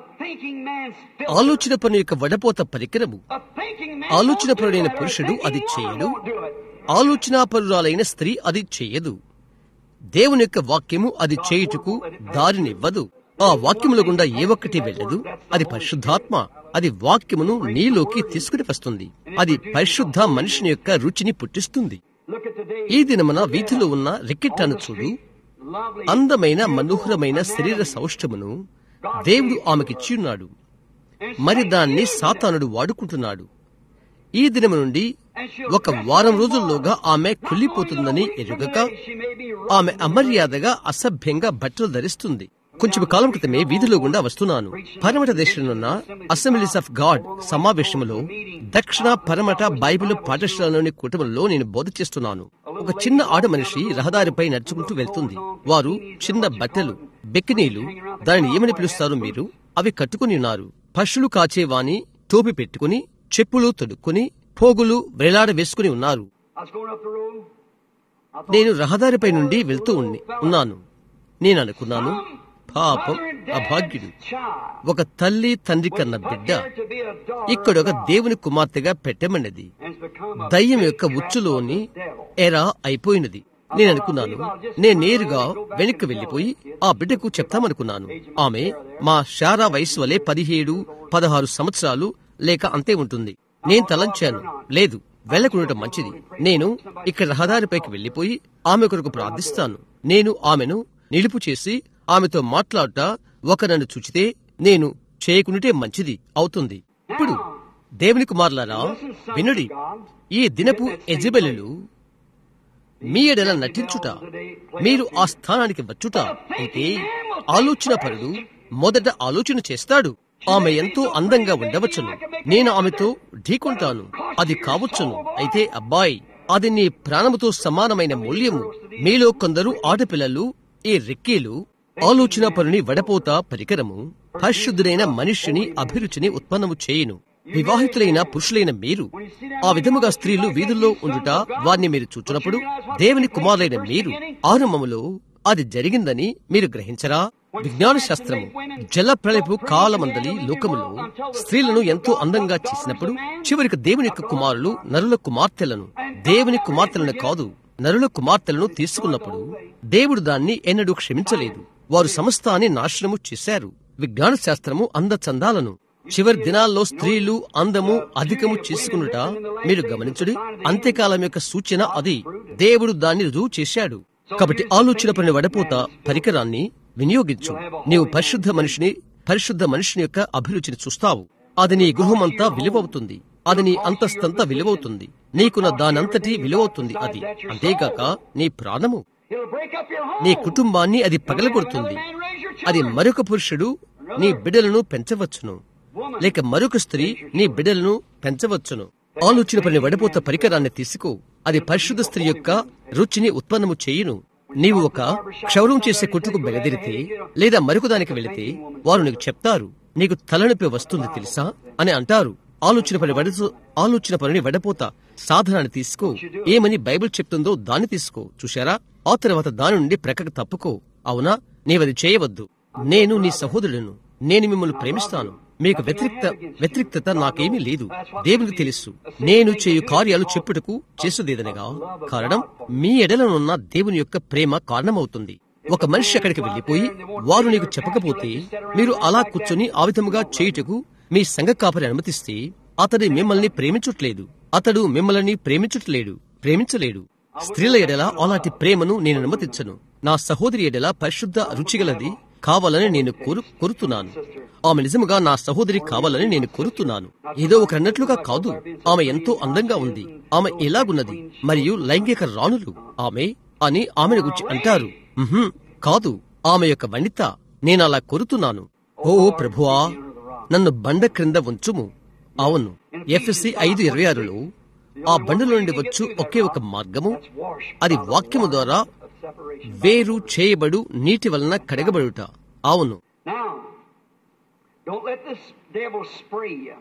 ఆలోచన పని యొక్క వడపోత పరికరము ఆలోచన పరుడైన పురుషుడు అది చేయడు ఆలోచనాపరురాలైన స్త్రీ అది చేయదు దేవుని యొక్క వాక్యము అది చేయుటకు దారినివ్వదు ఆ వాక్యముల గుండా ఏ ఒక్కటి వెళ్ళదు అది పరిశుద్ధాత్మ అది వాక్యమును నీలోకి తీసుకుని వస్తుంది అది పరిశుద్ధ మనిషిని యొక్క రుచిని పుట్టిస్తుంది ఈ దినమున వీధిలో ఉన్న రికెట్టాను చూడు అందమైన మనోహరమైన శరీర సౌష్ఠమును దేవుడు ఆమెకిచ్చి ఉన్నాడు మరి దాన్ని సాతానుడు వాడుకుంటున్నాడు ఈ దినము నుండి ఒక వారం రోజుల్లోగా ఆమె కుళ్ళిపోతుందని ఎరుగక ఆమె అమర్యాదగా అసభ్యంగా బట్టలు ధరిస్తుంది కొంచెం కాలం క్రితమే వీధిలో గుండా వస్తున్నాను పరమట దేశంలోన్న అసెంబ్లీస్ ఆఫ్ గాడ్ సమావేశంలో దక్షిణ పరమట బైబిల్ పాఠశాలలోని కుటుంబంలో నేను బోధ చేస్తున్నాను ఒక చిన్న ఆడ మనిషి రహదారిపై నడుచుకుంటూ వెళ్తుంది వారు చిన్న బట్టలు బెక్కినీలు దానిని ఏమని పిలుస్తారు మీరు అవి కట్టుకుని ఉన్నారు పశువులు కాచేవాని టోపి పెట్టుకుని చెప్పులు తొడుక్కుని పోగులు వేలాడ వేసుకుని ఉన్నారు నేను రహదారిపై నుండి వెళ్తూ ఉన్ని- ఉన్నాను నేను అనుకున్నాను పాపం అభాగ్యుడు ఒక తల్లి తండ్రి కన్న బిడ్డ ఇక్కడ ఒక దేవుని కుమార్తెగా పెట్టమన్నది దయ్యం యొక్క ఉచ్చులోని ఎరా అయిపోయినది నేను అనుకున్నాను నేను నేరుగా వెనక్కి వెళ్లిపోయి ఆ బిడ్డకు చెప్తామనుకున్నాను ఆమె మా శారా వయసు వలె పదిహేడు పదహారు సంవత్సరాలు లేక అంతే ఉంటుంది నేను తలంచాను లేదు వెళ్లకుండటం మంచిది నేను ఇక్కడ రహదారిపైకి వెళ్లిపోయి ఆమె కొరకు ప్రార్థిస్తాను నేను ఆమెను నిలుపు చేసి ఆమెతో మాట్లాడుట ఒక నన్ను చూచితే నేను చేయకుండాటే మంచిది అవుతుంది ఇప్పుడు దేవుని కుమారులారా వినుడి ఈ దినపు ఎజబెలులు మీ ఎడల నటించుట మీరు ఆ స్థానానికి వచ్చుట అయితే ఆలోచన పరుడు మొదట ఆలోచన చేస్తాడు ఆమె ఎంతో అందంగా ఉండవచ్చును నేను ఆమెతో ఢీకొంటాను అది కావచ్చును అయితే అబ్బాయి అది నీ ప్రాణముతో సమానమైన మూల్యము మీలో కొందరు ఆడపిల్లలు ఈ రెక్కీలు ఆలోచన పరుని వడపోత పరికరము పరిశుద్ధుడైన మనుష్యుని అభిరుచిని ఉత్పన్నము చేయును వివాహితులైన పురుషులైన మీరు ఆ విధముగా స్త్రీలు వీధుల్లో ఉండుట వారిని మీరు చూచినప్పుడు దేవుని కుమారులైన మీరు ఆరంభములో అది జరిగిందని మీరు గ్రహించరా విజ్ఞాన శాస్త్రము జల ప్రళయపు కాలమందలి లోకములో స్త్రీలను ఎంతో అందంగా చేసినప్పుడు చివరికి దేవుని యొక్క కుమారులు నరుల కుమార్తెలను దేవుని కుమార్తెలను కాదు నరుల కుమార్తెలను తీసుకున్నప్పుడు దేవుడు దాన్ని ఎన్నడూ క్షమించలేదు వారు సమస్తాన్ని నాశనము చేశారు విజ్ఞాన శాస్త్రము అందచందాలను చివరి దినాల్లో స్త్రీలు అందము అధికము చేసుకునుట మీరు గమనించుడి అంత్యకాలం యొక్క సూచన అది దేవుడు దాన్ని రుజువు చేశాడు కాబట్టి ఆలోచన పడిన వడపోత పరికరాన్ని వినియోగించు నీవు పరిశుద్ధ మనిషిని పరిశుద్ధ మనిషిని యొక్క అభిరుచిని చూస్తావు అది నీ గృహమంతా విలువవుతుంది అది నీ అంతస్తంతా విలువవుతుంది నీకున్న దానంతటి విలువవుతుంది అది అంతేగాక నీ ప్రాణము నీ కుటుంబాన్ని అది పగలగొడుతుంది అది మరొక పురుషుడు నీ బిడ్డలను పెంచవచ్చును లేక మరొక స్త్రీ నీ బిడ్డలను పెంచవచ్చును ఆలోచన పడిన వడపోత పరికరాన్ని తీసుకో అది పరిశుద్ధ స్త్రీ యొక్క రుచిని ఉత్పన్నము చేయును నీవు ఒక క్షౌరం చేసే కుట్టుకు బెగదిరితే లేదా మరొక దానికి వెళితే వారు నీకు చెప్తారు నీకు తలనొప్పి వస్తుంది తెలుసా అని అంటారు ఆలోచన పని వడసు ఆలోచన పనిని వడపోతా సాధనాన్ని తీసుకో ఏమని బైబిల్ చెప్తుందో దాన్ని తీసుకో చూశారా ఆ తర్వాత దాని నుండి ప్రక్కకు తప్పుకో అవునా నీవది చేయవద్దు నేను నీ సహోదరులను నేను మిమ్మల్ని ప్రేమిస్తాను మీకు వ్యతిరిక్త వ్యతిరిక్తత నాకేమీ లేదు దేవునికి తెలుసు నేను చేయు కార్యాలు చెప్పుటకు చేసేదేదనగా కారణం మీ ఎడలనున్న దేవుని యొక్క ప్రేమ కారణమవుతుంది ఒక మనిషి అక్కడికి వెళ్లిపోయి వారు నీకు చెప్పకపోతే మీరు అలా కూర్చొని ఆ విధముగా చేయుటకు మీ సంఘ కాపరి అనుమతిస్తే అతడు మిమ్మల్ని ప్రేమించుట్లేదు అతడు మిమ్మల్ని ప్రేమించుట్లేడు ప్రేమించలేడు స్త్రీల ఎడల అలాంటి ప్రేమను నేను అనుమతించను నా సహోదరి ఎడల పరిశుద్ధ రుచిగలది కావాలని నేను కోరు కోరుతున్నాను ఆమె నిజముగా నా సహోదరి కావాలని నేను కోరుతున్నాను ఏదో ఒక అన్నట్లుగా కాదు ఆమె ఎంతో అందంగా ఉంది ఆమె ఎలాగున్నది మరియు లైంగిక రాణులు ఆమె అని ఆమెను గురించి అంటారు ఉహుం, కాదు ఆమె యొక్క వనిత నేనలా కోరుతున్నాను ఓ ప్రభువా నన్ను బండ క్రింద ఉంచుము అవును ఎఫ్ఎస్సి ఐదు ఇరవై ఆరులో ఆ బండలో నుండి వచ్చు ఒకే ఒక మార్గము అది వాక్యము ద్వారా వేరు చేయబడు నీటి వలన కడగబడుట అవును Now, don't let this devil spray you.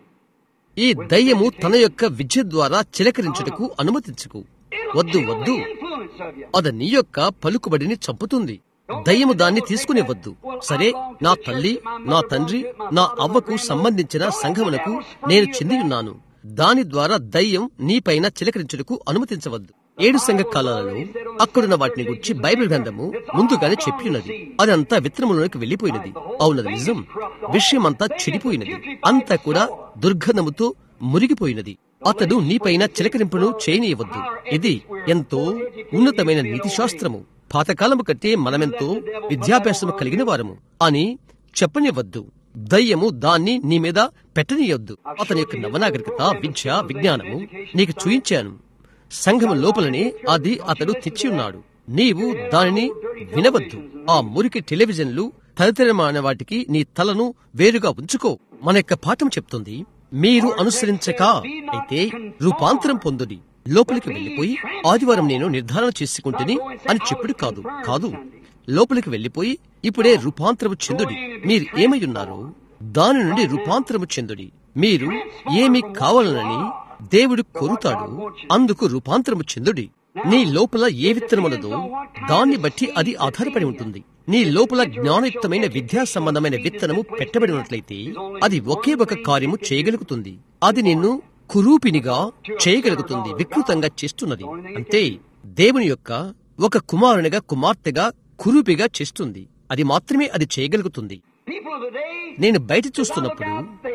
ఈ దయ్యము తన యొక్క విద్య ద్వారా చిలకరించుటకు అనుమతించుకు వద్దు వద్దు Influence of you. అది నీ యొక్క పలుకుబడిని చంపుతుంది దయ్యము దాన్ని తీసుకునివ్వద్దు సరే నా తల్లి నా తండ్రి నా అవ్వకు సంబంధించిన సంఘమునకు నేను చెంది ఉన్నాను దాని ద్వారా దయ్యం నీపైన చిలకరించుటకు అనుమతించవద్దు ఏడు సంఘ కాలాలలో అక్కడున్న వాటిని గురించి బైబిల్ గ్రంథము ముందుగానే చెప్పినది అదంతా విత్తనములోకి వెళ్లిపోయినది అవునది నిజం విషయమంతా చెడిపోయినది అంతా కూడా దుర్గంధముతో మురిగిపోయినది అతడు నీపైన చిలకరింపును చేయనీయవద్దు ఇది ఎంతో ఉన్నతమైన నీతి శాస్త్రము పాతకాలము కంటే మనమెంతో విద్యాభ్యాసము కలిగిన వారము అని చెప్పనివ్వద్దు దయ్యము దాన్ని నీ మీద పెట్టనీయొద్దు అతని యొక్క నవనాగరికత విద్య విజ్ఞానము నీకు చూయించాను సంఘము లోపలనే అది అతడు తెచ్చి ఉన్నాడు నీవు దానిని వినవద్దు ఆ మురికి టెలివిజన్లు తదితరమైన వాటికి నీ తలను వేరుగా ఉంచుకో మన యొక్క పాఠం చెప్తుంది మీరు అనుసరించక అయితే రూపాంతరం పొందుడి లోపలికి వెళ్లిపోయి ఆదివారం నేను నిర్ధారణ చేసుకుంటుని అని చెప్పుడు కాదు కాదు లోపలికి వెళ్లిపోయి ఇప్పుడే రూపాంతరము చెందుడి మీరు ఏమై ఉన్నారో దాని నుండి రూపాంతరము చెందుడి మీరు ఏమి కావాలనని దేవుడు కోరుతాడు అందుకు రూపాంతరము చెందుడి నీ లోపల ఏ విత్తనములదో దాన్ని బట్టి అది ఆధారపడి ఉంటుంది నీ లోపల జ్ఞానయుక్తమైన విద్యా సంబంధమైన విత్తనము పెట్టబడి ఉన్నట్లయితే అది ఒకే ఒక కార్యము చేయగలుగుతుంది అది నిన్ను కురూపినిగా చేయగలుగుతుంది వికృతంగా చేస్తున్నది అంటే దేవుని యొక్క ఒక కుమారునిగా కుమార్తెగా కురూపిగా చేస్తుంది అది మాత్రమే అది చేయగలుగుతుంది People of the day, నేను బయట చూస్తున్నప్పుడు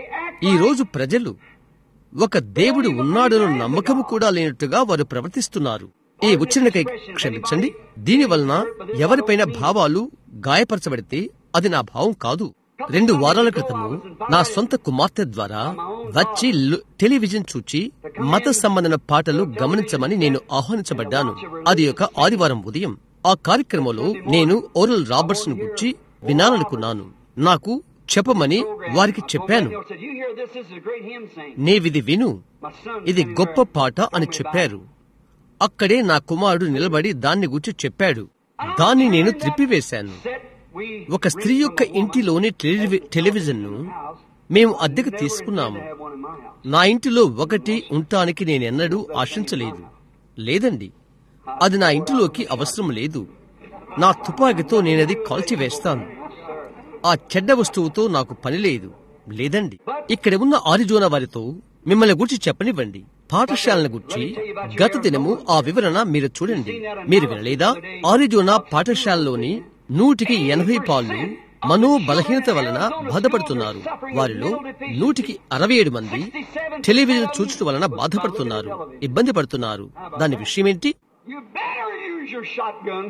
ఈ రోజు ప్రజలు ఒక దేవుడు ఉన్నాడను నమ్మకము కూడా లేనట్టుగా వారు ప్రవర్తిస్తున్నారు ఈ ఉచ్చరణకై క్షమించండి దీని వలన ఎవరిపైన భావాలు గాయపరచబడితే అది నా భావం కాదు రెండు వారాల క్రితము నా సొంత కుమార్తె ద్వారా వచ్చి లు- టెలివిజన్ చూచి మత సంబంధమైన పాటలు గమనించమని నేను ఆహ్వానించబడ్డాను అది ఒక ఆదివారం ఉదయం ఆ కార్యక్రమంలో నేను ఓరల్ రాబర్ట్స్ ను గుర్చి వినాలనుకున్నాను నాకు చెప్పమని వారికి చెప్పాను They said, "You hear this? This is a great hymn saying." నీవిది విను My son ఇది sang గొప్ప there. పాట అని చెప్పారు అక్కడే నా కుమారుడు నిలబడి దాన్ని గురించి చెప్పాడు దాన్ని నేను త్రిప్పివేశాను Said, "We ఒక స్త్రీ యొక్క ఇంటిలోని టెలివి టెలివిజన్ను మేము అద్దెకు తీసుకున్నాము have one in my house." నా ఇంటిలో ఒకటి ఉండటానికి నేనెన్నడూ ఆశించలేదు లేదండి అది నా ఇంటిలోకి అవసరం లేదు నా తుపాకీతో నేనది కాల్చివేస్తాను ఆ చెడ్డ వస్తువుతో నాకు పని లేదు లేదండి ఇక్కడ ఉన్న ఆరిజోనా వారితో మిమ్మల్ని గురించి చెప్పనివ్వండి పాఠశాలను గురించి గత దినము ఆ వివరణ మీరు చూడండి మీరు వినలేదా ఆరిజోనా పాఠశాలలోని నూటికి ఎనభై పాళ్ళు మనో బలహీనత వలన బాధపడుతున్నారు వారిలో నూటికి అరవై ఏడు మంది టెలివిజన్ చూచడం వలన బాధపడుతున్నారు ఇబ్బంది పడుతున్నారు దాని విషయం ఏంటి You better use your shotgun.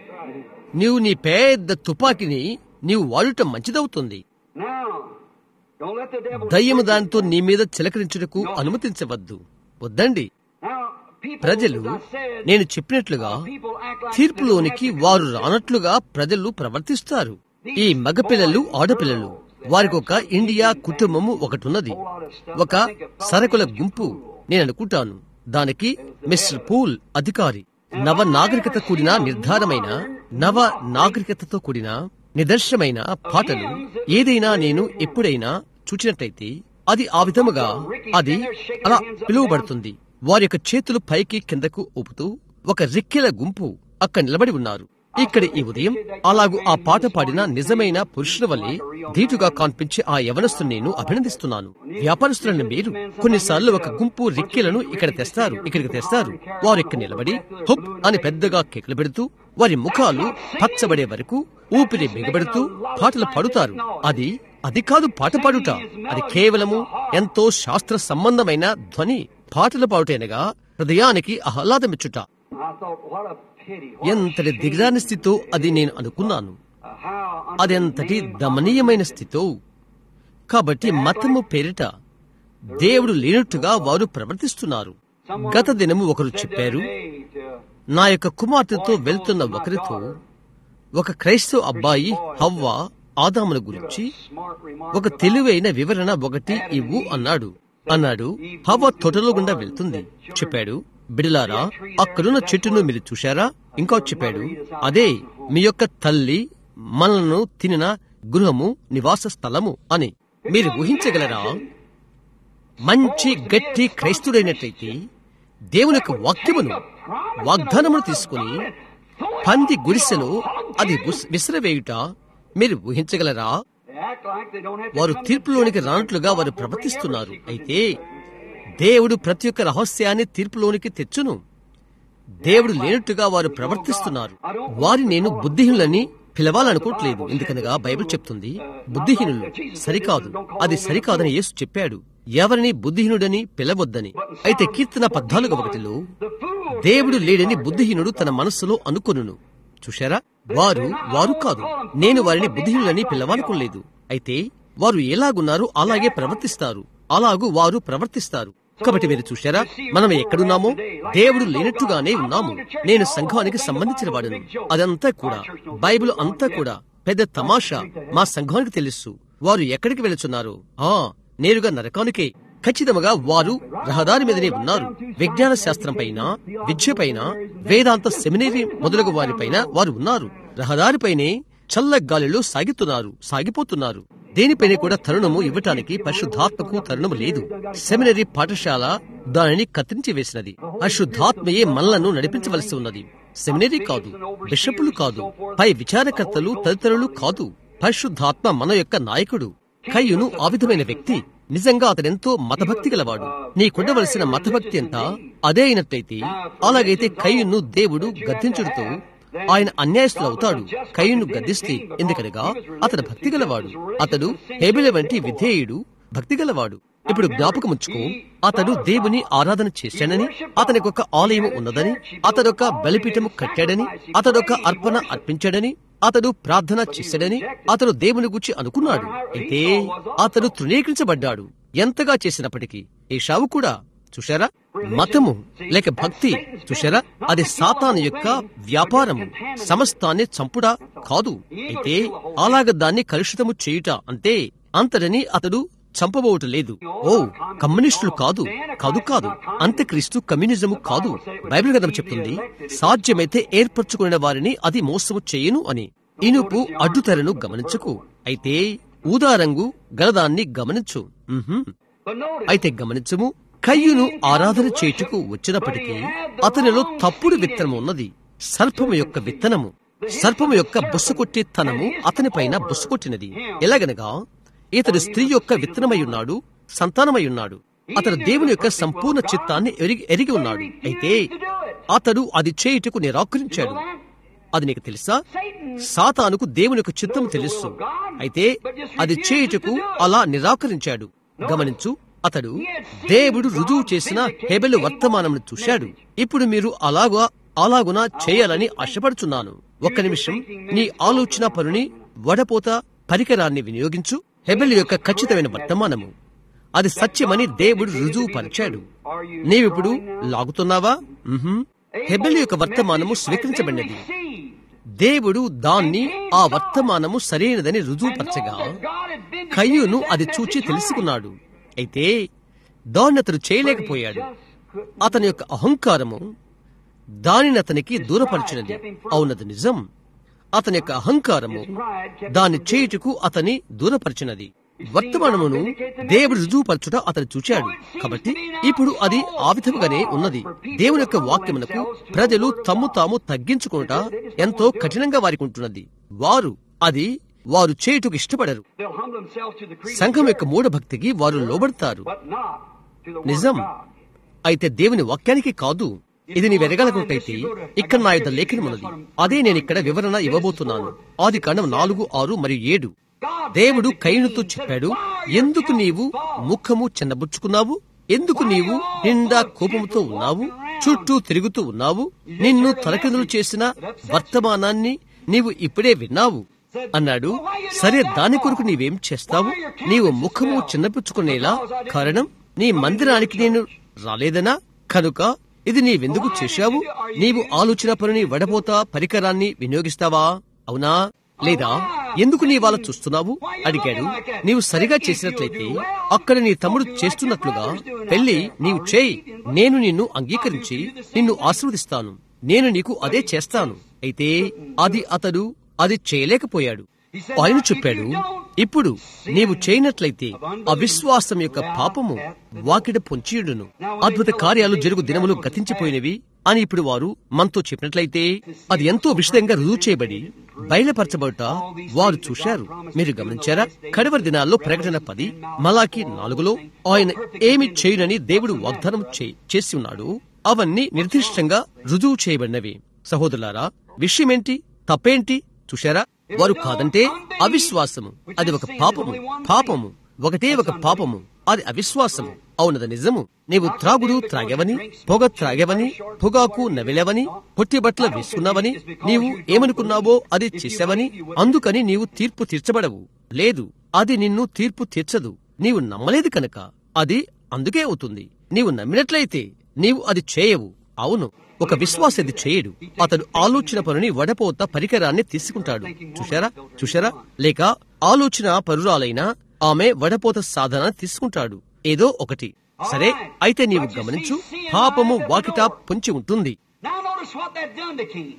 నీవు నీ పెద్ద తుపాకీని నీవు వాడటం మంచిదవుతుంది Now, don't let the devil. దయ్యము దానితో నీ మీద చిలకరించుటకు అనుమతించవద్దు వద్దండి Now, people, ప్రజలు as I said, నేను చెప్పినట్లుగా people act like తీర్పులోనికి they don't have to వారు consider. రానట్లుగా ప్రజలు ప్రవర్తిస్తారు ఈ మగపిల్లలు ఆడపిల్లలు వారికి ఒక ఇండియా కుటుంబము ఒకటున్నది ఒక సరకుల గుంపు నేను అనుకుంటాను దానికి మిస్టర్ పూల్ అధికారి నవ నాగరికత కూడిన నిర్ధారమైన నవ నాగరికతతో కూడిన నిదర్శనమైన పాటలు ఏదైనా నేను ఎప్పుడైనా చూచినట్లయితే అది ఆ విధముగా అది అలా పిలువబడుతుంది వారి యొక్క చేతులు పైకి కిందకు ఊపుతూ ఒక రిక్కెల గుంపు అక్కడ నిలబడి ఉన్నారు ఇక్కడ ఈ ఉదయం అలాగూ ఆ పాట పాడిన నిజమైన పురుషుల వల్లే ధీటుగా కనిపించే ఆ యవనస్తుని నేను అభినందిస్తున్నాను వ్యాపారస్తులను మీరు కొన్నిసార్లు ఒక గుంపు రిక్కెలను ఇక్కడ తెస్తారు ఇక్కడికి తెస్తారు వారు ఇక్కడ నిలబడి హుప్ అని పెద్దగా కేకలు పెడుతూ వారి ముఖాలు పచ్చబడే వరకు ఊపిరి బిగబెడుతూ పాటలు పాడుతారు అది అది కాదు పాట పాడుట అది కేవలము ఎంతో శాస్త్ర సంబంధమైన ధ్వని పాటలు పాడుటేనగా హృదయానికి ఆహ్లాదమిచ్చుట I thought, what a pity. ఎంతటి దిగజాని స్థితో అది నేను అనుకున్నాను Uh, how అదెంతటి దమనీయమైన స్థితో కాబట్టి మతము పేరిట దేవుడు లేనట్టుగా వారు ప్రవర్తిస్తున్నారు గత దినము ఒకరు చెప్పారు నా యొక్క కుమార్తెతో వెళ్తున్న ఒకరితో ఒక క్రైస్తవ అబ్బాయి హవ్వ ఆదాముల గురించి smart remark ఒక తెలివైన వివరణ ఒకటి ఇవ్వు అన్నాడు అన్నాడు హవ్వ తొటలో గుండా వెళ్తుంది చెప్పాడు బిడలారా అక్కడున్న చెట్టును మీరు చూశారా ఇంకా చెప్పాడు అదే మీ యొక్క తల్లి మనలను తినిన గృహము నివాస స్థలము అని మీరు ఊహించగలరా మంచి గట్టి క్రైస్తుడైనట్లయితే దేవుని యొక్క వాక్యమును వాగ్దానమును తీసుకుని పంది గుడిసెలో అది విస్- విసిరవేయుట మీరు ఊహించగలరా They act like they don't have to వారు come to తీర్పులోనికి church. రానట్లుగా వారు ప్రవర్తిస్తున్నారు అయితే దేవుడు ప్రతి ఒక్క రహస్యాన్ని తీర్పులోనికి తెచ్చును దేవుడు లేనట్టుగా వారు ప్రవర్తిస్తున్నారు వారి నేను బుద్ధిహీనులని పిలవాలనుకోవట్లేదు ఎందుకనగా బైబిల్ చెప్తుంది బుద్ధిహీనులు సరికాదు అది సరికాదని యేసు చెప్పాడు ఎవరిని బుద్ధిహీనుడని పిలవద్దని అయితే కీర్తన పద్నాలుగు ఒకటిలో దేవుడు లేడని బుద్ధిహీనుడు తన మనస్సులో అనుకొనును చూశారా వారు వారు కాదు నేను వారిని బుద్ధిహీనులని పిలవాలనుకోలేదు అయితే వారు ఎలాగున్నారో అలాగే ప్రవర్తిస్తారు అలాగూ వారు ప్రవర్తిస్తారు కాబట్టి మీరు చూశారా మనం ఎక్కడున్నామో దేవుడు లేనట్టుగానే ఉన్నాము నేను సంఘానికి సంబంధించిన వాడును అదంతా కూడా బైబిల్ అంతా కూడా పెద్ద తమాషా మా సంఘానికి తెలుసు వారు ఎక్కడికి వెళుచున్నారు ఆ నేరుగా నరకానికే ఖచ్చితంగా వారు రహదారి మీదనే ఉన్నారు విజ్ఞాన శాస్త్రం పైన విద్య పైన వేదాంత సెమినరీ మొదలగు వారిపైన వారు ఉన్నారు రహదారిపైనే చల్ల గాలిలో సాగుతున్నారు సాగిపోతున్నారు దేనిపైన కూడా తరుణము ఇవ్వటానికి పరిశుద్ధాత్మకు తరుణము లేదు సెమినరీ పాఠశాల దానిని కత్తిరించి వేసినది అశుద్ధాత్మయే మనలను నడిపించవలసి ఉన్నది సెమినరీ కాదు బిషపులు కాదు పై విచారకర్తలు తదితరులు కాదు పరిశుద్ధాత్మ మన యొక్క నాయకుడు కయ్యును ఆ విధమైన వ్యక్తి నిజంగా అతడెంతో మతభక్తి గలవాడు నీకుండవలసిన మతభక్తి అంతా అదే అయినట్లయితే అలాగైతే కయ్యును దేవుడు గద్దించుడుతో ఆయన అన్యాయస్తులు అవుతాడు కయ్యును గద్దిస్తే ఎందుకనగా అతడు భక్తి గలవాడు అతడు హేబిల వంటి విధేయుడు భక్తి గలవాడు ఇప్పుడు జ్ఞాపకం ఉంచుకో అతడు దేవుని ఆరాధన చేశాడని అతనికి ఒక ఆలయం ఉన్నదని అతడొక బలిపీఠము కట్టాడని అతడొక అర్పణ అర్పించాడని అతడు ప్రార్థన చేశాడని అతడు దేవుని గురించి అనుకున్నాడు అయితే అతడు తృణీకరించబడ్డాడు ఎంతగా చేసినప్పటికీ ఏషావు కూడా చూశారా మతము లేక భక్తి చూశారా అది సాతాను యొక్క వ్యాపారము సమస్తాన్ని చంపుడా కాదు అయితే అలాగ దాన్ని కలుషితము చేయుట అంటే అంతటని అతడు చంపబోవటం లేదు ఓ కమ్యూనిస్టులు కాదు కాదు కాదు అంత్యక్రీస్తు కమ్యూనిజము కాదు బైబిల్ గ్రంథం చెప్తుంది సాధ్యమైతే ఏర్పరచుకున్న వారిని అది మోసము చేయను అని ఇనుపు అడ్డుతెరను గమనించకు అయితే ఊదారంగు గలదాన్ని గమనించు ఉహుం. But notice, అయితే గమనించము కయ్యును ఆరాధన చేయుటకు వచ్చినప్పటికీ అతనిలో తప్పుడు విత్తనము ఉన్నది సర్పము యొక్క విత్తనము సర్పము యొక్క బుస్సకొట్టే తనము అతనిపైన బుస్సకొట్టినది ఎలాగనగా ఇతడు స్త్రీ యొక్క విత్తనమై ఉన్నాడు సంతానమై ఉన్నాడు అతడు దేవుని యొక్క సంపూర్ణ చిత్తాన్ని ఎరిగి ఎరిగి ఉన్నాడు అయితే అతడు అది చేయుటకు నిరాకరించాడు అది నీకు తెలుసా సాతానుకు దేవుని యొక్క చిత్తం తెలుసు అయితే అది చేయుటకు అలా నిరాకరించాడు గమనించు అతడు దేవుడు రుజువు చేసిన హెబెలు వర్తమానమును చూశాడు ఇప్పుడు మీరు అలాగా అలాగున చేయాలని ఆశపడుచున్నాను ఒక్క నిమిషం నీ ఆలోచన పనుని వడపోత పరికరాన్ని వినియోగించు హెబెల్ యొక్క ఖచ్చితమైన వర్తమానము అది సత్యమని దేవుడు రుజువు పరిచాడు నీవిప్పుడు లాగుతున్నావా మ్హూ. హెబెల్ యొక్క వర్తమానము స్వీకరించబడినది దేవుడు దాన్ని ఆ వర్తమానము సరైనదని రుజువుపరచగా కయ్యూను అది చూచి తెలుసుకున్నాడు అయితే దాన్ని అతడు చేయలేకపోయాడు అతని యొక్క అహంకారము దానిని అతనికి దూరపరిచినది అవునది నిజం అతని యొక్క అహంకారము దాన్ని చేయుటకు అతని దూరపరిచినది వర్తమానమును దేవుడు రుజువుపరచుట అతను చూచాడు కాబట్టి ఇప్పుడు అది ఆ విధముగానే ఉన్నది దేవుని యొక్క వాక్యమునకు ప్రజలు తమ్ము తాము తగ్గించుకుంట ఎంతో కఠినంగా వారికి ఉంటున్నది వారు అది వారు చేయుటకు ఇష్టపడరు They'll humble themselves to the creed సంఘం యొక్క మూఢభక్తికి వారు లోబడతారు but not to the word నిజం of God. అయితే దేవుని వాక్యానికి కాదు ఇది నీ వెరగలకుంటైతే ఇక్కడ నా యొక్క లేఖనం ఉన్నది అదే నేను ఇక్కడ వివరణ ఇవ్వబోతున్నాను ఆది కాండం నాలుగు ఆరు మరియు ఏడు దేవుడు కైనుతో చెప్పాడు ఎందుకు నీవు ముఖము చిన్నబుచ్చుకున్నావు ఎందుకు నీవు నిండా కోపముతో ఉన్నావు చుట్టూ తిరుగుతూ ఉన్నావు నిన్ను తలకిందులు చేసిన వర్తమానాన్ని నీవు ఇప్పుడే విన్నావు అన్నాడు సరే దాని కొరకు నీవేం చేస్తావు నీవు ముఖము చిన్నపుచ్చుకునేలా కారణం నీ మందిరానికి నేను రాలేదనా కనుక ఇది నీవెందుకు చేశావు నీవు ఆలోచన పనిని వడపోతా పరికరాన్ని వినియోగిస్తావా అవునా లేదా ఎందుకు నీ వాళ్ళ చూస్తున్నావు అడిగాడు నీవు సరిగా చేసినట్లయితే అక్కడ నీ తమ్ముడు చేస్తున్నట్లుగా వెళ్ళి నీవు చేయి నేను నిన్ను అంగీకరించి నిన్ను ఆశీర్వదిస్తాను నేను నీకు అదే చేస్తాను అయితే అది అతడు అది చేయలేకపోయాడు ఆయన చెప్పాడు ఇప్పుడు నీవు చేయనట్లయితే అవిశ్వాసం యొక్క పాపము వాకిడ పొంచియుడును అద్భుత కార్యాలు జరుగు దినములు గతించిపోయినవి అని ఇప్పుడు వారు మనతో చెప్పినట్లయితే అది ఎంతో విషదంగా రుజువు చేయబడి బయలుపరచబడుట వారు చూశారు మీరు గమనించారా కడవరి దినాల్లో ప్రకటన పది మలాకి నాలుగులో ఆయన ఏమి చేయునని దేవుడు వాగ్దానం చే- చేసి ఉన్నాడు అవన్నీ నిర్దిష్టంగా రుజువు చేయబడినవి సహోదరులారా విషయమేంటి తప్పేంటి చూశారా వారు కాదంటే అవిశ్వాసము అది ఒక పాపము పాపము ఒకటే ఒక పాపము అది అవిశ్వాసము అవునది నిజము నీవు త్రాగుడు త్రాగవని పొగ త్రాగవని పొగాకు నవిలవని పొట్టి బట్టలు వేసుకున్నావని నీవు ఏమనుకున్నావో అది చేసావని అందుకని నీవు తీర్పు తీర్చబడవు లేదు అది నిన్ను తీర్పు తీర్చదు నీవు నమ్మలేదు కనుక అది అందుకే అవుతుంది నీవు నమ్మినట్లయితే నీవు అది చేయవు అవును ఒక విశ్వాసది చేయడు అతడు ఆలోచన పనుని వడపోత పరికరాన్ని తీసుకుంటాడు చూశారా చూశారా లేక ఆలోచన పరురాలైన ఆమె వడపోత సాధన తీసుకుంటాడు ఏదో ఒకటి సరే అయితే నీవు గమనించు పాపము వాకిట పొంచి ఉంటుంది Now notice what that done to Cain.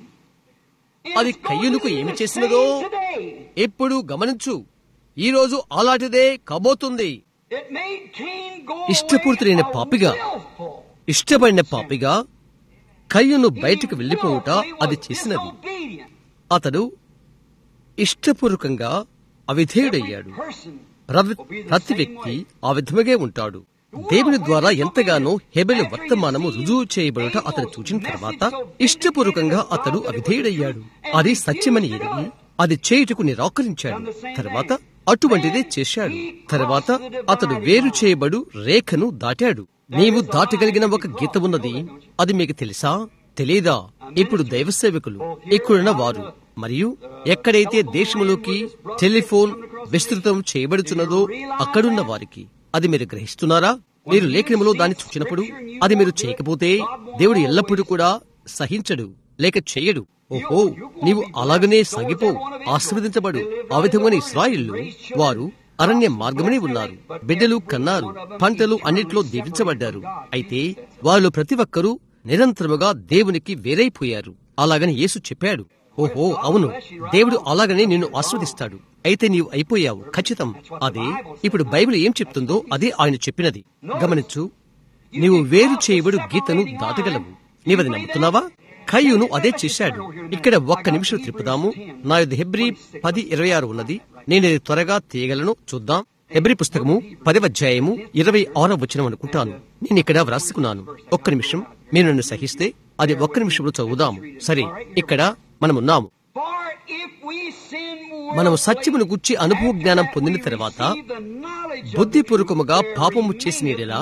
అది It's going కయ్యూనుకు to be ఏమి the చేసినదో same today. ఎప్పుడు గమనించు ఈ రోజు అలాంటిదే కాబోతుంది It made Cain go ఇష్టపూరితుడైన away పాపిగా, a willful. ఇష్టపడిన పాపిగా కయ్యను బయటకు వెళ్లిపోవుట అది చేసినది Disobedient. అతడు ఇష్టపూర్వకంగా అవిధేయుడయ్యాడు ప్రవ- ప్రతి వ్యక్తి ఆ విధముగే ఉంటాడు దేవుని ద్వారా ఎంతగానో హెబెలు వర్తమానము రుజువు చేయబడుట అతను చూచిన తర్వాత ఇష్టపూర్వకంగా అతడు అవిధేయుడయ్యాడు అది సత్యమని ఎరిగి అది చేయుటకు నిరాకరించాడు తర్వాత అటువంటిదే చేశాడు తర్వాత అతడు వేరు చేయబడు రేఖను దాటాడు నీవు దాటగలిగిన ఒక గీత ఉన్నది అది మీకు తెలుసా తెలీదా ఇప్పుడు దైవ సేవకులు ఇక్కడున్న వారు మరియు ఎక్కడైతే దేశములోకి టెలిఫోన్ విస్తృతం చేయబడుచున్నదో అక్కడున్న వారికి అది మీరు గ్రహిస్తున్నారా మీరు లేఖనములో దాన్ని చూచినప్పుడు అది మీరు చేయకపోతే దేవుడు ఎల్లప్పుడూ కూడా సహించడు లేక చేయడు ఓహో నీవు అలాగనే సాగిపో ఆశీర్వదించబడు ఆ విధమైన ఇస్రాయిల్లు వారు అరణ్య మార్గమనే ఉన్నారు బిడ్డలు కన్నారు పంటలు అన్నిట్లో దీవించబడ్డారు అయితే వాళ్ళు ప్రతి ఒక్కరూ నిరంతరముగా దేవునికి వేరైపోయారు అలాగని యేసు చెప్పాడు ఓహో అవును దేవుడు అలాగనే నిన్ను ఆస్వాదిస్తాడు అయితే నీవు అయిపోయావు ఖచ్చితం అదే ఇప్పుడు బైబిల్ ఏం చెప్తుందో అదే ఆయన చెప్పినది గమనించు నీవు వేరు చేయబడు గీతను దాటగలవు నీవది నమ్ముతున్నావా కయ్యూను అదే చేశాడు ఇక్కడ ఒక్క నిమిషం త్రిప్పుదాము నా యొద్ద హెబ్రి పది ఇరవై ఆరు ఉన్నది నేను ఇది త్వరగా తీయగలను చూద్దాం హెబ్రి పుస్తకము పదవ అధ్యాయము ఇరవై ఆరో వచనం అనుకుంటాను నేను ఇక్కడ వ్రాసుకున్నాను ఒక్క నిమిషం మీరు నన్ను సహిస్తే అది ఒక్క నిమిషంలో చదువుదాము సరే ఇక్కడ మనమున్నాము For if we sin మనము సత్యమును గుచ్చి అనుభవ జ్ఞానం పొందిన తర్వాత బుద్ధిపూర్వకముగా పాపము చేసిన యెడల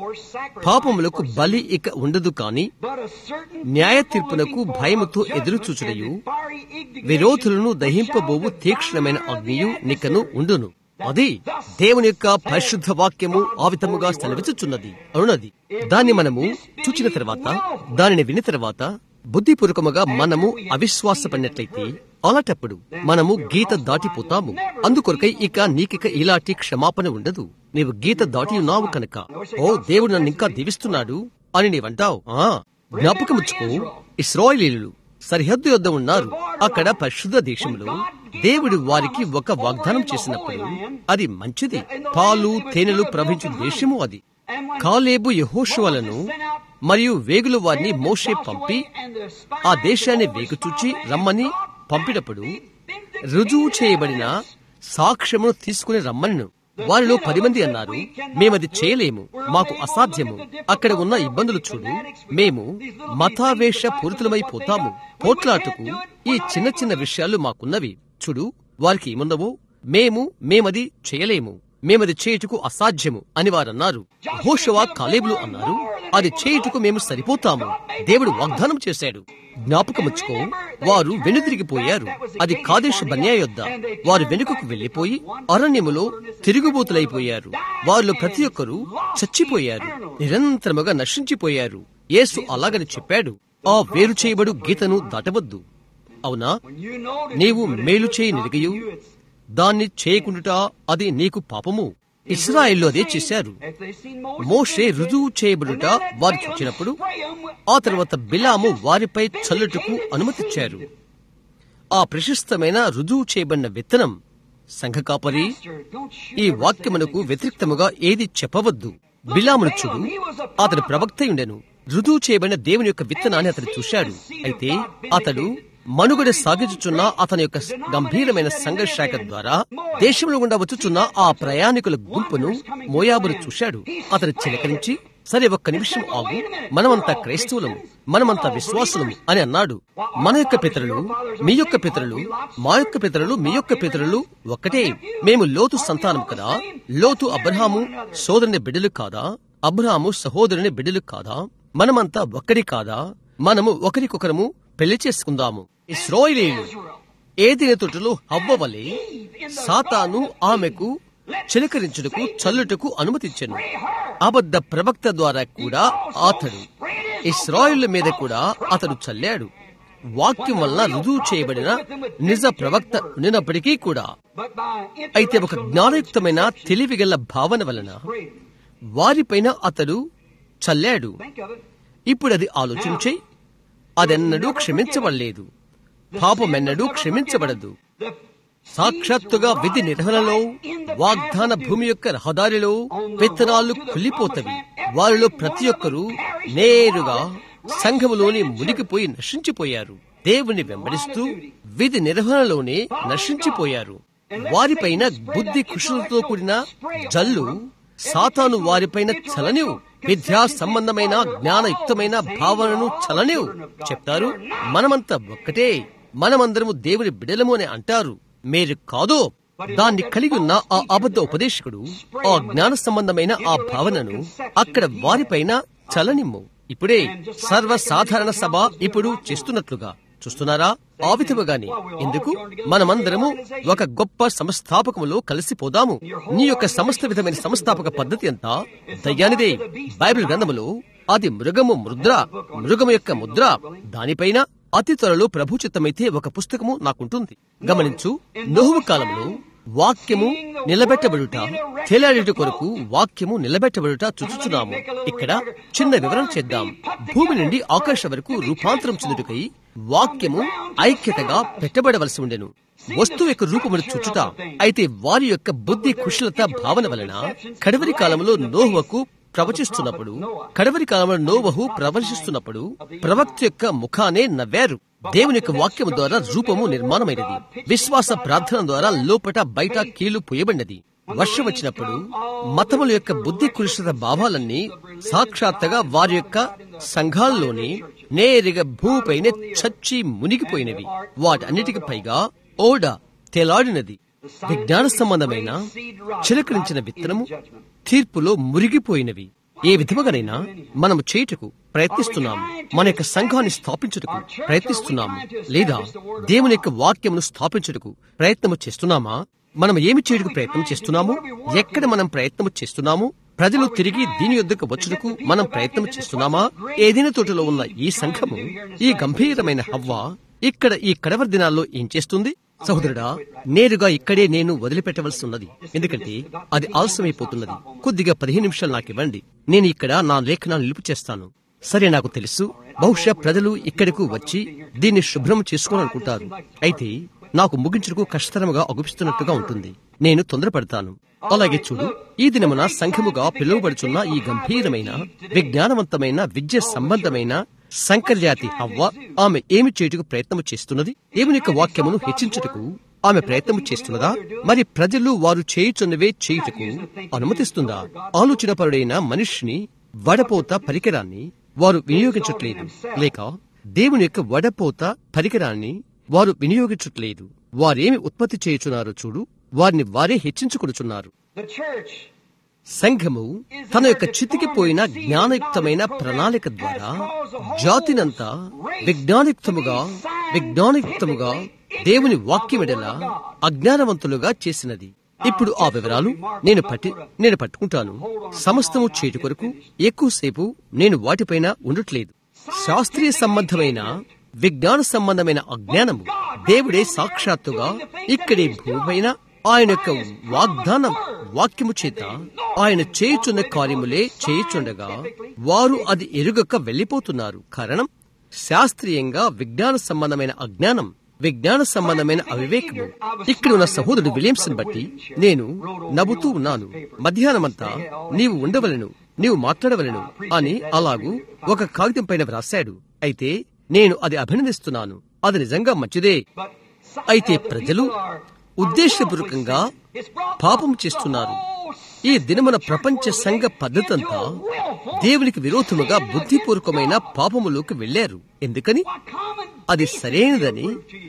పాపములకు బలి ఇక ఉండదు కాని న్యాయ తీర్పునకు భయముతో ఎదురుచూచుడయు విరోధులను దహింపబోవు తీక్షణమైన అగ్నియు నికను ఉండును అది దేవుని యొక్క పరిశుద్ధ వాక్యము ఆ విధముగా సెలవిచుచున్నది అవునది దాన్ని మనము చూచిన తర్వాత దానిని విని తర్వాత బుద్ధిపూర్వకముగా మనము అవిశ్వాసపడినట్లయితే అలాంటప్పుడు మనము గీత దాటిపోతాము అందుకొరకై ఇక నీకిక ఇలాంటి క్షమాపణ ఉండదు నీవు గీత దాటి ఉన్నావు కనుక ఓ దేవుడు నన్ను ఇంకా దీవిస్తున్నాడు అని నీవంటావు ఆ జ్ఞాపకముచ్చుకో ఇస్రాయేలీలు సరిహద్దు యొద్ద ఉన్నారు అక్కడ పరిశుద్ధ దేశంలో దేవుడు వారికి ఒక వాగ్దానం చేసినప్పుడు అది మంచిది పాలు తేనెలు ప్రవహించు దేశము అది కాలేబు యహోషువలను మరియు వేగులు వారిని మోషే పంపి ఆ దేశాన్ని వేగుచూచి రమ్మని పంపినప్పుడు రుజువు చేయబడిన సాక్ష్యమును తీసుకుని రమ్మను వారిలో పది మంది అన్నారు మేమది చేయలేము మాకు అసాధ్యము అక్కడ ఉన్న ఇబ్బందులు చూడు మేము మతావేష పూరితులమైపోతాము పోట్లాటకు ఈ చిన్న చిన్న విషయాలు మాకున్నవి చూడు వారికి ఏముందవో మేము మేమది చేయలేము మేమది చేయుటకు అసాధ్యము అని వారన్నారు హోషవా కాలేబులు అన్నారు అది చేయుటకు మేము సరిపోతాము దేవుడు వాగ్దానం చేశాడు జ్ఞాపకముచ్చుకో వారు వెనుదిరిగిపోయారు అది కాదేశ బన్యా యొద్ద వారు వెనుకకు వెళ్లిపోయి అరణ్యములో తిరుగుబోతులైపోయారు వారిలో ప్రతి ఒక్కరూ చచ్చిపోయారు నిరంతరముగా నశించిపోయారు యేసు అలాగని చెప్పాడు ఆ వేరు చేయబడు గీతను దాటవద్దు అవునా నీవు మేలు చేయి నిలిగయు దాన్ని చేయకుండుట అది నీకు పాపము ఇస్రాయిల్లో అదే చేశారు మోషే రుజువు చేయబడుట వారు చూచినప్పుడు ఆ తర్వాత బిలాము వారిపై చల్లుటకు అనుమతిచ్చారు ఆ ప్రశస్తమైన రుజువు చేయబడిన విత్తనం సంఘ కాపరి ఈ వాక్యమునకు వ్యతిరేక్తముగా ఏది చెప్పవద్దు బిలామును చూడు అతడు ప్రవక్తయుండెను రుజువు చేయబడిన దేవుని యొక్క విత్తనాన్ని అతడు చూశాడు అయితే అతడు మనుగడ సాగించుచున్న అతని యొక్క గంభీరమైన సంఘర్షాక ద్వారా దేశంలో గుండా వచ్చుచున్న ఆ ప్రయాణికుల గుంపును మోయాబును చూశాడు అతడు చిలకరించి సరే ఒక్క నిమిషం ఆగు మనమంతా క్రైస్తవులము మనమంతా విశ్వాసులము అని అన్నాడు మన యొక్క పితరులు మీ యొక్క పితరులు మా యొక్క పితరులు మీ యొక్క పితరులు ఒక్కటే మేము లోతు సంతానం కదా లోతు అబ్రహాము సోదరుని బిడ్డలు కాదా అబ్రహాము సహోదరుని బిడ్డలు కాదా మనమంతా ఒక్కడి కాదా మనము ఒకరికొకరము పెళ్లి చేసుకుందాము ఇస్రాయిలీలు ఏదిన తొట్టులో హవ్వ వలె సాతాను ఆమెకు చిలకరించుటకు చల్లుటకు అనుమతించెను అబద్ధ ప్రవక్త ద్వారా కూడా అతడు ఇస్రాయిల్ మీద కూడా అతడు చల్లాడు వాక్యం వలన రుజువు చేయబడిన నిజ ప్రవక్త ఉన్నప్పటికీ కూడా అయితే ఒక జ్ఞానయుక్తమైన తెలివిగల భావన వలన వారిపైన అతడు చల్లాడు ఇప్పుడు అది ఆలోచించి అదెన్నడూ క్షమించబడలేదు పాపమెన్నడూ క్షమించబడదు సాక్షాత్తుగా విధి నిర్వహణలో వాగ్దాన భూమి యొక్క రహదారిలో విత్తనాలు కుళ్ళిపోతవి వారిలో ప్రతి ఒక్కరూ నేరుగా సంఘములోని మునిగిపోయి నశించిపోయారు దేవుని వెంబడిస్తూ విధి నిర్వహణలోనే నశించిపోయారు వారిపైన బుద్ధి కుషులతో కూడిన జల్లు సాతాను వారిపైన చలనివు విద్యా సంబంధమైన జ్ఞానయుక్తమైన భావనను చలనివు చెప్తారు మనమంతా ఒక్కటే మనమందరము దేవుని బిడలము అని అంటారు మీరు కాదో దాన్ని కలిగి ఉన్న ఆ అబద్ధ ఉపదేశకుడు ఆ జ్ఞాన సంబంధమైన ఆ భావనను అక్కడ వారిపైన చలనిమ్ము ఇప్పుడే సర్వసాధారణ సభ ఇప్పుడు చేస్తున్నట్లుగా చూస్తున్నారా ఆ విధముగానే ఎందుకు మనమందరము ఒక గొప్ప సంస్థాపకములో కలిసిపోదాము నీ యొక్క సమస్త విధమైన సంస్థాపక పద్ధతి అంతా దయ్యానిదే బైబిల్ గ్రంథములో అది మృగము ముద్ర మృగము యొక్క ముద్ర దానిపైన అతి త్వరలో ప్రభు చిత్తమైతే ఒక పుస్తకము నాకుంటుంది గమనించు నోహు కాలంలో వాక్యము నిలబెట్టబడుట తేలాడేట కొరకు వాక్యము నిలబెట్టబడుట చూచుచున్నాము ఇక్కడ చిన్న వివరణ చేద్దాం భూమి నుండి ఆకాశం వరకు రూపాంతరం చెందుటకై వాక్యము ఐక్యతగా పెట్టబడవలసి ఉండెను వస్తువు యొక్క రూపమును చుచ్చుట అయితే వారి యొక్క బుద్ధి కుశలత భావన వలన కడవరి కాలంలో నోహువకు ప్రవచిస్తున్నప్పుడు కడవరి కాలంలో నోవహు ప్రవచిస్తున్నప్పుడు ప్రవక్త యొక్క ముఖానే నవ్వారు దేవుని యొక్క వాక్యము ద్వారా రూపము నిర్మాణమైనది విశ్వాస ప్రార్థన ద్వారా లోపట బయట కీలు పోయబడినది వర్షం వచ్చినప్పుడు మతముల యొక్క బుద్ధి కురుషత భావాలన్నీ సాక్షాత్తుగా వారి యొక్క సంఘాల్లోనే నేరుగా భూమిపైనే చచ్చి మునిగిపోయినవి వాటన్నిటికి పైగా ఓడ తేలాడినది విజ్ఞాన సంబంధమైన చిలకరించిన విత్తనము తీర్పులో మురిగిపోయినవి ఏ విధముగానైనా మనము చేయుటకు ప్రయత్నిస్తున్నాము మన యొక్క సంఘాన్ని స్థాపించుటకు ప్రయత్నిస్తున్నాము లేదా దేవుని యొక్క వాక్యమును స్థాపించుటకు ప్రయత్నము చేస్తున్నామా మనం ఏమి చేయుటకు ప్రయత్నం చేస్తున్నాము ఎక్కడ మనం ప్రయత్నము చేస్తున్నాము ప్రజలు తిరిగి దీని యొద్దకు వచ్చుటకు మనం ప్రయత్నం చేస్తున్నామా ఏదైనా తోటలో ఉన్న ఈ సంఘము ఈ గంభీరమైన హవ్వ ఇక్కడ ఈ కడవరి దినాల్లో ఏం చేస్తుంది సహోదరుడా నేరుగా ఇక్కడే నేను వదిలిపెట్టవలసి ఉన్నది ఎందుకంటే అది ఆలస్యమైపోతున్నది కొద్దిగా పదిహేను నిమిషాలు నాకు ఇవ్వండి నేను ఇక్కడ నా లేఖనాలు నిలుపు చేస్తాను సరే నాకు తెలుసు బహుశా ప్రజలు ఇక్కడకు వచ్చి దీన్ని శుభ్రం చేసుకోవాలనుకుంటారు అయితే నాకు ముగించుటకు కష్టతరముగా అగుపిస్తున్నట్టుగా ఉంటుంది నేను తొందరపడతాను అలాగే చూడు ఈ దినమున సంఘముగా పిలువబడుచున్న ఈ గంభీరమైన విజ్ఞానవంతమైన విద్య సంబంధమైన సంకర్జాతి హవ్వ ఆమె ఏమి చేయుటకు ప్రయత్నము చేస్తున్నది దేవుని యొక్క వాక్యమును హెచ్చించుటకు ఆమె ప్రయత్నము చేస్తున్నదా మరి ప్రజలు వారు చేయుచున్నవే చేయుటకు అనుమతిస్తుందా ఆలోచనపరుడైన మనిషిని వడపోత పరికరాన్ని వారు వినియోగించట్లేదు లేక దేవుని యొక్క వడపోత పరికరాన్ని వారు వినియోగించట్లేదు వారేమి ఉత్పత్తి చేయుచున్నారో చూడు వారిని వారే హెచ్చించుకొనుచున్నారు The church సంఘము తన యొక్క చితికిపోయిన జ్ఞానయుక్తమైన ప్రణాళిక ద్వారా జాతినంతా విజ్ఞానయుక్తముగా విజ్ఞానయుక్తముగా దేవుని వాక్యమెడల అజ్ఞానవంతులుగా చేసినది ఇప్పుడు ఆ వివరాలు నేను పట్టి నేను పట్టుకుంటాను సమస్తము చేటు కొరకు ఎక్కువసేపు నేను వాటిపైన ఉండట్లేదు శాస్త్రీయ సంబంధమైన విజ్ఞాన సంబంధమైన అజ్ఞానము దేవుడే సాక్షాత్తుగా ఇక్కడి భూమిపైన ఆయన యొక్క వాగ్దానం వాక్యము చేత ఆయన చేయుచున్న కార్యములే చేయుచుండగా వారు అది ఎరుగక వెళ్లిపోతున్నారు కారణం శాస్త్రీయంగా విజ్ఞాన సంబంధమైన అజ్ఞానం విజ్ఞాన సంబంధమైన అవివేకము ఇక్కడ ఉన్న సహోదరుడు విలియమ్సన్ బట్టి నేను నవ్వుతూ ఉన్నాను మధ్యాహ్నమంతా నీవు ఉండవలను నీవు మాట్లాడవలను అని అలాగూ ఒక కాగితం పైన వ్రాశాడు అయితే నేను అది అభినందిస్తున్నాను అది నిజంగా మంచిదే అయితే ప్రజలు ఉద్దేశపూర్వకంగా పాపం చేస్తున్నారు ఈ దినమున ప్రపంచ సంఘ పద్ధతంతా దేవునికి విరోధముగా బుద్ధిపూర్వకమైన పాపములోకి వెళ్లారు ఎందుకని అది సరైనదని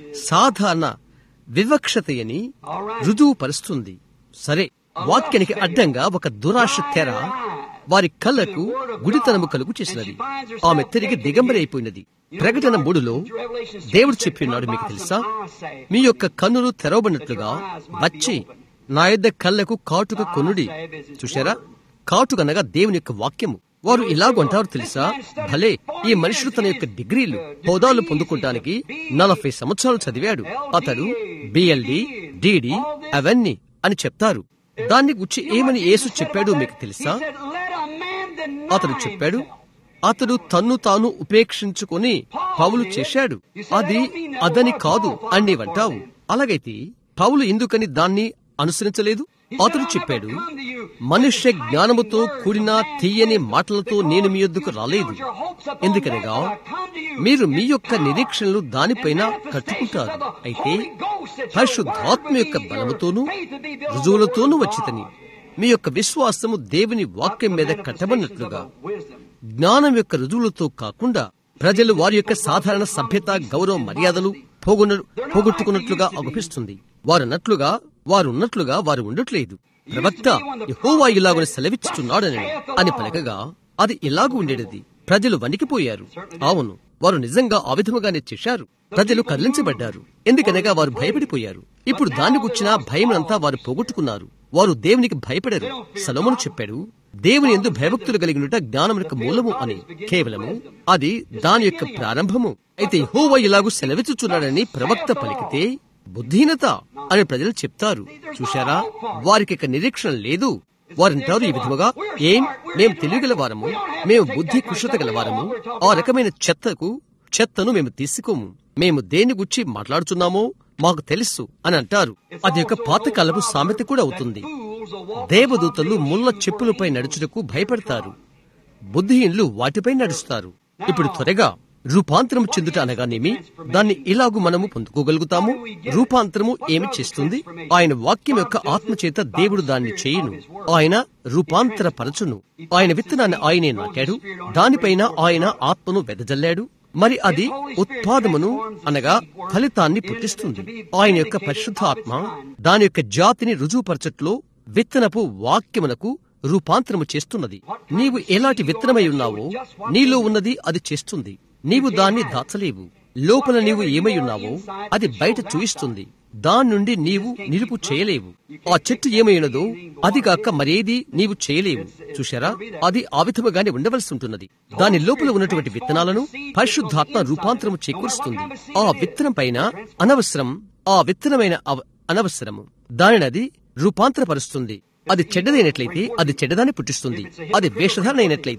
సాధారణ వివక్షతయని రుజువుపరుస్తుంది సరే వాక్యానికి అడ్డంగా ఒక దురాశ తెర వారి కళ్ళకు గుడితనము కలుగు చేసినది ఆమె తిరిగి దిగంబరైపోయినది ప్రకటన మూడులో దేవుడు చెప్పినాడు మీకు తెలుసా మీ యొక్క కన్నులు తెరవబడినట్లుగా వచ్చి నా యొద్ద కళ్ళకు కాటుక కొనుడి చూశారా కాటుకనగా దేవుని యొక్క వాక్యము వారు ఇలాగంటారు తెలుసా భలే ఈ మనుషుడు తన యొక్క డిగ్రీలు హోదాలు పొందుకోవటానికి నలభై సంవత్సరాలు చదివాడు అతడు బిఎల్డి డిడి అవన్నీ అని చెప్తారు దాన్ని గుచ్చి ఏమని యేసు చెప్పాడు మీకు తెలుసా అతడు చెప్పాడు అతడు తన్ను తాను ఉపేక్షించుకొని పౌలు చేశాడు అది అదని కాదు అని నీవంటావు అలాగైతే పౌలు ఎందుకని దాన్ని అనుసరించలేదు అతడు చెప్పాడు మనుష్య జ్ఞానముతో కూడిన తీయని మాటలతో నేను మీ యొద్దకు రాలేదు ఎందుకనగా మీరు మీ యొక్క నిరీక్షణలు దానిపైన కట్టుకుంటారు అయితే పరిశుద్ధాత్మ యొక్క బలముతోనూ రుజువులతోనూ వచ్చితని మీ యొక్క విశ్వాసము దేవుని వాక్యం మీద కట్టబడినట్లుగా జ్ఞానం యొక్క రుజువులతో కాకుండా ప్రజలు వారి యొక్క సాధారణ సభ్యత గౌరవ మర్యాదలు పోగొన పోగొట్టుకున్నట్లుగా అగుపిస్తుంది వారున్నట్లుగా వారున్నట్లుగా వారు ఉండట్లేదు ప్రవక్త యెహోవా ఇలాగని సెలవిచ్చుచున్నాడని అని పలకగా అది ఇలాగూ ఉండేది ప్రజలు వణికిపోయారు అవును వారు నిజంగా ఆ విధముగానే చేశారు ప్రజలు కదిలించబడ్డారు ఎందుకనగా వారు భయపడిపోయారు ఇప్పుడు దాన్ని గుచ్చిన భయమంతా వారు పోగొట్టుకున్నారు వారు దేవునికి భయపడరు సలోమును చెప్పాడు దేవుని ఎందు భయభక్తులు కలిగినట జ్ఞానం యొక్క మూలము అని కేవలము అది దాని యొక్క ప్రారంభము అయితే హోవ ఇలాగూ సెలవిచ్చుచున్నాడని ప్రవక్త పలికితే బుద్ధిహీనత అని ప్రజలు చెప్తారు చూశారా వారికి ఇక నిరీక్షణ లేదు వారంటారు ఈ విధముగా ఏం మేము తెలియగల వారము మేము బుద్ధి కుషత గల వారము ఆ రకమైన చెత్తకు చెత్తను మేము తీసుకోము మేము దేని గురించి మాట్లాడుతున్నామో మాకు తెలుసు అని అంటారు అది ఒక పాతకాలపు సామెత కూడా అవుతుంది దేవదూతలు ముళ్ళ చెప్పులపై నడుచుటకు భయపడతారు బుద్ధిహీనులు వాటిపై నడుస్తారు ఇప్పుడు త్వరగా రూపాంతరము చెందుట అనగానేమి దాన్ని ఇలాగు మనము పొందుకోగలుగుతాము రూపాంతరము ఏమి చేస్తుంది ఆయన వాక్యం యొక్క ఆత్మ చేత దేవుడు దాన్ని చేయును ఆయన రూపాంతర పరచును ఆయన విత్తనాన్ని ఆయనే నాటాడు దానిపైన ఆయన ఆత్మను వెదజల్లాడు మరి అది ఉత్పాదమును అనగా ఫలితాన్ని పుట్టిస్తుంది ఆయన యొక్క పరిశుద్ధాత్మ దాని యొక్క జాతిని రుజువుపరచట్లో విత్తనపు వాక్యమునకు రూపాంతరము చేస్తున్నది నీవు ఎలాంటి విత్తనమై ఉన్నావో నీలో ఉన్నది అది చేస్తుంది నీవు దాన్ని దాచలేవు లోపల నీవు ఏమై ఉన్నావో అది బయట చూయిస్తుంది దాని నుండి నీవు నిలుపు చేయలేవు ఆ చెట్టు ఏమైనదో అది కాక మరేది నీవు చేయలేవు చూశారా అది ఆ విధముగానే ఉండవలసి ఉంటున్నది దాని లోపల ఉన్నటువంటి విత్తనాలను పరిశుద్ధాత్మ రూపాంతరము చేకూరుస్తుంది ఆ విత్తనం పైన అనవసరం ఆ విత్తనమైన అవ- అనవసరము దానిని అది రూపాంతరపరుస్తుంది అది చెడ్డదైనట్లయితే అది చెడ్డదాన్ని పుట్టిస్తుంది అది వేషధారణ అయినట్లయితే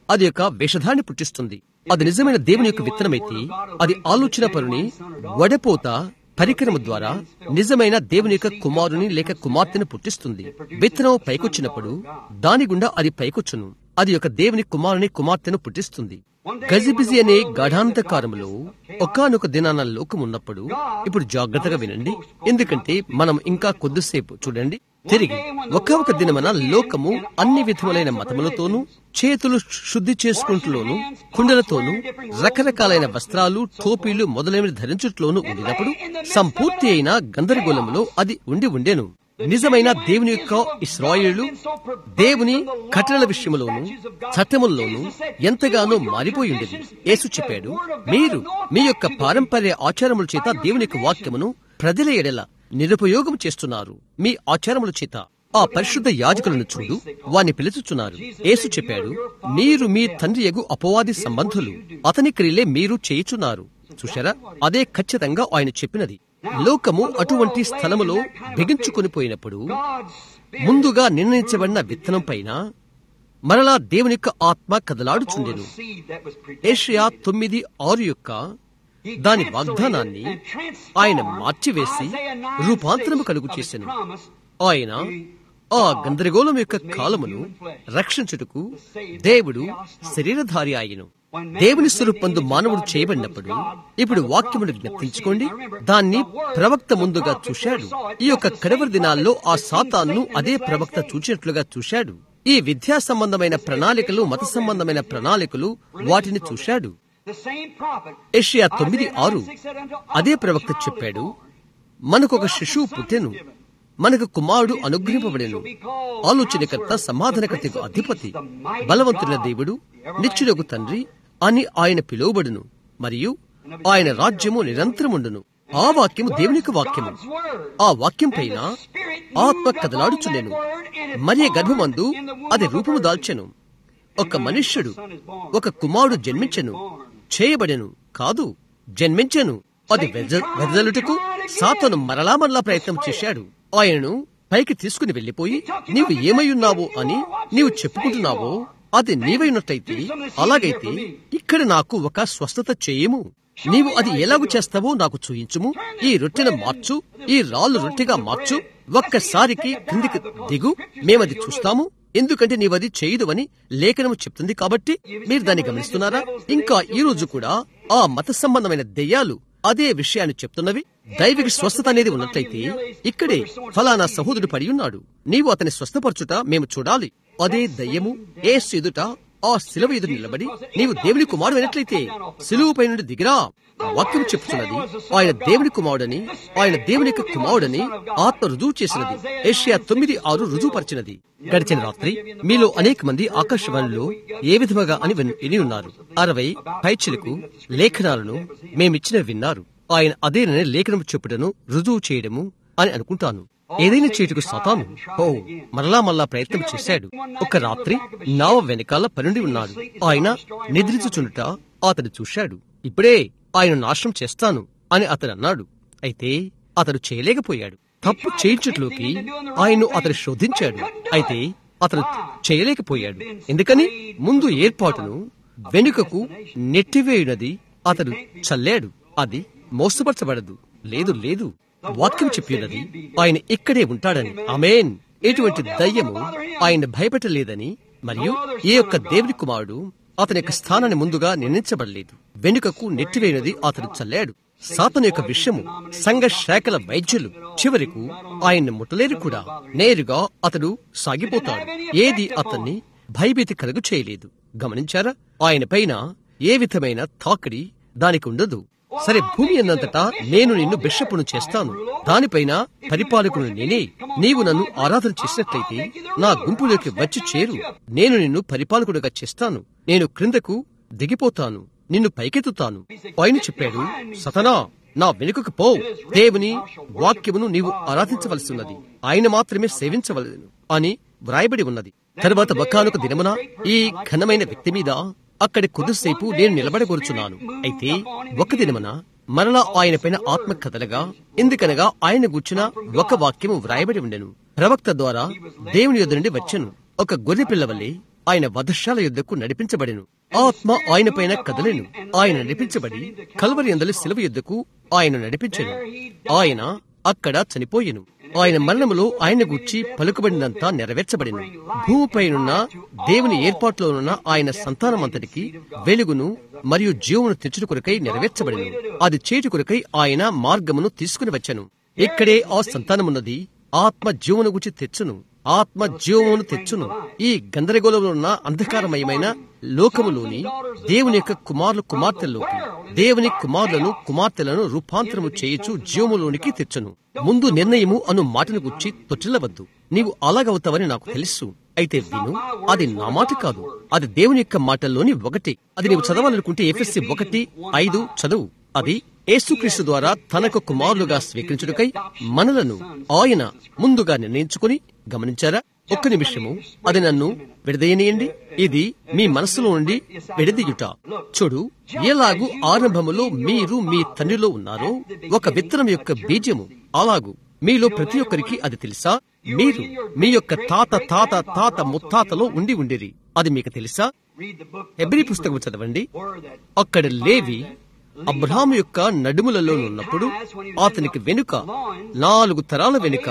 అది యొక్క వేషధాన్ని పుట్టిస్తుంది అది నిజమైన దేవుని యొక్క విత్తనమైతే అది ఆలోచన పరుని వడపోత పరికరము ద్వారా నిజమైన దేవుని యొక్క కుమారుని లేక కుమార్తెను పుట్టిస్తుంది విత్తనం పైకొచ్చినప్పుడు దాని గుండా అది పైకొచ్చును అది యొక్క దేవుని కుమారుని కుమార్తెను పుట్టిస్తుంది గజిబిజి అనే గాఢాంతకారములో ఒకానొక దినాన లోకం ఉన్నప్పుడు ఇప్పుడు జాగ్రత్తగా వినండి ఎందుకంటే మనం ఇంకా కొద్దిసేపు చూడండి తిరిగి ఒక ఒక దినమన లోకము అన్ని విధములైన మతములతోనూ చేతులు శుద్ధి చేసుకుంటలోను కుండలతోనూ రకరకాలైన వస్త్రాలు టోపీలు మొదలైనవి ధరించుట్లోనూ ఉండినప్పుడు సంపూర్తి అయిన గందరగోళంలో అది ఉండి ఉండెను నిజమైన దేవుని యొక్క ఇస్రాయేళ్లు దేవుని కట్టడల విషయములోను చట్టముల్లోనూ ఎంతగానో మారిపోయి ఉండేది యేసు చెప్పాడు మీరు మీ యొక్క పారంపర్య ఆచారముల చేత దేవుని యొక్క వాక్యమును ప్రజల ఎడల నిరుపయోగం చేస్తున్నారు మీ ఆచారముల చేత ఆ పరిశుద్ధ యాజకులను చూడు వారిని పిలుచుచున్నారు యేసు చెప్పాడు మీరు మీ తండ్రి యగు అపవాది సంబంధులు అతని క్రియలే మీరు చేయుచున్నారు చూశారా అదే ఖచ్చితంగా ఆయన చెప్పినది లోకము అటువంటి స్థలములో బిగించుకొని పోయినప్పుడు ముందుగా నిర్ణయించబడిన విత్తనం పైన మరలా దేవుని యొక్క ఆత్మ కదలాడుచుండెను ఏషియా తొమ్మిది ఆరు యొక్క దాని వాగ్దానాన్ని ఆయన మార్చివేసి రూపాంతరము కలుగు చేసెను ఆయన ఆ గందరగోళం యొక్క కాలమును రక్షించుటకు దేవుడు శరీరధారి ఆయను దేవుని స్వరూపందు మానవుడు చేయబడినప్పుడు ఇప్పుడు వాక్యమును జ్ఞప్తించుకోండి దాన్ని ప్రవక్త ముందుగా చూశాడు ఈ యొక్క కడవరి దినాల్లో ఆ సాతాన్ను అదే ప్రవక్త చూచినట్లుగా చూశాడు ఈ విద్యా సంబంధమైన ప్రణాళికలు మత సంబంధమైన ప్రణాళికలు వాటిని చూశాడు ఏషియా తొమ్మిది ఆరు అదే ప్రవక్త చెప్పాడు మనకొక శిశువు పుట్టెను మనకు కుమారుడు అనుగ్రహింపబడెను ఆలోచనకర్త సమాధానకర్తకు అధిపతి బలవంతుల దేవుడు నిత్యుడకు తండ్రి అని ఆయన పిలువబడును మరియు ఆయన రాజ్యము నిరంతరముండును ఆ వాక్యము దేవునికి వాక్యము ఆ వాక్యం పైన ఆత్మ కదలాడుచుండెను మరియ గర్భమందు అది రూపము దాల్చెను ఒక మనుష్యుడు ఒక కుమారుడు జన్మించెను చేయబడెను కాదు జన్మించెను అది వెదజలుటకు సాతను మరలా మరలా ప్రయత్నం చేశాడు ఆయనను పైకి తీసుకుని వెళ్లిపోయి నీవు ఏమయ్యున్నావో అని నీవు చెప్పుకుంటున్నావో అది నీవైనట్టయితే అలాగైతే ఇక్కడ నాకు ఒక స్వస్థత చేయము నీవు అది ఎలాగూ చేస్తావో నాకు చూయించుము ఈ రొట్టెను మార్చు ఈ రాళ్ళు రొట్టెగా మార్చు ఒక్కసారికి కిందికి దిగు మేమది చూస్తాము ఎందుకంటే నీవది చేయదు అని లేఖనము చెప్తుంది కాబట్టి మీరు దాన్ని గమనిస్తున్నారా ఇంకా ఈ రోజు కూడా ఆ మత సంబంధమైన దెయ్యాలు అదే విషయాన్ని చెప్తున్నవి దైవిక స్వస్థత అనేది ఉన్నట్లయితే ఇక్కడే ఫలానా సహోదరుడు పడి ఉన్నాడు నీవు అతని స్వస్థపరచుట మేము చూడాలి అదే దయ్యము ఏ ఎదుట ఆ శిలువ ఎదురు నిలబడి నీవు దేవుని కుమారుడు అయినట్లయితే శిలువుపై నుండి దిగిరా వాక్యం చెప్తున్నది ఆయన దేవుని కుమారుడని ఆయన దేవుని యొక్క కుమారుడని ఆత్మ రుజువు చేసినది ఏషియా తొమ్మిది ఆరు రుజువుపరిచినది గడిచిన రాత్రి మీలో అనేక మంది ఆకాశవాణిలో ఏ విధముగా అని విని ఉన్నారు అరవై పైచిలకు లేఖనాలను మేమిచ్చిన విన్నారు ఆయన అదేనని లేఖనం చెప్పుటను రుజువు చేయడము అని అనుకుంటాను ఏదైనా చేటుకు సతాను ఓ మరలా మరలా ప్రయత్నం చేశాడు ఒక రాత్రి నావ వెనకాల పనుండి ఉన్నాడు ఆయన నిద్రించుచుండుట అతడు చూశాడు ఇప్పుడే ఆయన నాశనం చేస్తాను అని అతడు అన్నాడు అయితే అతడు చేయలేకపోయాడు తప్పు చేయించట్లోకి ఆయన్ను అతడు శోధించాడు అయితే అతడు చేయలేకపోయాడు ఎందుకని ముందు ఏర్పాటును వెనుకకు నెట్టివేయునది అతడు చల్లాడు అది మోసపరచబడదు లేదు లేదు వాక్యం చెప్పినది ఆయన ఇక్కడే ఉంటాడని అమేన్ ఎటువంటి దయ్యము ఆయన భయపెట్టలేదని మరియు ఏ యొక్క దేవుని కుమారుడు అతని యొక్క స్థానాన్ని ముందుగా నిర్ణయించబడలేదు వెనుకకు నెట్టివేయనది అతడు చల్లాడు సాతను యొక్క విషయము సంఘ శాఖల వైద్యులు చివరకు ఆయన్ని ముట్టలేరు కూడా నేరుగా అతడు సాగిపోతాడు ఏది అతన్ని భయభీతి కలుగు చేయలేదు గమనించారా ఆయన పైన ఏ విధమైన తాకిడి దానికి ఉండదు సరే భూమి అన్నంతటా నేను నిన్ను బిషప్పును చేస్తాను దానిపైన పరిపాలకును నేనే నీవు నన్ను ఆరాధన చేసినట్లయితే నా గుంపులోకి వచ్చి చేరు నేను నిన్ను పరిపాలకుడుగా చేస్తాను నేను క్రిందకు దిగిపోతాను నిన్ను పైకెత్తుతాను ఆయన చెప్పాడు సతనా నా వెనుకకు పో దేవుని వాక్యమును నీవు ఆరాధించవలసి ఉన్నది ఆయన మాత్రమే సేవించవలను అని వ్రాయబడి ఉన్నది తరువాత ఒకానొక దినమున ఈ ఘనమైన వ్యక్తి మీద అక్కడి కొద్దిసేపు నేను నిలబడగోరుచున్నాను అయితే ఒక దినమున మరలా ఆయన పైన ఆత్మ కదలగా ఎందుకనగా ఆయన కూర్చున్న ఒక వాక్యము వ్రాయబడి ఉండెను ప్రవక్త ద్వారా దేవుని యొద్ద నుండి వచ్చెను ఒక గొర్రె పిల్ల వల్లే ఆయన వధశాల యుద్ధకు నడిపించబడెను ఆత్మ ఆయన పైన కదలెను ఆయన నడిపించబడి కల్వరి అందలి శిలువ యుద్ధకు ఆయన నడిపించెను ఆయన అక్కడ చనిపోయెను ఆయన మరణములో ఆయన గుచ్చి పలుకబడినంతా నెరవేర్చబడిను భూమిపైనున్న దేవుని ఏర్పాటులోనున్న ఆయన సంతానమంతటికి వెలుగును మరియు జీవమును తెచ్చుట కొరకై నెరవేర్చబడిను అది చేటు కొరకై ఆయన మార్గమును తీసుకుని వచ్చెను ఇక్కడే ఆ సంతానమున్నది ఆత్మ జీవమును గుచి తెచ్చును ఆత్మ జీవమును తెచ్చును ఈ గందరగోళంలో ఉన్న అంధకారమయమైన లోకములోని దేవుని యొక్క కుమారులు కుమార్తెల్లోకి దేవుని కుమారులను కుమార్తెలను రూపాంతరము చేయుచు జీవములోనికి తెచ్చును ముందు నిర్ణయము అను మాటను గుర్చి తొట్టిల్లవద్దు నీవు అలాగవుతావని నాకు తెలుసు అయితే విను అది నా మాట కాదు అది దేవుని యొక్క మాటల్లోని ఒకటి అది నీవు చదవాలనుకుంటే ఎఫ్ఎస్సి ఒకటి ఐదు చదువు అది యేసుక్రీస్తు ద్వారా తనకు కుమారులుగా స్వీకరించుటకై మనలను ఆయన ముందుగా నిర్ణయించుకుని గమనించారా ఒక్క నిమిషము అది నన్ను విడదీయనియండి ఇది మీ మనసులో నుండి విడదీయుట చూడు ఎలాగు ఆరంభములో మీరు మీ తండ్రిలో ఉన్నారో ఒక విత్తనం యొక్క బీజము అలాగు మీలో ప్రతి ఒక్కరికి అది తెలుసా మీరు మీ యొక్క తాత తాత తాత ముత్తాతలో ఉండి ఉండిరి అది మీకు తెలుసా హెబ్రి పుస్తకం చదవండి అక్కడ లేవి అబ్రహాము యొక్క నడుములలో ఉన్నప్పుడు అతనికి వెనుక నాలుగు తరాల వెనుక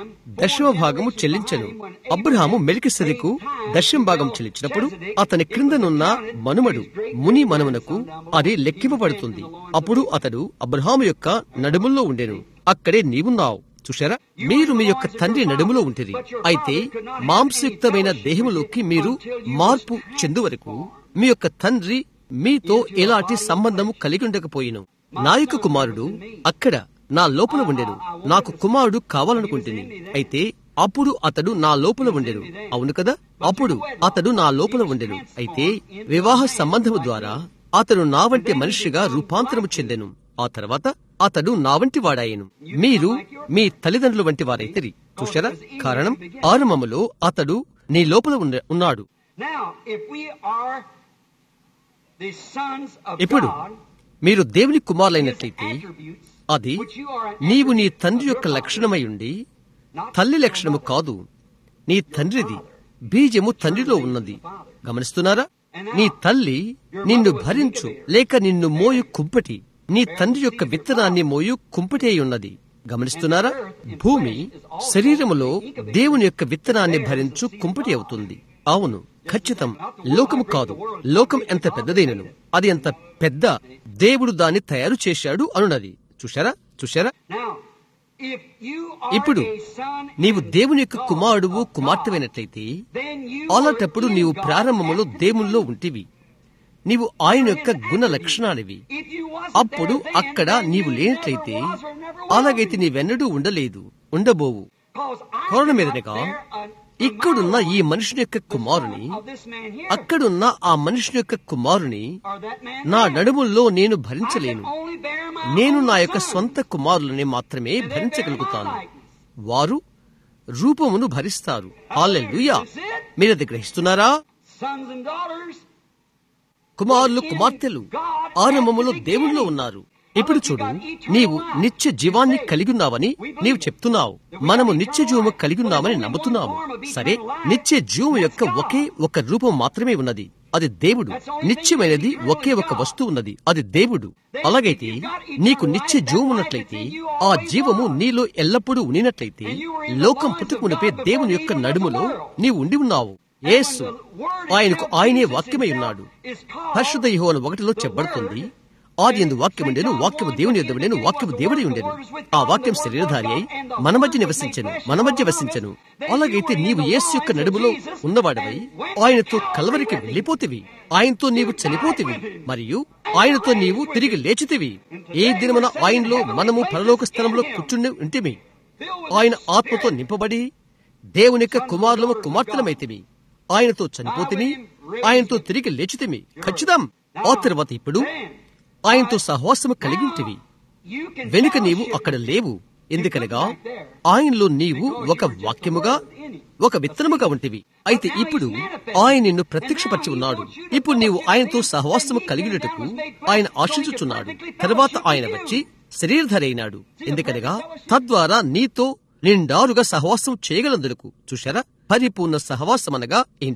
దశమ భాగము చెల్లించను అబ్రహాము మెలికిసెదకు దశమ భాగం చెల్లించినప్పుడు అతని క్రిందనున్న మనుమడు ముని మనుమనకు అది లెక్కింపబడుతుంది అప్పుడు అతడు అబ్రహాము యొక్క నడుముల్లో ఉండెను అక్కడే నీవున్నావు చూశారా మీరు మీ యొక్క తండ్రి నడుములో ఉంటిరి అయితే మాంసయుక్తమైన దేహములోకి మీరు మార్పు చెందు వరకు మీ యొక్క తండ్రి మీతో ఎలాంటి సంబంధము కలిగి ఉండకపోయిను నా యొక్క కుమారుడు అక్కడ నా లోపల ఉండెను నాకు కుమారుడు కావాలనుకుంటుంది అయితే అప్పుడు అతడు నా లోపల ఉండెను అవును కదా అప్పుడు అతడు నా లోపల ఉండెను అయితే వివాహ సంబంధము ద్వారా అతడు నా వంటి మనిషిగా రూపాంతరము చెందెను ఆ తర్వాత అతడు నా వంటి వాడాయను మీరు మీ తల్లిదండ్రుల వంటి వారైతే చూశారా కారణం ఆరంభములో అతడు నీ లోపల ఉన్న- ఉన్నాడు Now, if we are the sons of ఇప్పుడు God, మీరు దేవుని his కుమారులైనట్లయితే attributes, అది which you are an నీవు నీ attribute తండ్రి of యొక్క your father, లక్షణమై ఉండి not తల్లి your లక్షణము mother. కాదు నీ తండ్రిది బీజము తండ్రిలో ఉన్నది గమనిస్తున్నారా నీ తల్లి నిన్ను భరించు లేక నిన్ను మోయు కుంపటి నీ తండ్రి యొక్క విత్తనాన్ని మోయు కుంపటి అయి ఉన్నది గమనిస్తున్నారా భూమి శరీరములో దేవుని యొక్క విత్తనాన్ని భరించు కుంపటి అవుతుంది అవును ఖచ్చితం లోకము కాదు లోకం ఎంత పెద్దదైనను అది ఎంత పెద్ద దేవుడు దాన్ని తయారు చేశాడు అనున్నది చూశారా చూశారా Now, if you are ఇప్పుడు a son నీవు and దేవుని యొక్క daughter కుమారుడువు of కుమార్తెవైనట్లయితే then you అలాంటప్పుడు were in నీవు God ప్రారంభములో at the దేవునిలో beginning. ఉంటివి నీవు ఆయన యొక్క గుణ లక్షణాలివి If you wasn't అప్పుడు there then, అక్కడ then నీవు you లేనట్లయితే never was or never will అలాగైతే be. నీవెన్నడూ ఉండలేదు ఉండబోవు Cause I కారణం cannot ఏదనగా bear a- ఇక్కడున్న ఈ a మనుషుని యొక్క the కుమారుని son of this man here, అక్కడున్న ఆ మనుషుని యొక్క కుమారుని or that man నా there. నడుముల్లో నేను I can భరించలేను only bear my నేను own నా యొక్క son. సొంత కుమారులని మాత్రమే And they bear భరించగలుగుతాను my likeness. వారు రూపమును భరిస్తారు హాలెలూయా మీరది గ్రహిస్తున్నారా Sons and daughters, కుమారులు కుమార్తెలు ఆరంభములో దేవునిలో ఉన్నారు ఇప్పుడు చూడు నీవు నిత్య జీవాన్ని కలిగి ఉన్నావని నీవు చెప్తున్నావు మనము నిత్య జీవము కలిగి ఉన్నామని నమ్ముతున్నాము సరే నిత్య జీవము యొక్క ఒకే ఒక రూపం మాత్రమే ఉన్నది అది దేవుడు నిత్యమైనది ఒకే ఒక వస్తువు ఉన్నది అది దేవుడు అలాగైతే నీకు నిత్య జీవం ఉన్నట్లయితే ఆ జీవము నీలో ఎల్లప్పుడూ ఉండినట్లయితే లోకం పుట్టుకునిపే దేవుని యొక్క నడుములో నీవు ఉండి ఉన్నావు యేసు ఆయనకు ఆయనే వాక్యమై ఉన్నాడు పరిశుద్ధ యెహోవా ఒకటిలో చెప్పబడుతుంది ఆది ఎందు వాక్యం ఉండేను వాక్యము దేవుని యొద్ద ఉండేను వాక్యము దేవుడి ఉండేను ఆ వాక్యం శరీరధారి అయి మన మధ్య నివసించను మన మధ్య వసించను అలాగైతే నీవు యేసు యొక్క నడుములో ఉన్నవాడవై ఆయనతో కలవరికి వెళ్ళిపోతివి ఆయనతో నీవు చనిపోతివి మరియు ఆయనతో నీవు తిరిగి లేచితివి ఏ దినమున ఆయనలో మనము పరలోక స్థలంలో కూర్చుని ఉంటిమి ఆయన ఆత్మతో నింపబడి దేవుని యొక్క కుమారులము కుమార్తెలమైతిమి ఆయనతో చనిపోతిమి ఆయనతో తిరిగి లేచితిమి ఖచ్చితం ఆ తర్వాత ఇప్పుడు ఆయనతో సహవాసము కలిగింటివి వెనుక నీవు అక్కడ లేవు ఎందుకనగా ఆయనలో నీవు ఒక వాక్యముగా ఒక విత్తనముగా ఉంటివి అయితే ఇప్పుడు ఆయన నిన్ను ప్రత్యక్షపరిచి ఉన్నాడు ఇప్పుడు నీవు ఆయనతో సహవాసము కలిగినట్టుకు ఆయన ఆశించుచున్నాడు తర్వాత ఆయన వచ్చి శరీరధరి అయినాడు ఎందుకనగా తద్వారా నీతో నిండారుగా సహవాసం చేయగలందులకు చూశారా పరిపూర్ణ సహవాసం అనగా ఏంటో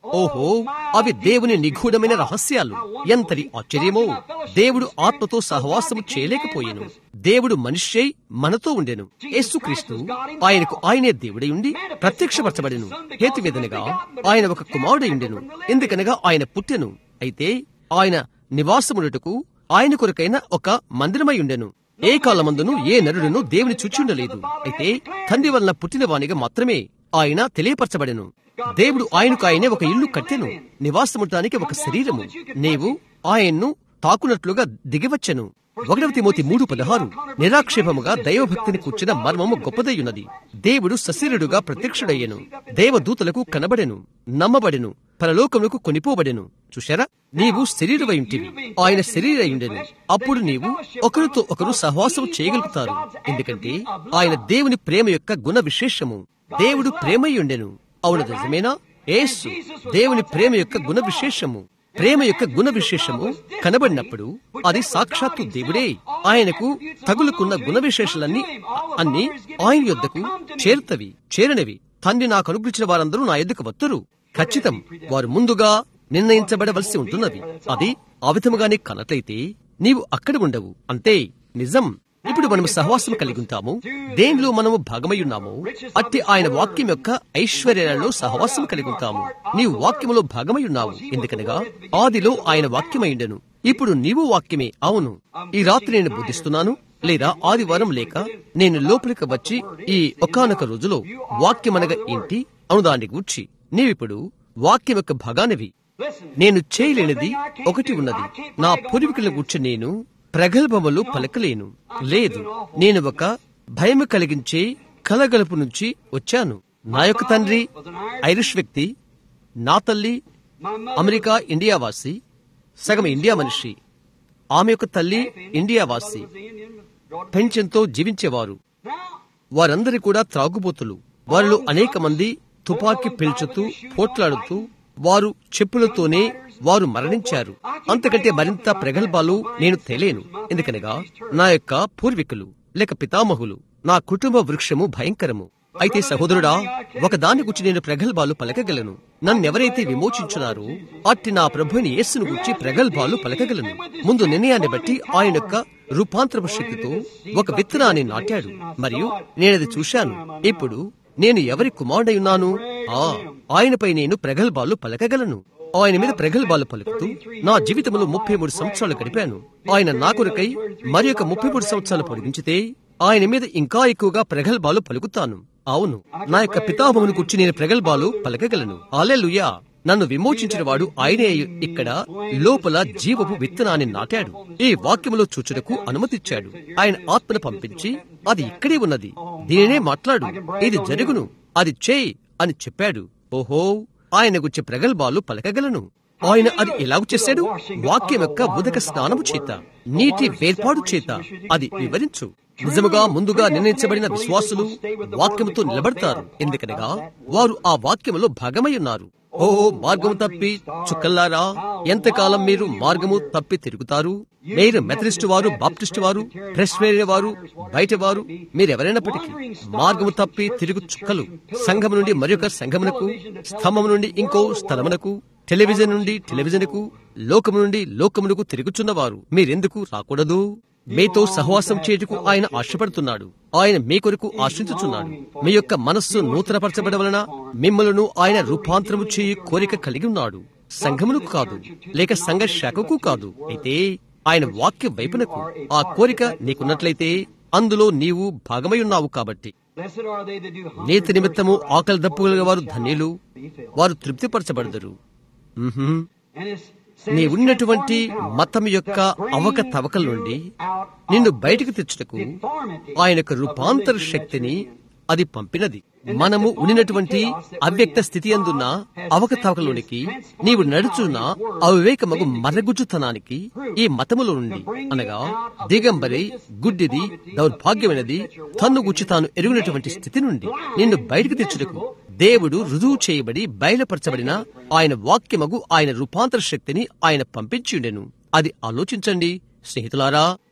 ఓహో అవి దేవుని నిగూఢమైన రహస్యాలు ఎంతటి ఆశ్చర్యమో దేవుడు ఆత్మతో సహవాసము చేయలేకపోయాను దేవుడు మనిషై మనతో ఉండెను యేసుక్రీస్తు ఆయనకు ఆయనే దేవుడై ఉండి ప్రత్యక్షపరచబడెను హేతువేదనగా ఆయన ఒక కుమారుడై ఉండెను ఎందుకనగా ఆయన పుట్టెను అయితే ఆయన నివాసమునటకు ఆయన కొరకైన ఒక మందిరమై ఉండెను ఏ కాలమందును ఏ నరుడును దేవుని చూచుండలేదు అయితే తండ్రి వలన పుట్టిన వానిగా మాత్రమే ఆయన తెలియపరచబడెను దేవుడు ఆయనకు ఆయనే ఒక ఇల్లు కట్టెను నివాసముటానికి ఒక శరీరము నీవు ఆయన్ను తాకునట్లుగా దిగివచ్చెను ఒకటవ తిమోతి మూడు పదహారు నిరాక్షేపముగా దైవభక్తిని కూర్చిన మర్మము గొప్పదయ్యున్నది దేవుడు సశరీరుడుగా ప్రత్యక్షుడయ్యెను దేవదూతలకు కనబడెను నమ్మబడెను పరలోకములకు కొనిపోబడెను చూశారా నీవు శరీరవయుంటివి ఆయన శరీరయుండెను అప్పుడు నీవు ఒకరితో ఒకరు సహవాసం చేయగలుగుతారు ఎందుకంటే ఆయన దేవుని ప్రేమ యొక్క గుణ విశేషము దేవుడు ప్రేమయుండెను అవును నిజమేనా యేసు దేవుని ప్రేమ యొక్క గుణ విశేషము ప్రేమ యొక్క గుణ విశేషము కనబడినప్పుడు అది సాక్షాత్తు దేవుడే ఆయనకు తగులుకున్న గుణ విశేషాలన్నీ అన్ని ఆయన యొద్దకు చేరుతవి చేరనివి తండ్రి నాకు అనుగ్రహించిన వారందరూ నా యొద్దకు వత్తురు ఖచ్చితం వారు ముందుగా నిర్ణయించబడవలసి ఉంటున్నది అది ఆ విధముగానే కనట్లయితే నీవు అక్కడ ఉండవు అంతే నిజం ఇప్పుడు మనము సహవాసం కలిగి ఉంటాము దేనిలో మనము భాగమై ఉన్నాము అట్టి ఆయన వాక్యం యొక్క ఐశ్వర్యాలలో సహవాసం కలిగి ఉంటాము నీవు వాక్యములో భాగమై ఉన్నావు ఎందుకనగా ఆదిలో ఆయన వాక్యమైండెను ఇప్పుడు నీవు వాక్యమే అవును ఈ రాత్రి నేను బోధిస్తున్నాను లేదా ఆదివారం లేక నేను లోపలికి వచ్చి ఈ ఒకానొక రోజులో వాక్యమనగా ఏంటి అనుదాన్ని గూర్చి నీవిప్పుడు వాక్యం యొక్క భాగానివి నేను చేయలేనిది ఒకటి ఉన్నది నా పూర్వీకుల గూర్చి నేను ప్రగల్భములు పలకలేను లేదు నేను ఒక భయం కలిగించే కలగలుపు నుంచి వచ్చాను నా యొక్క తండ్రి ఐరిష్ వ్యక్తి నా తల్లి అమెరికా ఇండియా వాసి సగం ఇండియా మనిషి ఆమె యొక్క తల్లి ఇండియా వాసి పెన్షన్తో జీవించేవారు వారందరి కూడా త్రాగుబోతులు వారిలో అనేక మంది తుపాకీ పిల్చుతూ పోట్లాడుతూ వారు చెప్పులతోనే వారు మరణించారు అంతకంటే మరింత ప్రగల్భాలు నేను తెలియను ఎందుకనగా నా యొక్క పూర్వీకులు లేక పితామహులు నా కుటుంబ వృక్షము భయంకరము అయితే సహోదరుడా ఒక దాని గురించి నేను ప్రగల్భాలు పలకగలను నన్నెవరైతే విమోచించున్నారో అట్టి నా ప్రభుని యేసును గురించి ప్రగల్భాలు పలకగలను ముందు నిర్ణయాన్ని బట్టి ఆయన యొక్క రూపాంతరపు శక్తితో ఒక విత్తనాన్ని నాటాడు మరియు నేనది చూశాను ఇప్పుడు నేను ఎవరి కుమారుడై ఉన్నాను ఆ ఆయనపై నేను ప్రగల్భాలు పలకగలను ఆయన మీద ప్రగల్భాలు పలుకుతూ నా జీవితంలో ముప్పై మూడు సంవత్సరాలు గడిపాను ఆయన నా కొరకై మరి ఒక ముప్పై మూడు సంవత్సరాలు పొడిగించితే ఆయన మీద ఇంకా ఎక్కువగా ప్రగల్భాలు పలుకుతాను అవును నా యొక్క పితామహుని గురించి నేను ప్రగల్భాలు పలకగలను ఆలెలుయా నన్ను విమోచించిన వాడు ఆయనే ఇక్కడ లోపల జీవపు విత్తనాన్ని నాటాడు ఈ వాక్యములో చూచుటకు అనుమతిచ్చాడు ఆయన ఆత్మను పంపించి అది ఇక్కడే ఉన్నది దీనినే మాట్లాడు ఇది జరుగును అది చేయి అని చెప్పాడు ఓహో ఆయన గురించి ప్రగల్భాలు పలకగలను ఆయన అది ఎలాగ చేశాడు వాక్యం యొక్క ఉదక స్నానము చేత నీటి వేర్పాడు చేత అది వివరించు నిజముగా ముందుగా నిర్ణయించబడిన విశ్వాసులు వాక్యముతో నిలబడతారు ఎందుకనగా వారు ఆ వాక్యములో భాగమై ఉన్నారు ఓ మార్గము తప్పి చుక్కల్లారా ఎంతకాలం మీరు మార్గము తప్పి తిరుగుతారు మీరు మెథడిస్ట్ వారు బాప్టిస్ట్ వారు ప్రెస్వేరియన్ వారు బయట వారు మీరెవరైనప్పటికీ మార్గము తప్పి తిరుగు చుక్కలు సంఘం నుండి మరొక సంఘమునకు స్తంభం నుండి ఇంకో స్థలమునకు టెలివిజన్ నుండి టెలివిజన్కు లోకము నుండి లోకమునకు తిరుగుచున్నవారు మీరెందుకు రాకూడదు మీతో సహవాసం చేయుటకు ఆయన ఆశపడుతున్నాడు ఆయన మీ కొరకు ఆశించుచున్నాడు మీ యొక్క మనస్సు నూతనపరచబడవలన మిమ్మలను ఆయన రూపాంతరము చేయి కోరిక కలిగి ఉన్నాడు సంఘమునకు కాదు లేక సంఘ శాఖకు కాదు అయితే ఆయన వాక్య వైపునకు ఆ కోరిక నీకున్నట్లయితే అందులో నీవు భాగమై ఉన్నావు కాబట్టి నీతి నిమిత్తము ఆకలి దప్పుగల వారు ధన్యులు వారు తృప్తిపరచబడదరు మ్మ్హ్మ్. నీ ఉన్నటువంటి మతం యొక్క అవకతవకల నుండి నిన్ను బయటకు తెచ్చుటకు ఆయన యొక్క రూపాంతర శక్తిని అది పంపినది మనము ఉన్నటువంటి అవ్యక్త స్థితి అందున్న అవకతవకలోనికి నీవు నడుచున్న అవివేకమగు మరగుజ్జుతనానికి ఈ మతములో నుండి అనగా దిగంబరి గుడ్డిది దౌర్భాగ్యమైనది తన్ను గుచ్చి తాను ఎరుగునటువంటి స్థితి నుండి నిన్ను బయటకు తెచ్చుటకు దేవుడు రుజువు చేయబడి బయలుపరచబడిన ఆయన వాక్యమగు ఆయన రూపాంతర శక్తిని ఆయన పంపించిండెను అది ఆలోచించండి స్నేహితులారా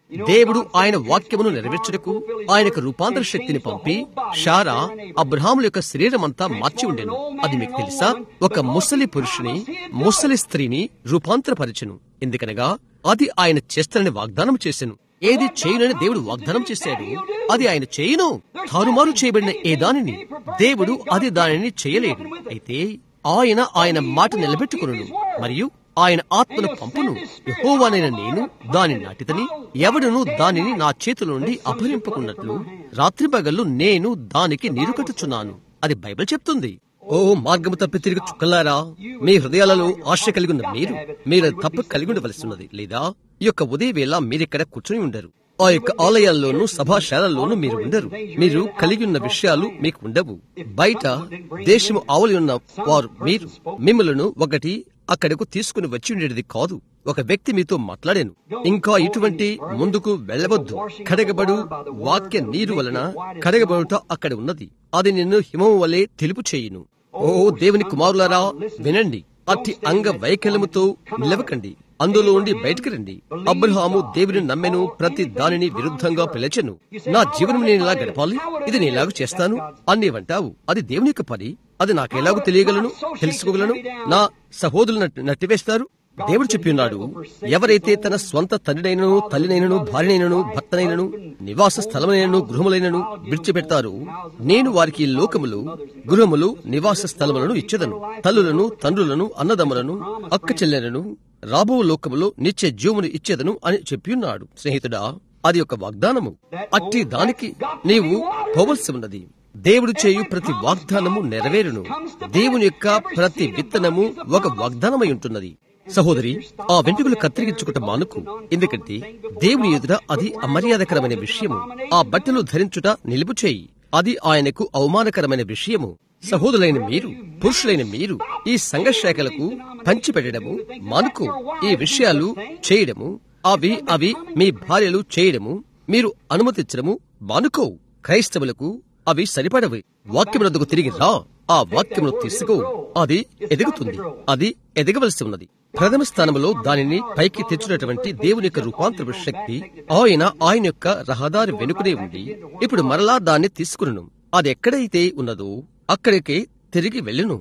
దేవుడు ఆయన వాక్యమును నెరవేర్చుటకు ఆయనకు రూపాంతర శక్తిని పంపి షారా అబ్రహాముల యొక్క శరీరమంతా మార్చి ఉండెను అది మీకు తెలుసా ఒక ముసలి పురుషుని ముసలి స్త్రీని రూపాంతరపరచును ఎందుకనగా అది ఆయన చేస్తానని వాగ్దానం చేసెను ఏది చేయునని దేవుడు వాగ్దానం చేశాడు అది ఆయన చేయును తారుమారు చేయబడిన ఏ దానిని దేవుడు అది దానిని చేయలేడు అయితే ఆయన ఆయన మాట నిలబెట్టుకును మరియు ఆయన ఆత్మను పంపును యహోవానైన నేను దాని నాటితని ఎవడును దానిని నా చేతుల నుండి అపహరింపుకున్నట్లు రాత్రి పగళ్ళు నేను దానికి నీరు కట్టుచున్నాను అది బైబిల్ చెప్తుంది ఓ మార్గము తప్పి తిరిగి చుక్కలారా మీ హృదయాలలో ఆశ కలిగి ఉన్న మీరు మీరు అది తప్ప కలిగి ఉండవలసి ఉన్నది లేదా ఈ యొక్క ఉదయవేళ మీరిక్కడ కూర్చొని ఉండరు ఆ యొక్క ఆలయాల్లోనూ సభాశాలల్లోనూ మీరు ఉండరు మీరు కలిగి ఉన్న విషయాలు మీకు ఉండవు బయట దేశము ఆవలి ఉన్న వారు మీరు మిమ్మలను ఒకటి అక్కడకు తీసుకుని వచ్చి ఉండేది కాదు ఒక వ్యక్తి మీతో మాట్లాడాను ఇంకా ఇటువంటి ముందుకు వెళ్ళవద్దు కడగబడు వాక్య నీరు వలన కడగబడుట అక్కడ ఉన్నది అది నిన్ను హిమం వలె తెలుపు చేయును ఓ దేవుని కుమారులారా వినండి అట్టి అంగ వైకల్యముతో నిలవకండి అందులో ఉండి బయటికి రండి అబ్రహాము దేవుని నమ్మెను ప్రతి దానిని విరుద్ధంగా పిలచెను నా జీవనం నేను ఇలా గడపాలి ఇది నేను ఎలాగ చేస్తాను అని అంటావు అది దేవుని యొక్క పని అది నాకెలాగూ తెలియగలను తెలుసుకోగలను నా సహోదరులు నట్టి- నట్టివేస్తారు దేవుడు చెప్పి ఉన్నాడు ఎవరైతే తన స్వంత తండ్రినైనను తల్లినైనను భార్యనైనను భర్తనైనను నివాస స్థలమైనను గృహములైనను విడిచిపెడతారు నేను వారికి ఈ లోకములు గృహములు నివాస స్థలములను ఇచ్చేదను తల్లులను తండ్రులను అన్నదమ్ములను అక్క చెల్లెలను రాబో లోకములో నిత్య జీవమును ఇచ్చేదను అని చెప్పి ఉన్నాడు స్నేహితుడా అది ఒక వాగ్దానము అట్టి దానికి నీవు పోవలసి ఉన్నది దేవుడు చేయు ప్రతి వాగ్దానము నెరవేరును దేవుని యొక్క ప్రతి విత్తనము ఒక వాగ్దానమై ఉంటున్నది సహోదరి ఆ వెంట్రుకలు కత్తిరించుకుంట మానుకు ఎందుకంటే దేవుని ఎదుట అది అమర్యాదకరమైన విషయము ఆ బట్టలు ధరించుట నిలుపు చేయి అది ఆయనకు అవమానకరమైన విషయము సహోదరులైన మీరు పురుషులైన మీరు ఈ సంఘ శాఖలకు పంచిపెట్టడము మానుకు ఈ విషయాలు చేయడము అవి అవి మీ భార్యలు చేయడము మీరు అనుమతించడము మానుకో క్రైస్తవులకు అవి సరిపడవి వాక్యమునందుకు తిరిగి రా ఆ వాక్యమును తీసుకో అది ఎదుగుతుంది అది ఎదగవలసి ఉన్నది ప్రథమ స్థానంలో దానిని పైకి తెచ్చినటువంటి దేవుని యొక్క రూపాంతర శక్తి ఆయన ఆయన యొక్క రహదారి వెనుకనే ఉండి ఇప్పుడు మరలా దాన్ని తీసుకును అది ఎక్కడైతే ఉన్నదో అక్కడికే తిరిగి వెళ్ళును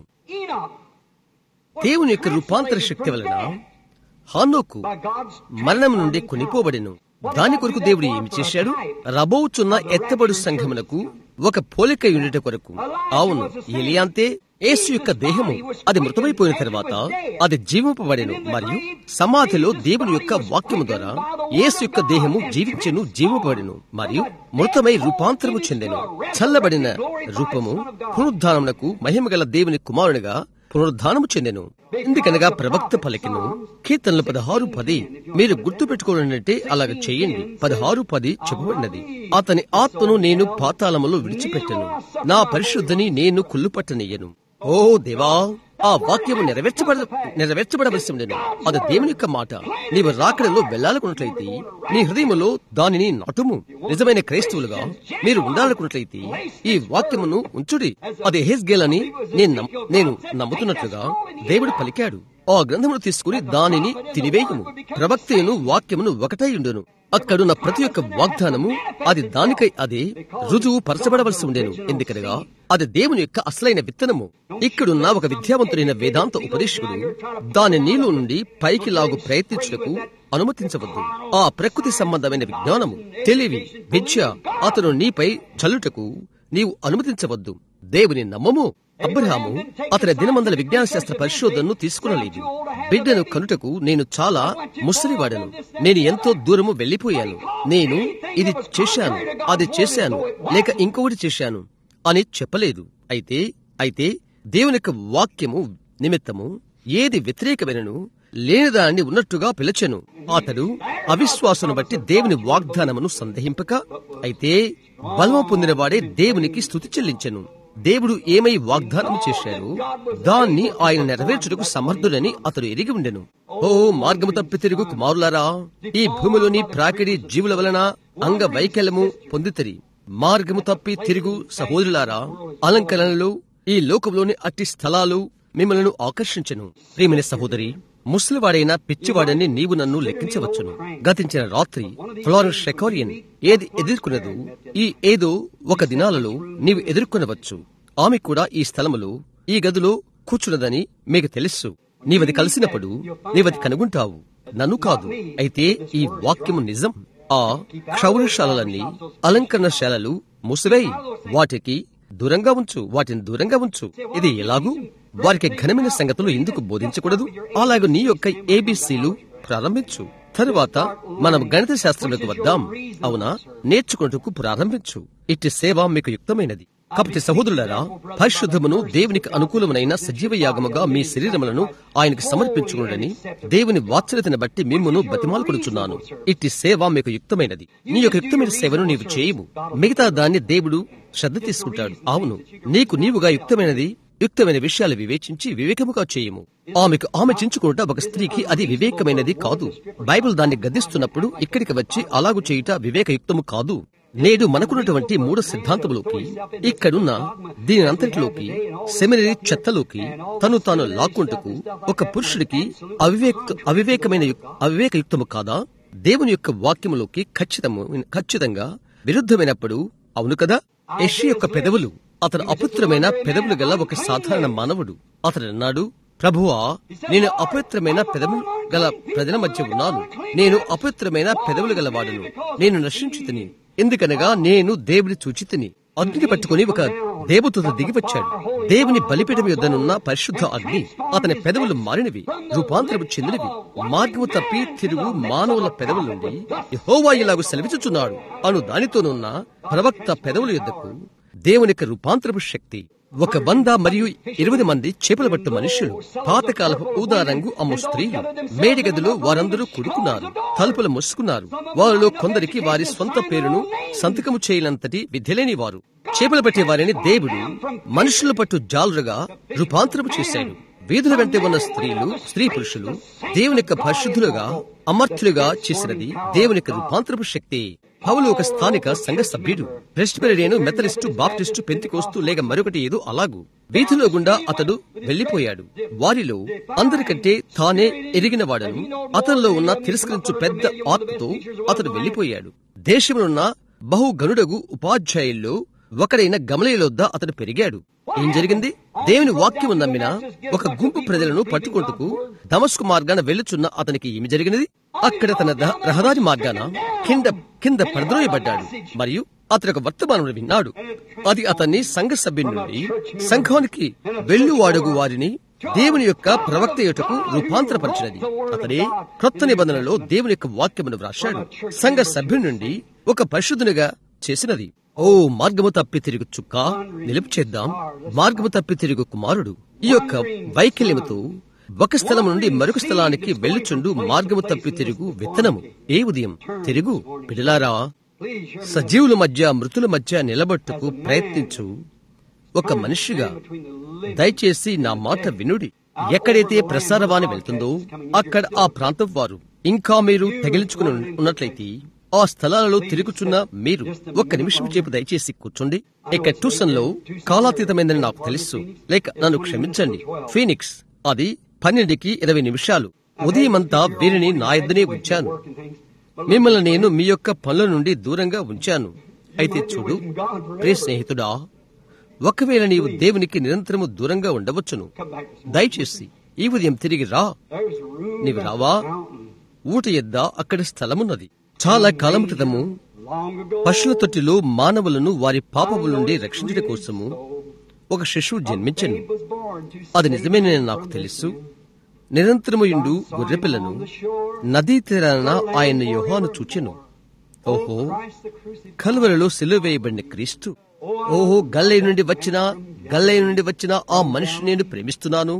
దేవుని యొక్క రూపాంతర శక్తి వలన హానోకు మరణం నుండి కొనిపోబడెను దాని కొరకు దేవుడు ఏమి చేశాడు రబోచున్న ఎత్తబడు సంఘమునకు ఒక పోలిక యూనిట్ కొరకు అవును ఎలియాంతే యేసు యొక్క దేహము అది మృతమైపోయిన తర్వాత అది జీవింపబడెను మరియు సమాధిలో దేవుని యొక్క వాక్యము ద్వారా యేసు యొక్క దేహము జీవించెను జీవింపబడెను మరియు మృతమై రూపాంతరము చెందెను చల్లబడిన రూపము పునరుద్ధానమునకు మహిమగల దేవుని కుమారునిగా పునరుద్ధానము చెందెను ఎందుకనగా ప్రవక్త పలికిను కీర్తనలు పదహారు పది మీరు గుర్తు పెట్టుకోవాలంటే అలాగ చేయండి పదహారు పది చెప్పబడినది అతని ఆత్మను నేను పాతాళములో విడిచిపెట్టను నా పరిశుద్ధిని నేను కుళ్ళుపట్టనియ్యను ఓ దేవా ఆ వాక్యము నెరవేర్చబడ నెరవేర్చబడవలసి ఉండేను అది దేవుని యొక్క మాట నీవు రాకడలో వెళ్ళాలనుకున్నట్లయితే నీ హృదయములో దానిని నాటుము నిజమైన క్రైస్తవులుగా మీరు ఉండాలనుకున్నట్లయితే ఈ వాక్యమును ఉంచుడి అది హెస్గేల్ అని నేను నమ్- నేను నమ్ముతున్నట్లుగా దేవుడు పలికాడు ఆ గ్రంథమును తీసుకుని దానిని తినివేయము ప్రవక్తను వాక్యమును ఒకటై ఉండును అక్కడున్న ప్రతి ఒక్క వాగ్దానము అది దానికై అదే రుజువు పరచబడవలసి ఉండేను ఎందుకనగా అది దేవుని యొక్క అసలైన విత్తనము ఇక్కడున్న ఒక విద్యావంతుడైన వేదాంత ఉపదేశకుడు దాని నీలో నుండి పైకి లాగు ప్రయత్నించుటకు అనుమతించవద్దు ఆ ప్రకృతి సంబంధమైన విజ్ఞానము తెలివి విద్య అతను నీపై చల్లుటకు నీవు అనుమతించవద్దు దేవుని నమ్మము అబ్రహాము అతని దినమందల విజ్ఞాన శాస్త్ర పరిశోధనను తీసుకునలేదు బిడ్డను కనుటకు నేను చాలా ముసలివాడను నేను ఎంతో దూరము వెళ్లిపోయాను నేను ఇది చేశాను అది చేశాను లేక ఇంకొకటి చేశాను అని చెప్పలేదు అయితే అయితే దేవుని యొక్క వాక్యము నిమిత్తము ఏది వ్యతిరేకమైనను లేనిదాన్ని ఉన్నట్టుగా పిలచెను అతడు అవిశ్వాసను బట్టి దేవుని వాగ్దానమును సందేహింపక అయితే బలము పొందినవాడే దేవునికి స్థుతి చెల్లించెను దేవుడు ఏమై వాగ్దానం చేశాడు దాన్ని ఆయన నెరవేర్చుటకు సమర్థుడని అతడు ఎరిగి ఉండెను ఓ మార్గము తప్పి తిరుగు కుమారులారా ఈ భూమిలోని ప్రాకిడి జీవుల వలన అంగ వైకల్యము పొందితరి మార్గము తప్పి తిరుగు సహోదరులారా అలంకరణలు ఈ లోకంలోని అట్టి స్థలాలు మిమ్మల్ని ఆకర్షించను ప్రియమైన సహోదరి ముసలివాడైనా పిచ్చివాడని నీవు నన్ను లెక్కించవచ్చును గతించిన రాత్రి ఫ్లారెన్స్ షెకారియన్ ఏది ఎదుర్కొన్నదో ఈ ఏదో ఒక దినాలలో నీవు ఎదుర్కొనవచ్చు ఆమె కూడా ఈ స్థలములో ఈ గదిలో కూర్చున్నదని మీకు తెలుసు నీవది కలిసినప్పుడు నీవది కనుగొంటావు నన్ను కాదు అయితే ఈ వాక్యము నిజం ఆ క్షౌరశాలలన్నీ అలంకరణశాలలు మూసివేయి వాటికి దూరంగా ఉంచు వాటిని దూరంగా ఉంచు ఇది ఎలాగూ వారికి ఘనమైన సంగతులు ఎందుకు బోధించకూడదు అలాగే నీ యొక్క ఏబిసిలు ప్రారంభించు తరువాత మనం గణిత శాస్త్రంలోకి వద్దాం అవునా నేర్చుకుంటూ ప్రారంభించు ఇట్టి సేవ మీకు యుక్తమైనది కాబట్టి సహోదరులారా పరిశుద్ధమును దేవునికి అనుకూలమునైన సజీవ యాగముగా మీ శరీరములను ఆయనకు సమర్పించుకుని దేవుని వాత్సల్యతను బట్టి మిమ్మును బతిమాలుకొనుచున్నాను ఇట్టి సేవ మీకు యుక్తమైనది నీ యొక్క యుక్తమైన సేవను నీవు చేయము మిగతా దాన్ని దేవుడు శ్రద్ధ తీసుకుంటాడు అవును నీకు నీవుగా యుక్తమైనది యుక్తమైన విషయాలు వివేచించి వివేకముగా చేయము ఆమెకు ఆమె చించుకుంట ఒక స్త్రీకి అది వివేకమైనది కాదు బైబిల్ దాన్ని గద్దిస్తున్నప్పుడు ఇక్కడికి వచ్చి అలాగు చేయుట వివేకయుక్తము కాదు నేడు మనకున్నటువంటి మూడు సిద్ధాంతములోకి ఇక్కడున్న దీని అంతటిలోకి సెమినరీ చెత్తలోకి తను తాను లాక్కుంటకు ఒక పురుషుడికి అవివేక అవివేకమైన యుక్- అవివేకయుక్తము కాదా దేవుని యొక్క వాక్యములోకి ఖచ్చితము ఖచ్చితంగా విరుద్ధమైనప్పుడు అవును కదా యెషు యొక్క పెదవులు అతను అపుత్రమైన పెదవులు గల ఒక సాధారణ మానవుడు అతడు అన్నాడు ప్రభువా నేను అపవిత్రమైన పెదవులు గల ప్రజల మధ్య ఉన్నాను నేను అపవిత్రమైన పెదవులు గలవాడును నేను నశించుతిని ఎందుకనగా నేను దేవుని చూచితిని అగ్ని పట్టుకుని ఒక దేవదూత దిగివచ్చాడు దేవుని బలిపీఠం యొద్దనున్న పరిశుద్ధ అగ్ని అతని పెదవులు మారినవి రూపాంతరము చెందినవి మార్గము తప్పి తిరుగు మానవుల పెదవుల నుండి యెహోవా ఇలాగు సెలవిచుచున్నాడు అను దానితోనున్న ప్రవక్త పెదవుల యొద్దకు దేవుని యొక్క రూపాంతరపు శక్తి ఒక వంద మరియు ఇరవై మంది చేపల పట్టు మనుష్యులు పాతకాలపు ఊదా రంగు అమ్ము స్త్రీలు మేడి గదిలో వారందరూ కుడుకున్నారు తలుపులు మూసుకున్నారు వారిలో కొందరికి వారి సొంత పేరును సంతకము చేయనంతటి విద్యలేని వారు చేపలు పట్టే వారిని దేవుడు మనుషుల పట్టు జాలురుగా రూపాంతరము చేశాడు వీధుల వెంట ఉన్న స్త్రీలు స్త్రీ పురుషులు దేవుని యొక్క పరిశుద్ధులుగా అమర్థులుగా చేసినది దేవుని యొక్క రూపాంతరపు శక్తి పౌలు ఒక స్థానిక సంఘ సభ్యుడు ప్రెస్బిటేరియన్ మెథలిస్టు బాప్టిస్టు పెంతికోస్తు లేక మరొకటి ఏదో అలాగు వీధిలో గుండా అతడు వెళ్లిపోయాడు వారిలో అందరికంటే తానే ఎరిగిన వాడను అతనిలో ఉన్న తిరస్కరించు పెద్ద ఆత్మతో అతడు వెళ్లిపోయాడు దేశంలోన్న బహుగనుడగు ఉపాధ్యాయుల్లో ఒకడైన గమలయలొద్ద అతడు పెరిగాడు ఏం జరిగింది దేవుని వాక్యము నమ్మిన ఒక గుంపు ప్రజలను పట్టుకుంటూ దమస్కు మార్గాన వెళ్ళుచున్న అతనికి ఏమి జరిగినది అక్కడ తన ద- రహదారి మార్గాన కింద కింద పడద్రోయబడ్డాడు మరియు అతను ఒక వర్తమానం విన్నాడు అది అతన్ని సంఘ సభ్యుని నుండి సంఘానికి వెళ్లువాడుగు వారిని దేవుని యొక్క ప్రవక్త యొక్కకు రూపాంతరపరిచినది అతడే క్రొత్త నిబంధనలో దేవుని యొక్క వాక్యమును వ్రాశాడు సంఘ సభ్యుని నుండి ఒక పరిశుద్ధునిగా చేసినది ఓ మార్గము తప్పి తిరుగు చుక్క నిలుపు చేద్దాం మార్గము తప్పి తిరుగు కుమారుడు ఈ యొక్క వైకల్యముతో ఒక స్థలం నుండి మరొక స్థలానికి వెళ్ళుచుండు మార్గము తప్పి తిరుగు విత్తనము ఏ ఉదయం తిరుగు పిడలారా సజీవుల మధ్య మృతుల మధ్య నిలబట్టుకు ప్రయత్నించు ఒక మనిషిగా దయచేసి నా మాట వినుడి ఎక్కడైతే ప్రసారవాణి వెళ్తుందో అక్కడ ఆ ప్రాంతం వారు ఇంకా మీరు తగిలించుకుని ఉన్నట్లయితే ఆ స్థలాలలో తిరుగుచున్న మీరు ఒక్క నిమిషం చేపు దయచేసి కూర్చోండి ఇక ట్యూషన్ లో కాలాతీతమైందని నాకు తెలుసు లేక నన్ను క్షమించండి ఫీనిక్స్ అది పన్నెండుకి ఇరవై నిమిషాలు ఉదయమంతా వీరిని నా ఎద్దనే ఉంచాను మిమ్మల్ని నేను మీ యొక్క పనుల నుండి దూరంగా ఉంచాను అయితే చూడు ప్రియ స్నేహితుడా ఒకవేళ నీవు దేవునికి నిరంతరము దూరంగా ఉండవచ్చును దయచేసి ఈ ఉదయం తిరిగి రా నీవు రావా ఊట ఎద్ద అక్కడ స్థలమున్నది చాలా కాలం క్రితము పశువుల తొట్టిలో మానవులను వారి పాపముల నుండి రక్షించడం కోసము ఒక శిశువు జన్మించను అది నిజమేనని నాకు తెలుసు నిరంతరము ఇండు గొర్రెపిల్లను నదీ తీరాన ఆయన యోహాను చూచెను ఓహో కలువలలో సిలువ వేయబడిన క్రీస్తు ఓహో గల్లై నుండి వచ్చిన గల్లై నుండి వచ్చిన ఆ మనిషి నేను ప్రేమిస్తున్నాను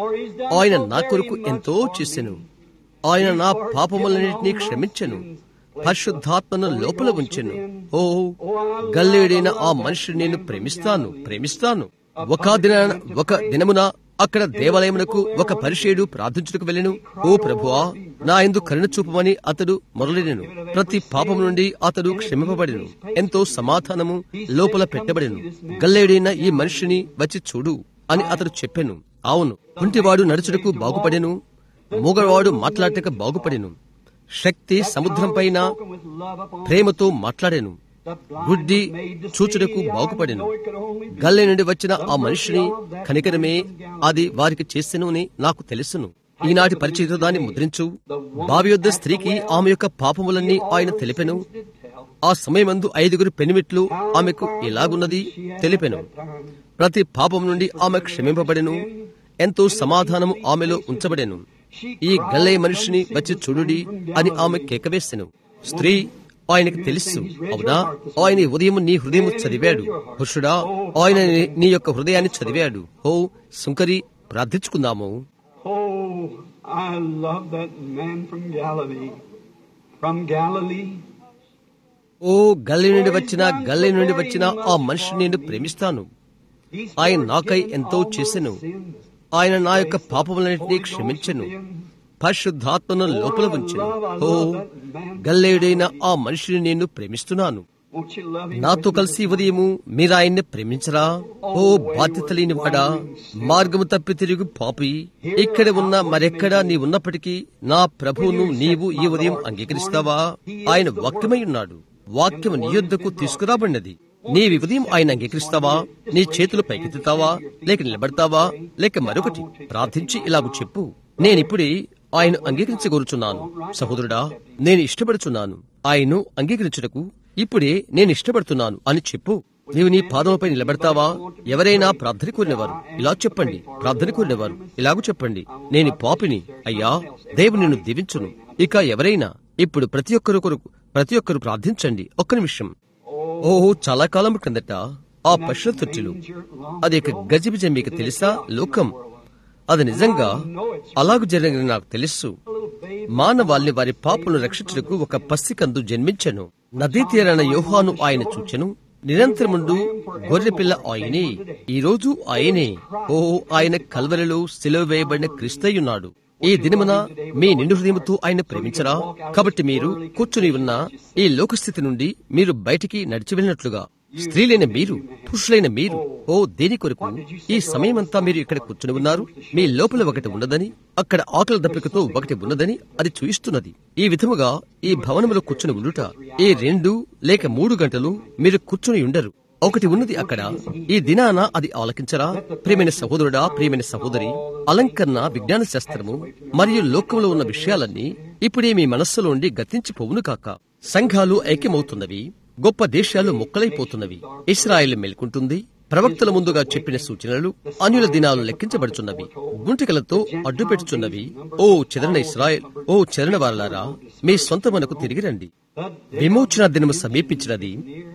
ఆయన నా కొరకు ఎంతో చేసెను ఆయన నా పాపములన్నింటినీ క్షమించెను పరిశుద్ధాత్మను లోపల ఉంచెను ఓ గల్లేడైన ఆ మనిషిని నేను ప్రేమిస్తాను ప్రేమిస్తాను ఒక దిన ఒక దినమున అక్కడ దేవాలయమునకు ఒక పరిషేడు ప్రార్థించుటకు వెళ్ళెను ఓ ప్రభువా నా ఎందు కరుణ చూపమని అతడు మొరలినెను ప్రతి పాపం నుండి అతడు క్షమింపబడిను ఎంతో సమాధానము లోపల పెట్టబడిను గల్లేడైన ఈ మనిషిని వచ్చి చూడు అని అతడు చెప్పెను అవును కుంటివాడు నడుచుటకు బాగుపడెను మూగవాడు మాట్లాడటక బాగుపడెను శక్తి సముద్రం పైన ప్రేమతో మాట్లాడాను గుడ్డి చూచుటకు బాగుపడెను గల్లె నుండి వచ్చిన ఆ మనిషిని కనికరమే అది వారికి చేసెను అని నాకు తెలుసును ఈనాటి పరిచయతో దాన్ని ముద్రించు బావి యొద్ద స్త్రీకి ఆమె యొక్క పాపములన్నీ ఆయన తెలిపెను ఆ సమయమందు ఐదుగురు పెనిమిట్లు ఆమెకు ఎలాగున్నది తెలిపెను ప్రతి పాపం నుండి ఆమె క్షమింపబడెను ఎంతో సమాధానము ఆమెలో ఉంచబడెను ఈ గల్లయ్య మనిషిని వచ్చి చూడుడి అని ఆమె కేకవేసెను స్త్రీ ఆయనకు తెలుసు అవునా ఆయన ఈ ఉదయం నీ హృదయం చదివాడు పురుషుడా ఆయన నీ- నీ యొక్క హృదయాన్ని చదివాడు ఓ సుంకరి ప్రార్థించుకుందాము Oh, I love that man from Galilee. From Galilee. ఓ గల్లీ నుండి వచ్చిన గల్లీ నుండి వచ్చిన ఆ మనిషిని నేను ప్రేమిస్తాను He's ఆయన నాకై forgiven ఎంతో all my చేసెను sins. ఆయన నా యొక్క పాపములన్నింటినీ క్షమించెను పరిశుద్ధాత్మను లోపల ఉంచెను ఓ గల్లేయుడైన ఆ మనిషిని నేను ప్రేమిస్తున్నాను Won't you love him? నాతో కలిసి ఈ ఉదయము మీరు ఆయన్ని ప్రేమించరా ఓ బాధ్యత లేని వాడా మార్గము తప్పి తిరుగు పాపి ఇక్కడ ఉన్న మరెక్కడా నీ ఉన్నప్పటికీ నా ప్రభువును నీవు ఈ ఉదయం అంగీకరిస్తావా ఆయన వాక్యమై ఉన్నాడు వాక్యము నీ యొద్దకు తీసుకురాబడినది నీవి ఉదయం ఆయన అంగీకరిస్తావా నీ చేతులు పైకెత్తుతావా లేక నిలబడతావా లేక మరొకటి ప్రార్థించి ఇలాగు చెప్పు నేనిప్పుడే ఆయన అంగీకరించగోరుచున్నాను సహోదరుడా నేను ఇష్టపడుచున్నాను ఆయన్ను అంగీకరించుటకు ఇప్పుడే నేను ఇష్టపడుతున్నాను అని చెప్పు నీవు నీ పాదముపై నిలబెడతావా ఎవరైనా ప్రార్థన కోరినవారు ఇలా చెప్పండి ప్రార్థన కోరినవారు ఇలాగూ చెప్పండి నేను పాపిని అయ్యా దేవుడు నిన్ను దీవించును ఇక ఎవరైనా ఇప్పుడు ప్రతి ఒక్కరు కొరకు ప్రతి ఒక్కరు ప్రార్థించండి ఒక్క నిమిషం ఓహో చాలా కాలం క్రిందట ఆ పశుల తొట్టిలు అది ఒక గజిబిజ మీకు తెలుసా లోకం అది నిజంగా అలాగు జరిగిన నాకు తెలుసు మానవాల్ని వారి పాపలను రక్షించుటకు ఒక పసికందు జన్మించెను నదీ తీరాన యోహాను ఆయన చూచెను నిరంతరముండు గొర్రెపిల్ల ఆయనే ఈ రోజు ఆయనే ఓ ఆయన కల్వలలో సెలవు వేయబడిన క్రిస్తయ్యున్నాడు ఈ దినమున మీ నిండు హృదయముతో ఆయన ప్రేమించరా కాబట్టి మీరు కూర్చుని ఉన్న ఈ లోకస్థితి నుండి మీరు బయటికి నడిచి వెళ్ళినట్లుగా స్త్రీలైన మీరు పురుషులైన మీరు ఓ దేని కొరకు ఈ సమయమంతా మీరు ఇక్కడ కూర్చుని ఉన్నారు మీ లోపల ఒకటి ఉన్నదని అక్కడ ఆకలి దప్పికతో ఒకటి ఉన్నదని అది చూయిస్తున్నది ఈ విధముగా ఈ భవనములో కూర్చుని ఉండుట ఈ రెండు లేక మూడు గంటలు మీరు కూర్చుని ఉండరు ఒకటి ఉన్నది అక్కడ ఈ దినాన అది ఆలకించరా ప్రియమైన సహోదరుడా ప్రియమైన సహోదరి అలంకరణ విజ్ఞాన శాస్త్రము మరియు లోకంలో ఉన్న విషయాలన్నీ ఇప్పుడే మీ మనస్సులోండి గతించిపోవును కాక సంఘాలు ఐక్యమవుతున్నవి గొప్ప దేశాలు మొక్కలైపోతున్నవి ఇస్రాయేల్ మేల్కుంటుంది ప్రవక్తల ముందుగా చెప్పిన సూచనలు అన్యుల దినాలు లెక్కించబడుచున్నవి గుంటికలతో అడ్డుపెట్టుచున్నవి ఓ చెదరణ ఇస్రాయేల్ ఓ చెదరణ వారలారా మీ సొంత మనకు తిరిగి రండి విమోచన దినము సమీపించినది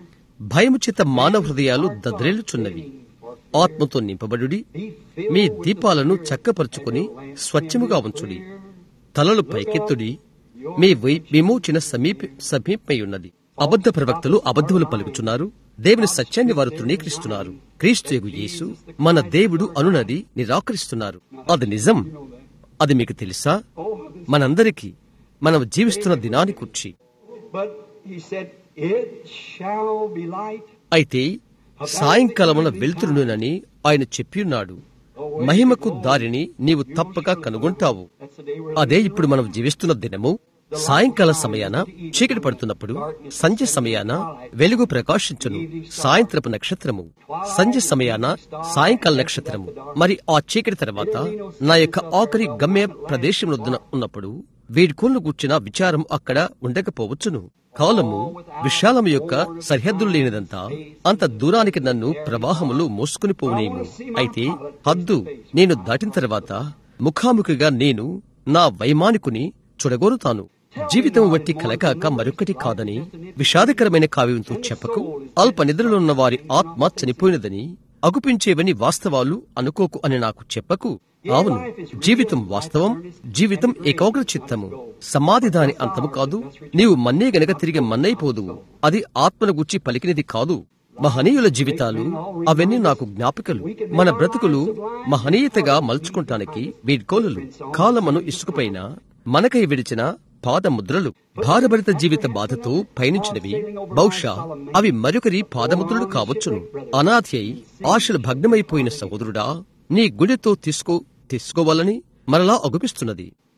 భయము చేత మానవ హృదయాలు దద్రేలుచున్నవి ఆత్మతో నింపబడుడి మీ దీపాలను చక్కపరుచుకుని స్వచ్ఛముగా ఉంచుడి తలలు పైకెత్తుడి మీ వై- విమోచన సమీప సమీపమై ఉన్నది అబద్ధ ప్రవక్తలు అబద్ధములు పలుకుచున్నారు దేవుని సత్యాన్ని వారు తృణీకరిస్తున్నారు క్రీస్తు యగు యేసు మన దేవుడు అనునది నిరాకరిస్తున్నారు అది నిజం అది మీకు తెలుసా మనందరికీ మనం జీవిస్తున్న దినాన్ని కూర్చి But he said, It shall be light. అయితే సాయంకాలమున వెళ్తురునని ఆయన చెప్పియున్నాడు మహిమకు దారిని నీవు తప్పక కనుగొంటావు That's the day we're అదే ఇప్పుడు మనం జీవిస్తున్న దినము సాయంకాల సమయాన చీకటి పడుతున్నప్పుడు సంధ్య సమయాన వెలుగు ప్రకాశించును సాయంత్రపు నక్షత్రము సంధ్య సమయాన సాయంకాల నక్షత్రము మరి ఆ చీకటి తర్వాత నా యొక్క ఆఖరి గమ్య ప్రదేశం ఉన్నప్పుడు వీడ్కోలను కూర్చిన విచారం అక్కడ ఉండకపోవచ్చును కాలము విశాలము యొక్క సరిహద్దులు లేనిదంతా అంత దూరానికి నన్ను ప్రవాహములు మోసుకుని పోనేము అయితే హద్దు నేను దాటిన తర్వాత ముఖాముఖిగా నేను నా వైమానికుని చూడగోరుతాను జీవితం వట్టి కలకాక మరొకటి కాదని విషాదకరమైన కావ్యంతో చెప్పకు అల్ప నిద్రలో ఉన్న వారి ఆత్మ చనిపోయినదని అగుపించేవని వాస్తవాలు అనుకోకు అని నాకు చెప్పకు అవును జీవితం వాస్తవం జీవితం ఏకాగ్ర చిత్తము సమాధి దాని అంతము కాదు నీవు మన్నే గనక తిరిగి మన్నైపోదువు అది ఆత్మను గుచ్చి పలికినది కాదు మహనీయుల జీవితాలు అవన్నీ నాకు జ్ఞాపికలు మన బ్రతుకులు మహనీయతగా మలుచుకుంటానికి వీడ్కోలులు కాలమను ఇసుకుపైన మనకై విడిచిన పాదముద్రలు భారభరిత జీవిత బాధతో పయనించినవి బహుశా అవి మరొకరి పాదముద్రలు కావచ్చును అనాథి అయి ఆశలు భగ్నమైపోయిన సహోదరుడా నీ గుడితో తీసుకో తీసుకోవాలని మరలా అగుపిస్తున్నది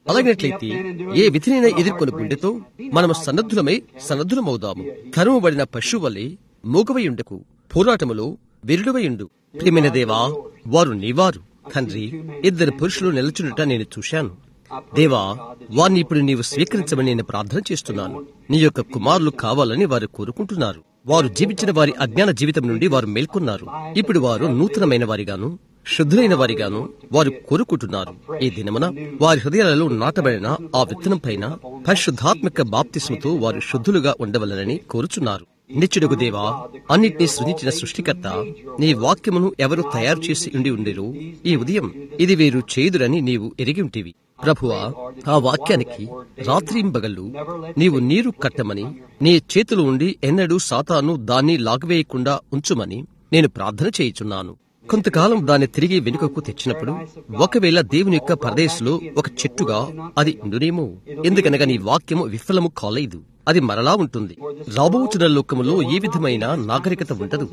అలాగినట్లయితే ఏ విధినైనా ఎదుర్కొని గుండెతో మనము సన్నద్ధులమై సన్నద్ధులమవుదాము కరుమబడిన పశువు వలె మూగవయుండకు పోరాటములో విరుడువయుండు ప్రియమైన దేవా వారు నీవారు తండ్రి ఇద్దరు పురుషులు నిలచుండుట నేను చూశాను దేవా వారిని ఇప్పుడు నీవు స్వీకరించమని నేను ప్రార్థన చేస్తున్నాను నీ యొక్క కుమారులు కావాలని వారు కోరుకుంటున్నారు వారు జీవించిన వారి అజ్ఞాన జీవితం నుండి వారు మేల్కొన్నారు ఇప్పుడు వారు నూతనమైన వారిగాను శుద్ధులైన వారిగాను వారు కోరుకుంటున్నారు ఈ దినమున వారి హృదయాలలో నాటబడిన ఆ విత్తనం పైన పరిశుద్ధాత్మక బాప్తిస్మతో వారు శుద్ధులుగా ఉండవలనని కోరుచున్నారు నిత్యుడుగు దేవా అన్నిటినీ సృజించిన సృష్టికర్త నీ వాక్యమును ఎవరు తయారు చేసి ఉండి ఉండిరు ఈ ఉదయం ఇది వీరు చేదురని నీవు ఎరిగి ఉంటివి ప్రభువా ఆ వాక్యానికి రాత్రింబగళ్ళు నీవు నీరు కట్టమని నీ చేతులు ఉండి ఎన్నడూ సాతాను దాన్ని లాగవేయకుండా ఉంచుమని నేను ప్రార్థన చేయుచున్నాను కొంతకాలం దాన్ని తిరిగి వెనుకకు తెచ్చినప్పుడు ఒకవేళ దేవుని యొక్క పరదేశంలో ఒక చెట్టుగా అది ఉండునేమో ఎందుకనగా నీ వాక్యము విఫలము కాలేదు అది మరలా ఉంటుంది రాబోచున్న లోకములో ఏ విధమైన నాగరికత ఉండదు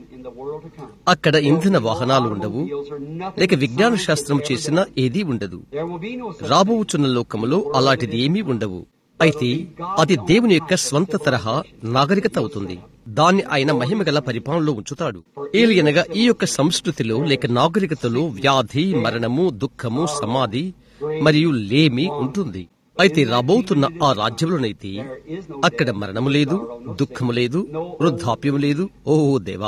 అక్కడ ఇంధన వాహనాలు ఉండవు లేక విజ్ఞాన శాస్త్రం చేసిన ఏదీ ఉండదు రాబోచున్న లోకములో అలాంటిది ఏమీ ఉండవు అయితే అది దేవుని యొక్క స్వంత తరహా నాగరికత అవుతుంది దాన్ని ఆయన మహిమగల పరిపాలనలో ఉంచుతాడు ఏలియనగా ఈ యొక్క సంస్కృతిలో లేక నాగరికతలో వ్యాధి మరణము దుఃఖము సమాధి మరియు లేమి ఉంటుంది అయితే రాబోతున్న ఆ రాజ్యంలోనైతే అక్కడ మరణము లేదు దుఃఖము లేదు వృద్ధాప్యము లేదు ఓ దేవా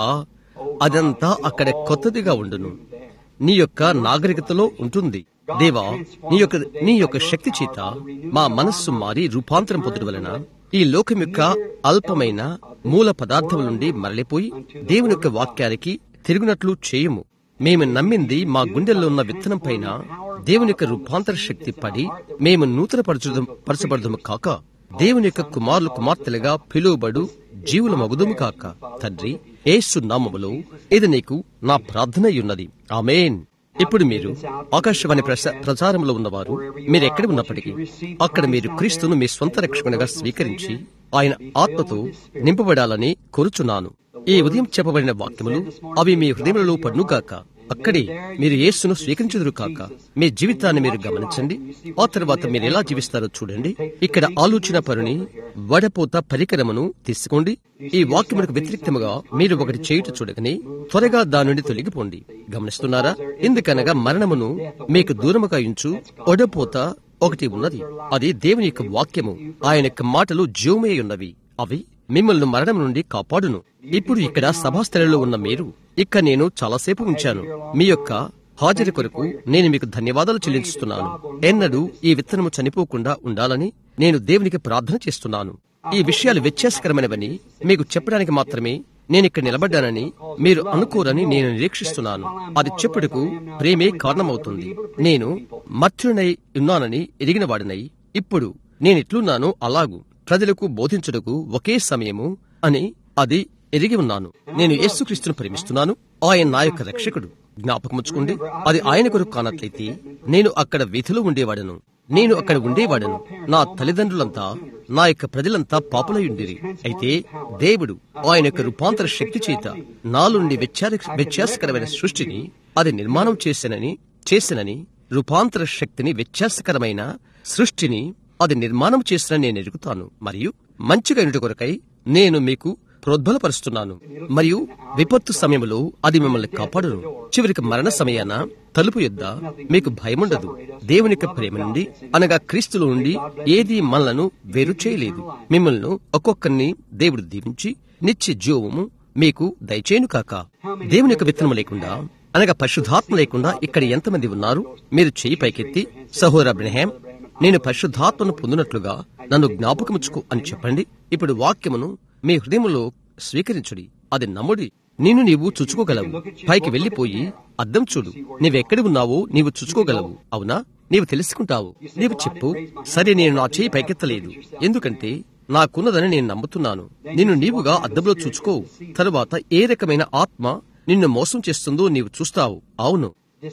అదంతా అక్కడ కొత్తదిగా ఉండును నీ యొక్క నాగరికతలో ఉంటుంది దేవా నీ యొక్క నీ యొక్క శక్తి చేత మా మనస్సు మారి రూపాంతరం పొందడం వలన ఈ లోకం యొక్క అల్పమైన మూల పదార్థముల నుండి మరలిపోయి దేవుని యొక్క వాక్యానికి తిరుగునట్లు చేయము మేము నమ్మింది మా గుండెల్లో ఉన్న విత్తనం పైన దేవుని యొక్క రూపాంతర శక్తి పడి మేము నూతన పరచబడదుము కాక దేవుని యొక్క కుమారులు కుమార్తెలుగా పిలువబడు జీవుల మగుదుము కాక తండ్రి ఏసు నామములో ఇది నీకు నా ప్రార్థన ఉన్నది ఆమెన్ ఇప్పుడు మీరు ఆకాశవాణి ప్రచారంలో ఉన్నవారు మీరు ఎక్కడ ఉన్నప్పటికీ అక్కడ మీరు క్రీస్తును మీ స్వంత రక్షకునిగా స్వీకరించి ఆయన ఆత్మతో నింపబడాలని కోరుచున్నాను ఈ ఉదయం చెప్పబడిన వాక్యములు అవి మీ హృదయంలో పడునుగాక అక్కడే మీరు యేసును స్వీకరించదురు కాక మీ జీవితాన్ని మీరు గమనించండి ఆ తర్వాత మీరు ఎలా జీవిస్తారో చూడండి ఇక్కడ ఆలోచన పరుని వడపోత పరికరమును తీసుకోండి ఈ వాక్యములకు వ్యతిరేక్తముగా మీరు ఒకటి చేయుట చూడకని త్వరగా దాని నుండి తొలగిపోండి గమనిస్తున్నారా ఎందుకనగా మరణమును మీకు దూరముగా ఇంచు వడపోత ఒకటి ఉన్నది అది దేవుని యొక్క వాక్యము ఆయన యొక్క మాటలు జీవమే ఉన్నవి అవి మిమ్మల్ని మరణం నుండి కాపాడును ఇప్పుడు ఇక్కడ సభాస్థలంలో ఉన్న మీరు ఇక్కడ నేను చాలాసేపు ఉంచాను మీ యొక్క హాజరు కొరకు నేను మీకు ధన్యవాదాలు చెల్లించుతున్నాను ఎన్నడూ ఈ విత్తనము చనిపోకుండా ఉండాలని నేను దేవునికి ప్రార్థన చేస్తున్నాను ఈ విషయాలు వ్యత్యాసకరమైనవని మీకు చెప్పడానికి మాత్రమే నేను ఇక్కడ నిలబడ్డానని మీరు అనుకోరని నేను నిరీక్షిస్తున్నాను అది చెప్పుటకు ప్రేమే కారణమవుతుంది నేను మర్చునై ఉన్నానని ఎరిగిన వాడినై ఇప్పుడు నేనిట్లున్నాను అలాగు ప్రజలకు బోధించుటకు ఒకే సమయము అని అది ఎరిగి ఉన్నాను నేను యేసుక్రీస్తును ప్రేమిస్తున్నాను ఆయన నా యొక్క రక్షకుడు జ్ఞాపకముచ్చుకోండి అది ఆయన కొరకు కానట్లయితే నేను అక్కడ వీధిలో ఉండేవాడను నేను అక్కడ ఉండేవాడను నా తల్లిదండ్రులంతా నా యొక్క ప్రజలంతా పాపులయుండిరి అయితే దేవుడు ఆయన యొక్క రూపాంతర శక్తి చేత నాలుండి వ్యత్యాసకరమైన సృష్టిని అది నిర్మాణం చేశానని చేసినని రూపాంతర శక్తిని వ్యత్యాసకరమైన సృష్టిని అది నిర్మాణం చేసిన నేను ఎరుగుతాను మరియు మంచిగా ఇంటి కొరకై నేను మీకు ప్రోద్బలపరుస్తున్నాను మరియు విపత్తు సమయంలో అది మిమ్మల్ని కాపాడును చివరికి మరణ సమయాన తలుపు యొద్ద మీకు భయముండదు దేవుని యొక్క ప్రేమ నుండి అనగా క్రీస్తులో నుండి ఏది మనలను వేరు చేయలేదు మిమ్మల్ని ఒక్కొక్కరిని దేవుడు దీవించి నిత్య జీవము మీకు దయచేయును కాక దేవుని యొక్క విత్తనం లేకుండా అనగా పరిశుద్ధాత్మ లేకుండా ఇక్కడ ఎంతమంది ఉన్నారు మీరు చేయి పైకెత్తి సహోర బ్రహ్యాం నేను పరిశుద్ధాత్మను పొందినట్లుగా నన్ను జ్ఞాపకముచ్చుకో అని చెప్పండి ఇప్పుడు వాక్యమును మీ హృదయములో స్వీకరించుడి అది నమ్ముడి నిన్ను నీవు చుచ్చుకోగలవు పైకి వెళ్లిపోయి అద్దం చూడు నీవెక్కడి ఉన్నావో నీవు చుచ్చుకోగలవు అవునా నీవు తెలుసుకుంటావు నీవు చెప్పు సరే నేను నా చేయి పైకెత్తలేదు ఎందుకంటే నాకున్నదని నేను నమ్ముతున్నాను నిన్ను నీవుగా అద్దంలో చూచుకో తరువాత ఏ రకమైన ఆత్మ నిన్ను మోసం చేస్తుందో నీవు చూస్తావు అవును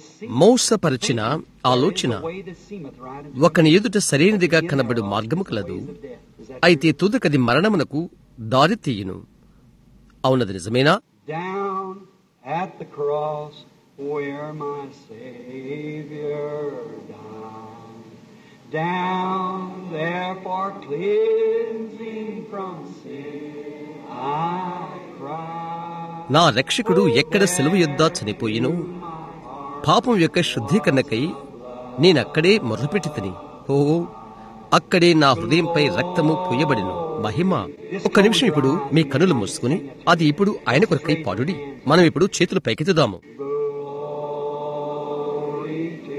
మోసపరిచిన ఆలోచన ఒకని ఎదుట సరైనదిగా కనబడు మార్గము కలదు అయితే తుదకది మరణమునకు దారి తీయును అవునది నిజమేనా Down at the cross where my Savior died. down there for cleansing from sin. I cry. నా రక్షకుడు ఎక్కడ సెలవు యొద్ద చనిపోయిను పాపం యొక్క శుద్ధీకరణకై నేనక్కడే మొదలుపెట్టితిని ఓ అక్కడే నా హృదయంపై రక్తము పూయబడిను మహిమ ఒక్క నిమిషం ఇప్పుడు మీ కనులు మూసుకుని అది ఇప్పుడు ఆయన కొరకై పాడుడి మనం ఇప్పుడు చేతులు పైకెత్తుదాము Glory to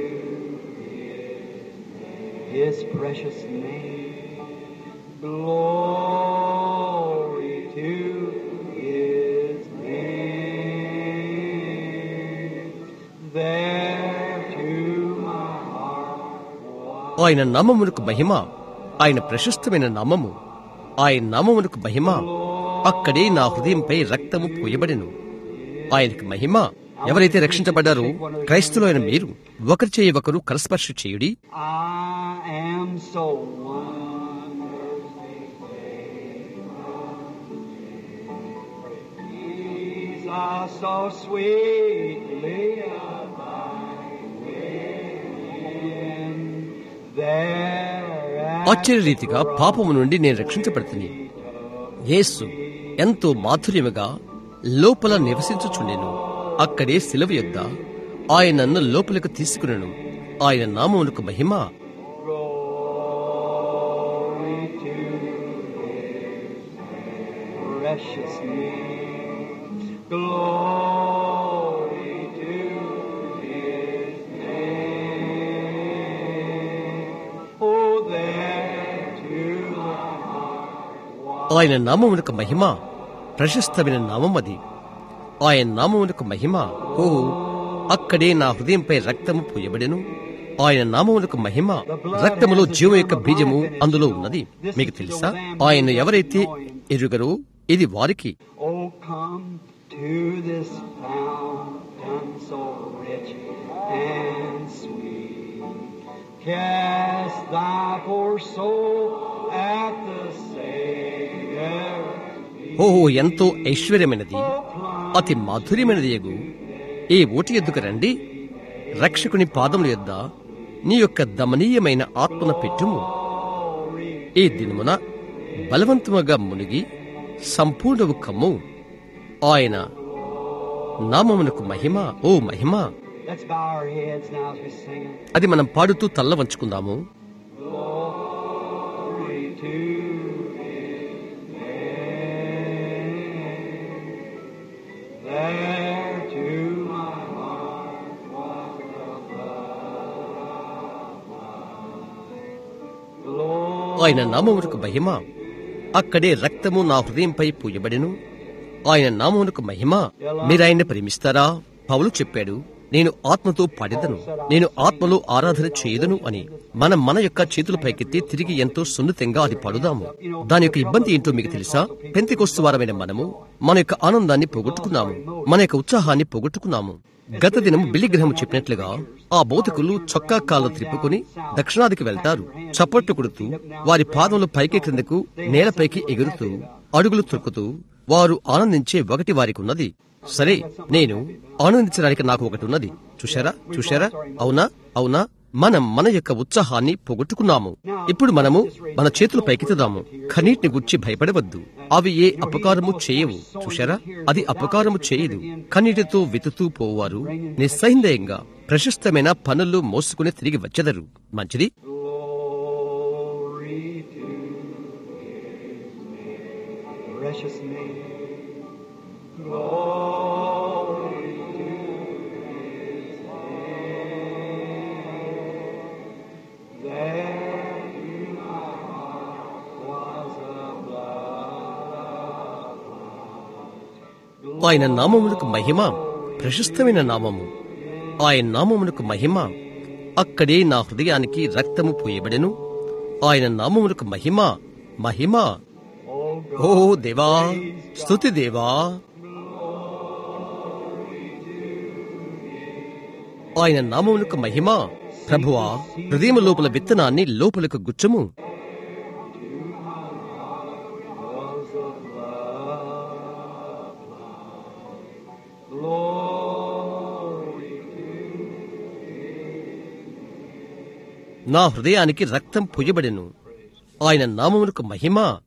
His precious name. Glory to His name. There to my heart. ఆయన నామమునకు మహిమ ఆయన ప్రశస్తమైన నామము ఆయన నామమునకు మహిమ అక్కడే నా హృదయంపై రక్తము పూయబడెను ఆయనకు మహిమ ఎవరైతే రక్షించబడ్డారో క్రైస్తులైన మీరు ఒకరి చేయి ఒకరు కరస్పర్శ చేయుడి I am so wonderfully made. Jesus so sweetly abide within. There at ఆశ్చర్యరీతిగా పాపము నుండి నేను రక్షించబడుతుంది యేసు ఎంతో మాధుర్యముగా లోపల నివసించుచుండెను అక్కడే శిలువ యొద్ద ఆయన నన్ను లోపలకు తీసుకునను ఆయన నామమునకు మహిమ glory to His precious name. Glory to His name. Oh, there to my heart. ఆయన నామమునకు మహిమ ప్రశస్తమైన నామం అది ఆయన నామమునకు మహిమ ఓ అక్కడే నా హృదయంపై రక్తము పూయబడెను ఆయన నామమునకు మహిమ రక్తములో జీవం యొక్క బీజము అందులో ఉన్నది మీకు తెలుసా ఆయన ఎవరైతే ఎరుగరో ఇది వారికి Oh, come to this fountain so rich and sweet. Cast thy poor soul at the Savior's feet. ఓ ఎంతో ఐశ్వర్యమైనది అతి మాధుర్యమైనది ఎగు ఈ ఓటి ఎద్దుకు రండి రక్షకుని పాదముల యొద్ద నీ యొక్క దమనీయమైన ఆత్మను పెట్టుము ఈ దినమున బలవంతముగా మునిగి సంపూర్ణవు కమ్ము ఆయన నామమునకు మహిమ ఓ మహిమ Let's bow our heads now as we sing it. అది మనం పాడుతూ తల్ల వంచుకుందాము Glory to His name. There to my heart was the blood. Glory ఆయన నామమునకు మహిమ అక్కడే రక్తము నా హృదయంపై పూయబడెను ఆయన నామమునకు మహిమ మీరాయన్ని ప్రేమిస్తారా పౌలు చెప్పాడు నేను ఆత్మతో పాడేదను నేను ఆత్మలో ఆరాధన చేయదను అని మనం మన యొక్క చేతుల పైకెత్తి తిరిగి ఎంతో సున్నితంగా అది పడుదాము దాని యొక్క ఇబ్బంది ఏంటో మీకు తెలుసా పెంతికొస్తు వారమైన మనము మన యొక్క ఆనందాన్ని పోగొట్టుకున్నాము మన యొక్క ఉత్సాహాన్ని పోగొట్టుకున్నాము గత దినం బిల్లి గ్రహం చెప్పినట్లుగా ఆ బోధకులు చొక్కా కాళ్ళు త్రిప్పుకుని దక్షిణాదికి వెళ్తారు చప్పట్లు కొడుతూ వారి పాదములు పైకి క్రిందకు నేలపైకి ఎగురుతూ అడుగులు తొక్కుతూ వారు ఆనందించే ఒకటి వారికి ఉన్నది సరే నేను ఆనందించడానికి నాకు ఒకటి ఉన్నది చూశారా చూశారా అవునా అవునా మనం మన యొక్క ఉత్సాహాన్ని పోగొట్టుకున్నాము ఇప్పుడు మనము మన చేతులు పైకెత్తుదాము కన్నీటిని గుర్చి భయపడవద్దు అవి ఏ అపకారము చేయవు చూశారా అది అపకారము చేయదు కన్నీటితో వెతుతూ పోవారు నిస్సందేహంగా ప్రశస్తమైన పనులు మోసుకుని తిరిగి వచ్చెదరు మంచిది Glory to His precious name. Glory to His name. There to my heart was the blood. ఆయన నామమునకు మహిమ ప్రశస్తమైన నామము ఆయన నామమునకు మహిమ అక్కడే నా హృదయానికి రక్తము పోయబడెను ఆయన నామమునకు మహిమ మహిమ Oh, ఓ దేవా స్తుతి దేవా ఆయన నామమునకు మహిమ ప్రభువా హృదయం లోపల విత్తనాన్ని లోపలకు గుచ్చము was the blood. Glory to నా హృదయానికి రక్తం పొయ్యబడెను ఆయన నామమునకు మహిమ